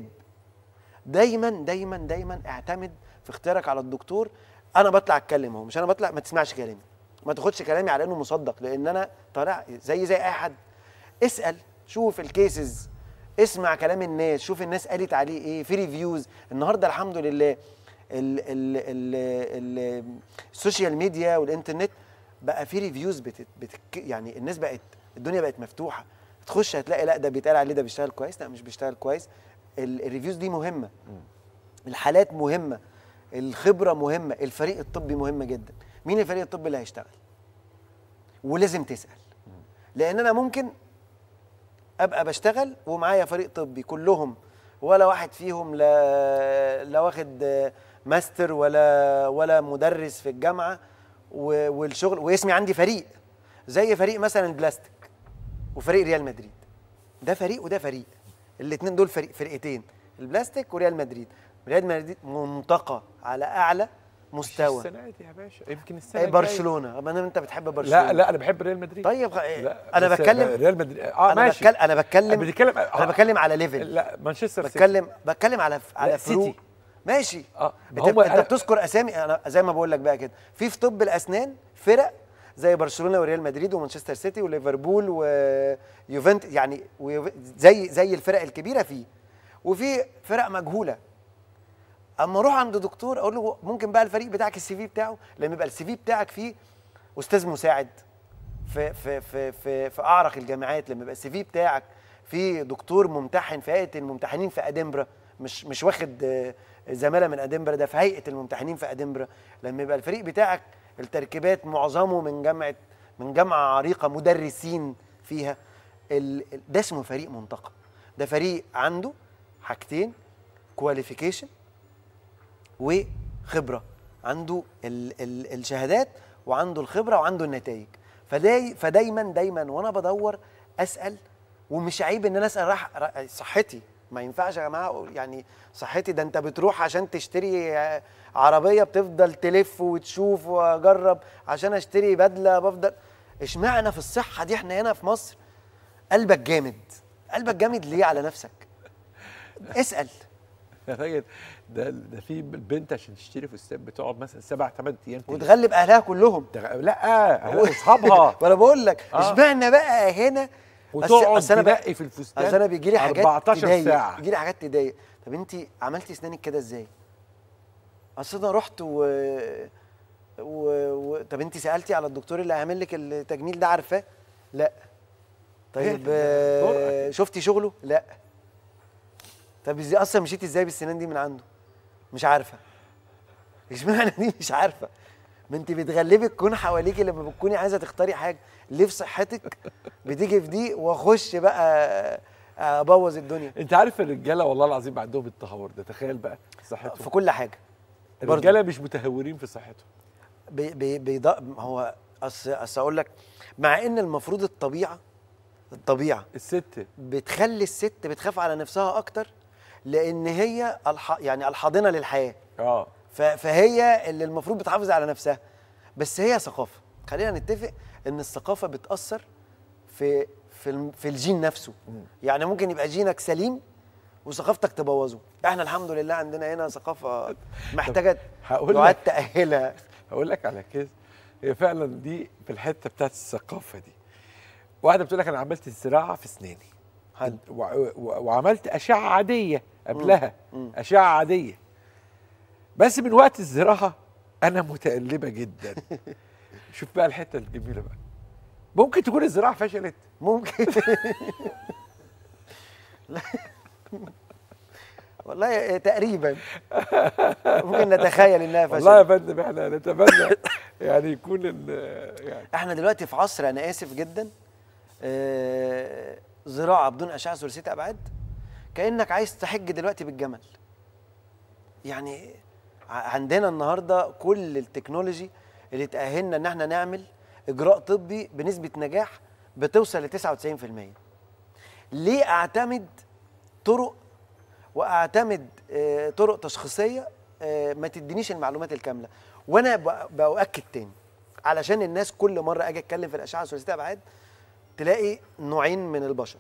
دايما دايما دايما اعتمد في اختيارك على الدكتور انا بطلع اتكلم اهو مش انا بطلع ما تسمعش كلامي ما تاخدش كلامي على انه مصدق لان انا طالع زي زي اي حد اسال شوف الكيسز اسمع كلام الناس شوف الناس قالت عليه ايه في ريفيوز النهارده الحمد لله ال ال ال ال السوشيال ميديا والانترنت بقى في ريفيوز بتت بتك يعني الناس بقت الدنيا بقت مفتوحه تخش هتلاقي لا ده بيتقال عليه ده بيشتغل كويس لا مش بيشتغل كويس ال- الريفيوز دي مهمه الحالات مهمه الخبره مهمه الفريق الطبي مهم جدا مين الفريق الطبي اللي هيشتغل ولازم تسال لان انا ممكن ابقى بشتغل ومعايا فريق طبي كلهم ولا واحد فيهم لا لا واخد آه، ماستر ولا ولا مدرس في الجامعه و- والشغل واسمي عندي فريق زي فريق مثلا البلاستيك وفريق ريال مدريد ده فريق وده فريق الاثنين دول فريق فرقتين البلاستيك وريال مدريد ريال مدريد منطقه على اعلى مستوى السنه دي يا باشا يمكن السنه إيه الجاية. برشلونه ما دام انت بتحب برشلونه لا لا انا بحب ريال مدريد طيب لا انا بس بتكلم ريال مدريد اه انا ماشي بتكلم انا بتكلم بتتكلم انا بتكلم على ليفل لا مانشستر سيتي. بتكلم بتكلم على على لا، فروق سيتي. ماشي اه انت, هم انت بتذكر اسامي انا زي ما بقول لك بقى كده في في طب الاسنان فرق زي برشلونه وريال مدريد ومانشستر سيتي وليفربول ويوفنت يعني ويوف- زي زي الفرق الكبيره فيه وفي فرق مجهوله اما اروح عند دكتور اقول له ممكن بقى الفريق بتاعك السي في بتاعه لما يبقى السي في بتاعك فيه استاذ مساعد في في في في, في اعرق الجامعات لما يبقى السي في بتاعك في دكتور ممتحن في هيئه الممتحنين في ادنبرا مش مش واخد آه، زماله من ادنبرا ده في هيئه الممتحنين في ادنبرا لما يبقى الفريق بتاعك التركيبات معظمه من جامعه من جامعه عريقه مدرسين فيها ال- ال- ده اسمه فريق منتقى ده فريق عنده حاجتين كواليفيكيشن وخبره عنده ال ال الشهادات وعنده الخبره وعنده النتائج فداي فدايما دايما وانا بدور اسال ومش عيب ان انا اسال راح را- صحتي ما ينفعش يا جماعه يعني صحتي ده انت بتروح عشان تشتري آه، عربيه بتفضل تلف وتشوف واجرب عشان اشتري بدله بفضل اشمعنى في الصحه دي احنا هنا في مصر قلبك جامد قلبك جامد ليه على نفسك اسال يا راجل ده ده في البنت عشان تشتري فستان بتقعد مثلا سبع ثمان ايام تلف. وتغلب اهلها كلهم تغ- لا أهلها اصحابها وانا بقول لك آه. اشمعنى بقى هنا وتقعد أصل أنا بقى- تنقي في الفستان اصل انا بيجي لي حاجات 14 تضايق ساعة. بيجي لي حاجات تضايق طب انت عملتي اسنانك كده ازاي؟ اصل انا رحت و... و... و... طب انت سالتي على الدكتور اللي هيعمل لك التجميل ده عارفاه؟ لا طيب آه، شفتي شغله؟ لا طب ازاي اصلا مشيتي ازاي بالسنان دي من عنده؟ مش عارفه اشمعنى دي مش عارفه ما انت بتغلبي الكون حواليكي لما بتكوني عايزه تختاري حاجه ليه في صحتك بتيجي في دي واخش بقى ابوظ الدنيا انت عارف الرجاله والله العظيم عندهم التهور ده تخيل بقى صحتهم في كل حاجه برضه. الرجاله مش متهورين في صحتهم بي بي بيض... هو اصل اصل اقول لك مع ان المفروض الطبيعه الطبيعه الست بتخلي الست بتخاف على نفسها اكتر لان هي الح... يعني الحاضنه للحياه اه ف... فهي اللي المفروض بتحافظ على نفسها بس هي ثقافه خلينا نتفق ان الثقافه بتاثر في في الم- في الجين نفسه يعني ممكن يبقى جينك سليم وثقافتك تبوظه احنا الحمد لله عندنا هنا ثقافه محتاجه هقول دعاة لك تاهلها هقول لك على كده هي فعلا دي في الحته بتاعت الثقافه دي واحده بتقول لك انا عملت الزراعه في اسناني حلو و... و... وعملت اشعه عاديه قبلها مم. اشعه عاديه بس من وقت الزراعه انا متقلبه جدا شوف بقى الحته الجميله بقى ممكن تكون الزراعه فشلت ممكن والله تقريبا ممكن نتخيل انها فشلت والله يا فندم احنا نتمنى يعني يكون ال... يعني احنا دلوقتي في عصر انا اسف جدا آه، زراعه بدون اشعه ثلاثيه ابعاد كانك عايز تحج دلوقتي بالجمل يعني ع- عندنا النهارده كل التكنولوجي اللي تاهلنا ان احنا نعمل اجراء طبي بنسبه نجاح بتوصل ل 99% ليه اعتمد طرق واعتمد آه، طرق تشخيصيه آه، ما تدينيش المعلومات الكامله وانا ب- باؤكد تاني علشان الناس كل مره اجي اتكلم في الاشعه ثلاثيه ابعاد تلاقي نوعين من البشر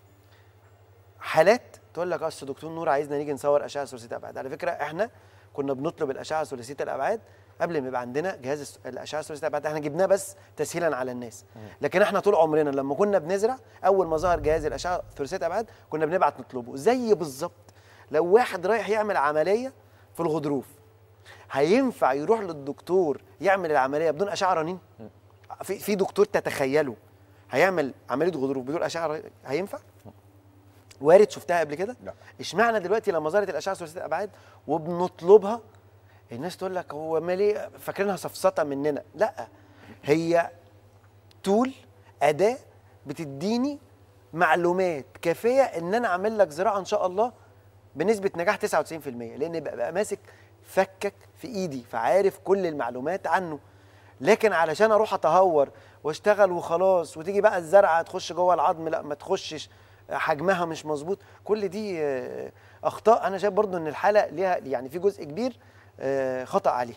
حالات تقول لك اصل دكتور نور عايزنا نيجي نصور اشعه ثلاثيه ابعاد على فكره احنا كنا بنطلب الاشعه ثلاثيه الابعاد قبل ما يبقى عندنا جهاز الس- الاشعه ثلاثيه الابعاد احنا جبناه بس تسهيلا على الناس لكن احنا طول عمرنا لما كنا بنزرع اول ما ظهر جهاز الاشعه ثلاثيه الابعاد كنا بنبعت نطلبه زي بالظبط لو واحد رايح يعمل عمليه في الغضروف هينفع يروح للدكتور يعمل العمليه بدون اشعه رنين في في دكتور تتخيله هيعمل عمليه غضروف بدون اشعه رنين؟ هينفع وارد شفتها قبل كده لا اشمعنى دلوقتي لما ظهرت الاشعه ثلاثيه الابعاد وبنطلبها الناس تقول لك هو ما ليه فاكرينها سفسطه مننا لا هي تول اداه بتديني معلومات كافيه ان انا اعمل لك زراعه ان شاء الله بنسبه نجاح 99% لان بقى, بقى ماسك فكك في ايدي فعارف كل المعلومات عنه لكن علشان اروح اتهور واشتغل وخلاص وتيجي بقى الزرعه تخش جوه العظم لا ما تخشش حجمها مش مظبوط كل دي آه، اخطاء انا شايف برضو ان الحاله ليها يعني في جزء كبير آه، خطا عليها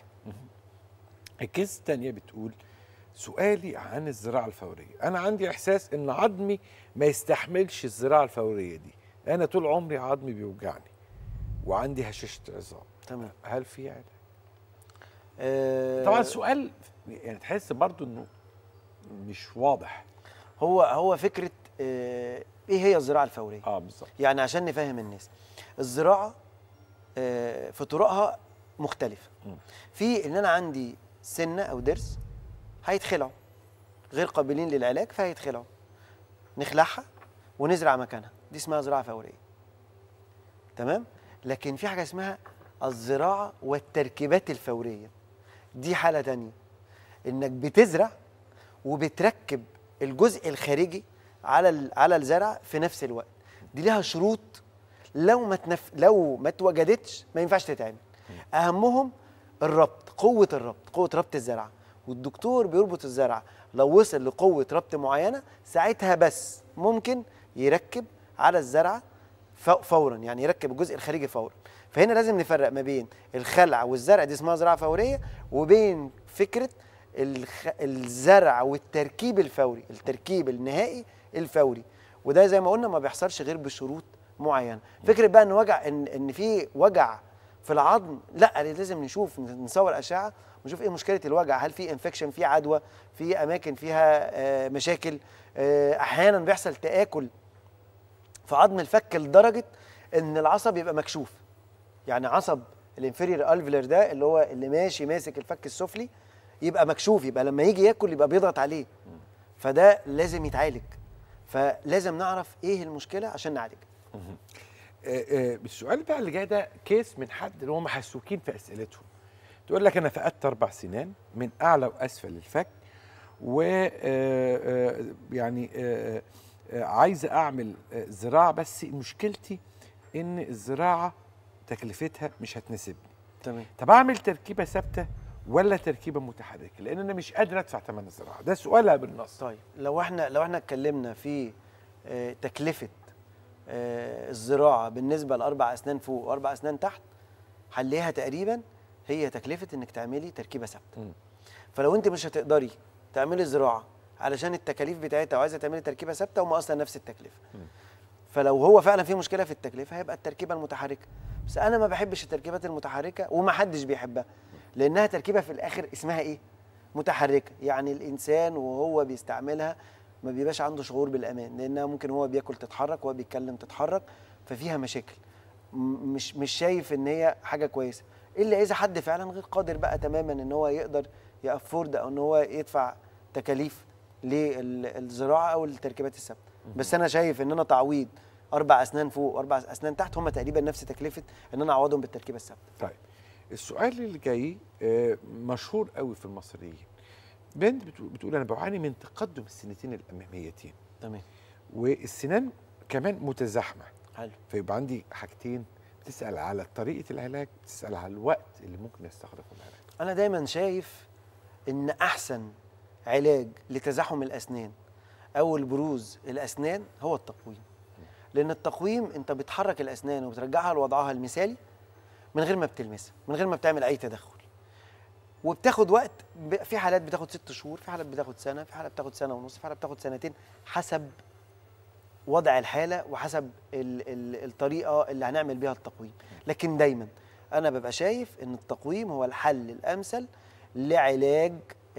الكيس الثانيه بتقول سؤالي عن الزراعه الفوريه انا عندي احساس ان عظمي ما يستحملش الزراعه الفوريه دي انا طول عمري عظمي بيوجعني وعندي هشاشه عظام تمام هل في علاج آه، طبعا السؤال يعني تحس برضو انه مش واضح هو هو فكره آه، ايه هي الزراعه الفوريه اه بالظبط يعني عشان نفهم الناس الزراعه آه، في طرقها مختلفه في ان انا عندي سنه او ضرس هيتخلعوا غير قابلين للعلاج فهيتخلعوا نخلعها ونزرع مكانها دي اسمها زراعه فوريه تمام لكن في حاجه اسمها الزراعه والتركيبات الفوريه دي حاله تانية انك بتزرع وبتركب الجزء الخارجي على ال- على الزرع في نفس الوقت دي ليها شروط لو ما تنف... لو ما اتوجدتش ما ينفعش تتعمل اهمهم الربط قوه الربط قوه ربط الزرعه والدكتور بيربط الزرعه لو وصل لقوه ربط معينه ساعتها بس ممكن يركب على الزرعه ف- فورا يعني يركب الجزء الخارجي فورا فهنا لازم نفرق ما بين الخلع والزرع دي اسمها زراعه فوريه وبين فكره الخ... الزرع والتركيب الفوري التركيب النهائي الفوري وده زي ما قلنا ما بيحصلش غير بشروط معينه فكره بقى ان وجع ان ان في وجع في العظم لا لازم نشوف نصور اشعه ونشوف ايه مشكله الوجع هل في انفكشن في عدوى في اماكن فيها آه، مشاكل آه، احيانا بيحصل تاكل في عظم الفك لدرجه ان العصب يبقى مكشوف يعني عصب الانفيرير الفيلر ده اللي هو اللي ماشي ماسك الفك السفلي يبقى مكشوف يبقى لما يجي ياكل يبقى بيضغط عليه فده لازم يتعالج فلازم نعرف ايه المشكله عشان نعالج آه، آه، السؤال بقى اللي جاي ده كيس من حد اللي هم محسوكين في اسئلتهم تقول لك انا فقدت اربع سنان من اعلى واسفل الفك و آه، آه، يعني آه، آه، عايزه اعمل آه، زراعه بس مشكلتي ان الزراعه تكلفتها مش هتناسبني تمام طب اعمل تركيبه ثابته ولا تركيبه متحركه لان انا مش قادر ادفع ثمن الزراعه ده سؤالها بالنص طيب لو احنا لو احنا اتكلمنا في آه، تكلفه آه، الزراعه بالنسبه لاربع اسنان فوق واربع اسنان تحت حلها تقريبا هي تكلفه انك تعملي تركيبه ثابته فلو انت مش هتقدري تعملي زراعه علشان التكاليف بتاعتها وعايزه تعملي تركيبه ثابته وما اصلا نفس التكلفه فلو هو فعلا في مشكله في التكلفه هيبقى التركيبه المتحركه بس انا ما بحبش التركيبات المتحركه وما حدش بيحبها لانها تركيبه في الاخر اسمها ايه متحركه يعني الانسان وهو بيستعملها ما بيبقاش عنده شعور بالامان لانها ممكن هو بياكل تتحرك وهو بيتكلم تتحرك ففيها مشاكل م- مش مش شايف ان هي حاجه كويسه الا اذا حد فعلا غير قادر بقى تماما ان هو يقدر يافورد او ان هو يدفع تكاليف للزراعه او التركيبات الثابته بس انا شايف ان انا تعويض اربع اسنان فوق واربع اسنان تحت هم تقريبا نفس تكلفه ان انا اعوضهم بالتركيبه الثابته طيب السؤال اللي جاي آه، مشهور قوي في المصريين بنت بتقول, بتقول انا بعاني من تقدم السنتين الاماميتين تمام والسنان كمان متزاحمه حلو فيبقى عندي حاجتين بتسال على طريقه العلاج بتسال على الوقت اللي ممكن يستغرقه العلاج انا دايما شايف ان احسن علاج لتزاحم الاسنان او البروز الاسنان هو التقويم لان التقويم انت بتحرك الاسنان وبترجعها لوضعها المثالي من غير ما بتلمسها من غير ما بتعمل اي تدخل وبتاخد وقت ب- في حالات بتاخد ست شهور في حالات بتاخد سنه في حالات بتاخد سنه ونص في حالات بتاخد سنتين حسب وضع الحاله وحسب ال ال الطريقه اللي هنعمل بيها التقويم لكن دايما انا ببقى شايف ان التقويم هو الحل الامثل لعلاج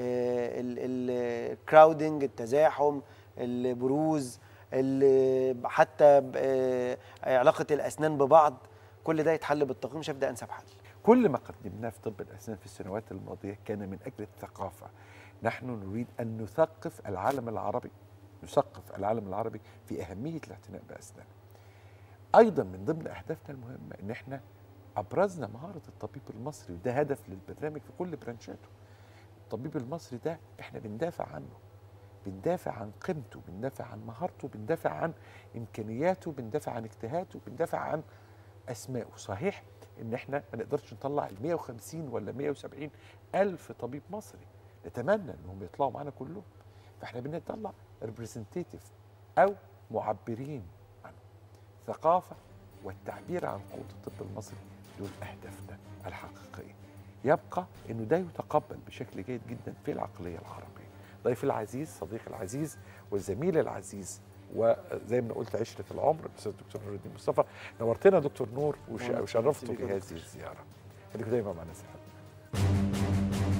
الكراودنج التزاحم البروز ال- حتى ب- آه، علاقه الاسنان ببعض كل ده يتحل بالتقويم شايف ده انسب حل كل ما قدمناه في طب الاسنان في السنوات الماضيه كان من اجل الثقافه نحن نريد ان نثقف العالم العربي نثقف العالم العربي في اهميه الاعتناء باسنانه ايضا من ضمن اهدافنا المهمه ان احنا ابرزنا مهاره الطبيب المصري وده هدف للبرنامج في كل برانشاته الطبيب المصري ده احنا بندافع عنه بندافع عن قيمته بندافع عن مهارته بندافع عن امكانياته بندافع عن اجتهاده بندافع عن اسمائه صحيح ان احنا ما نقدرش نطلع ال 150 ولا 170 الف طبيب مصري نتمنى انهم يطلعوا معانا كلهم فاحنا بنطلع ريبريزنتيف او معبرين عن الثقافه والتعبير عن قوه الطب المصري دول اهدافنا الحقيقيه يبقى انه ده يتقبل بشكل جيد جدا في العقليه العربيه ضيفي العزيز صديقي العزيز والزميل العزيز وزي ما قلت عشره العمر الاستاذ الدكتور نور الدين مصطفى نورتنا دكتور نور وش- نورتنا. وشرفتوا ميرسي بيك يا بهذه الزياره خليكم دايما معنا سعاده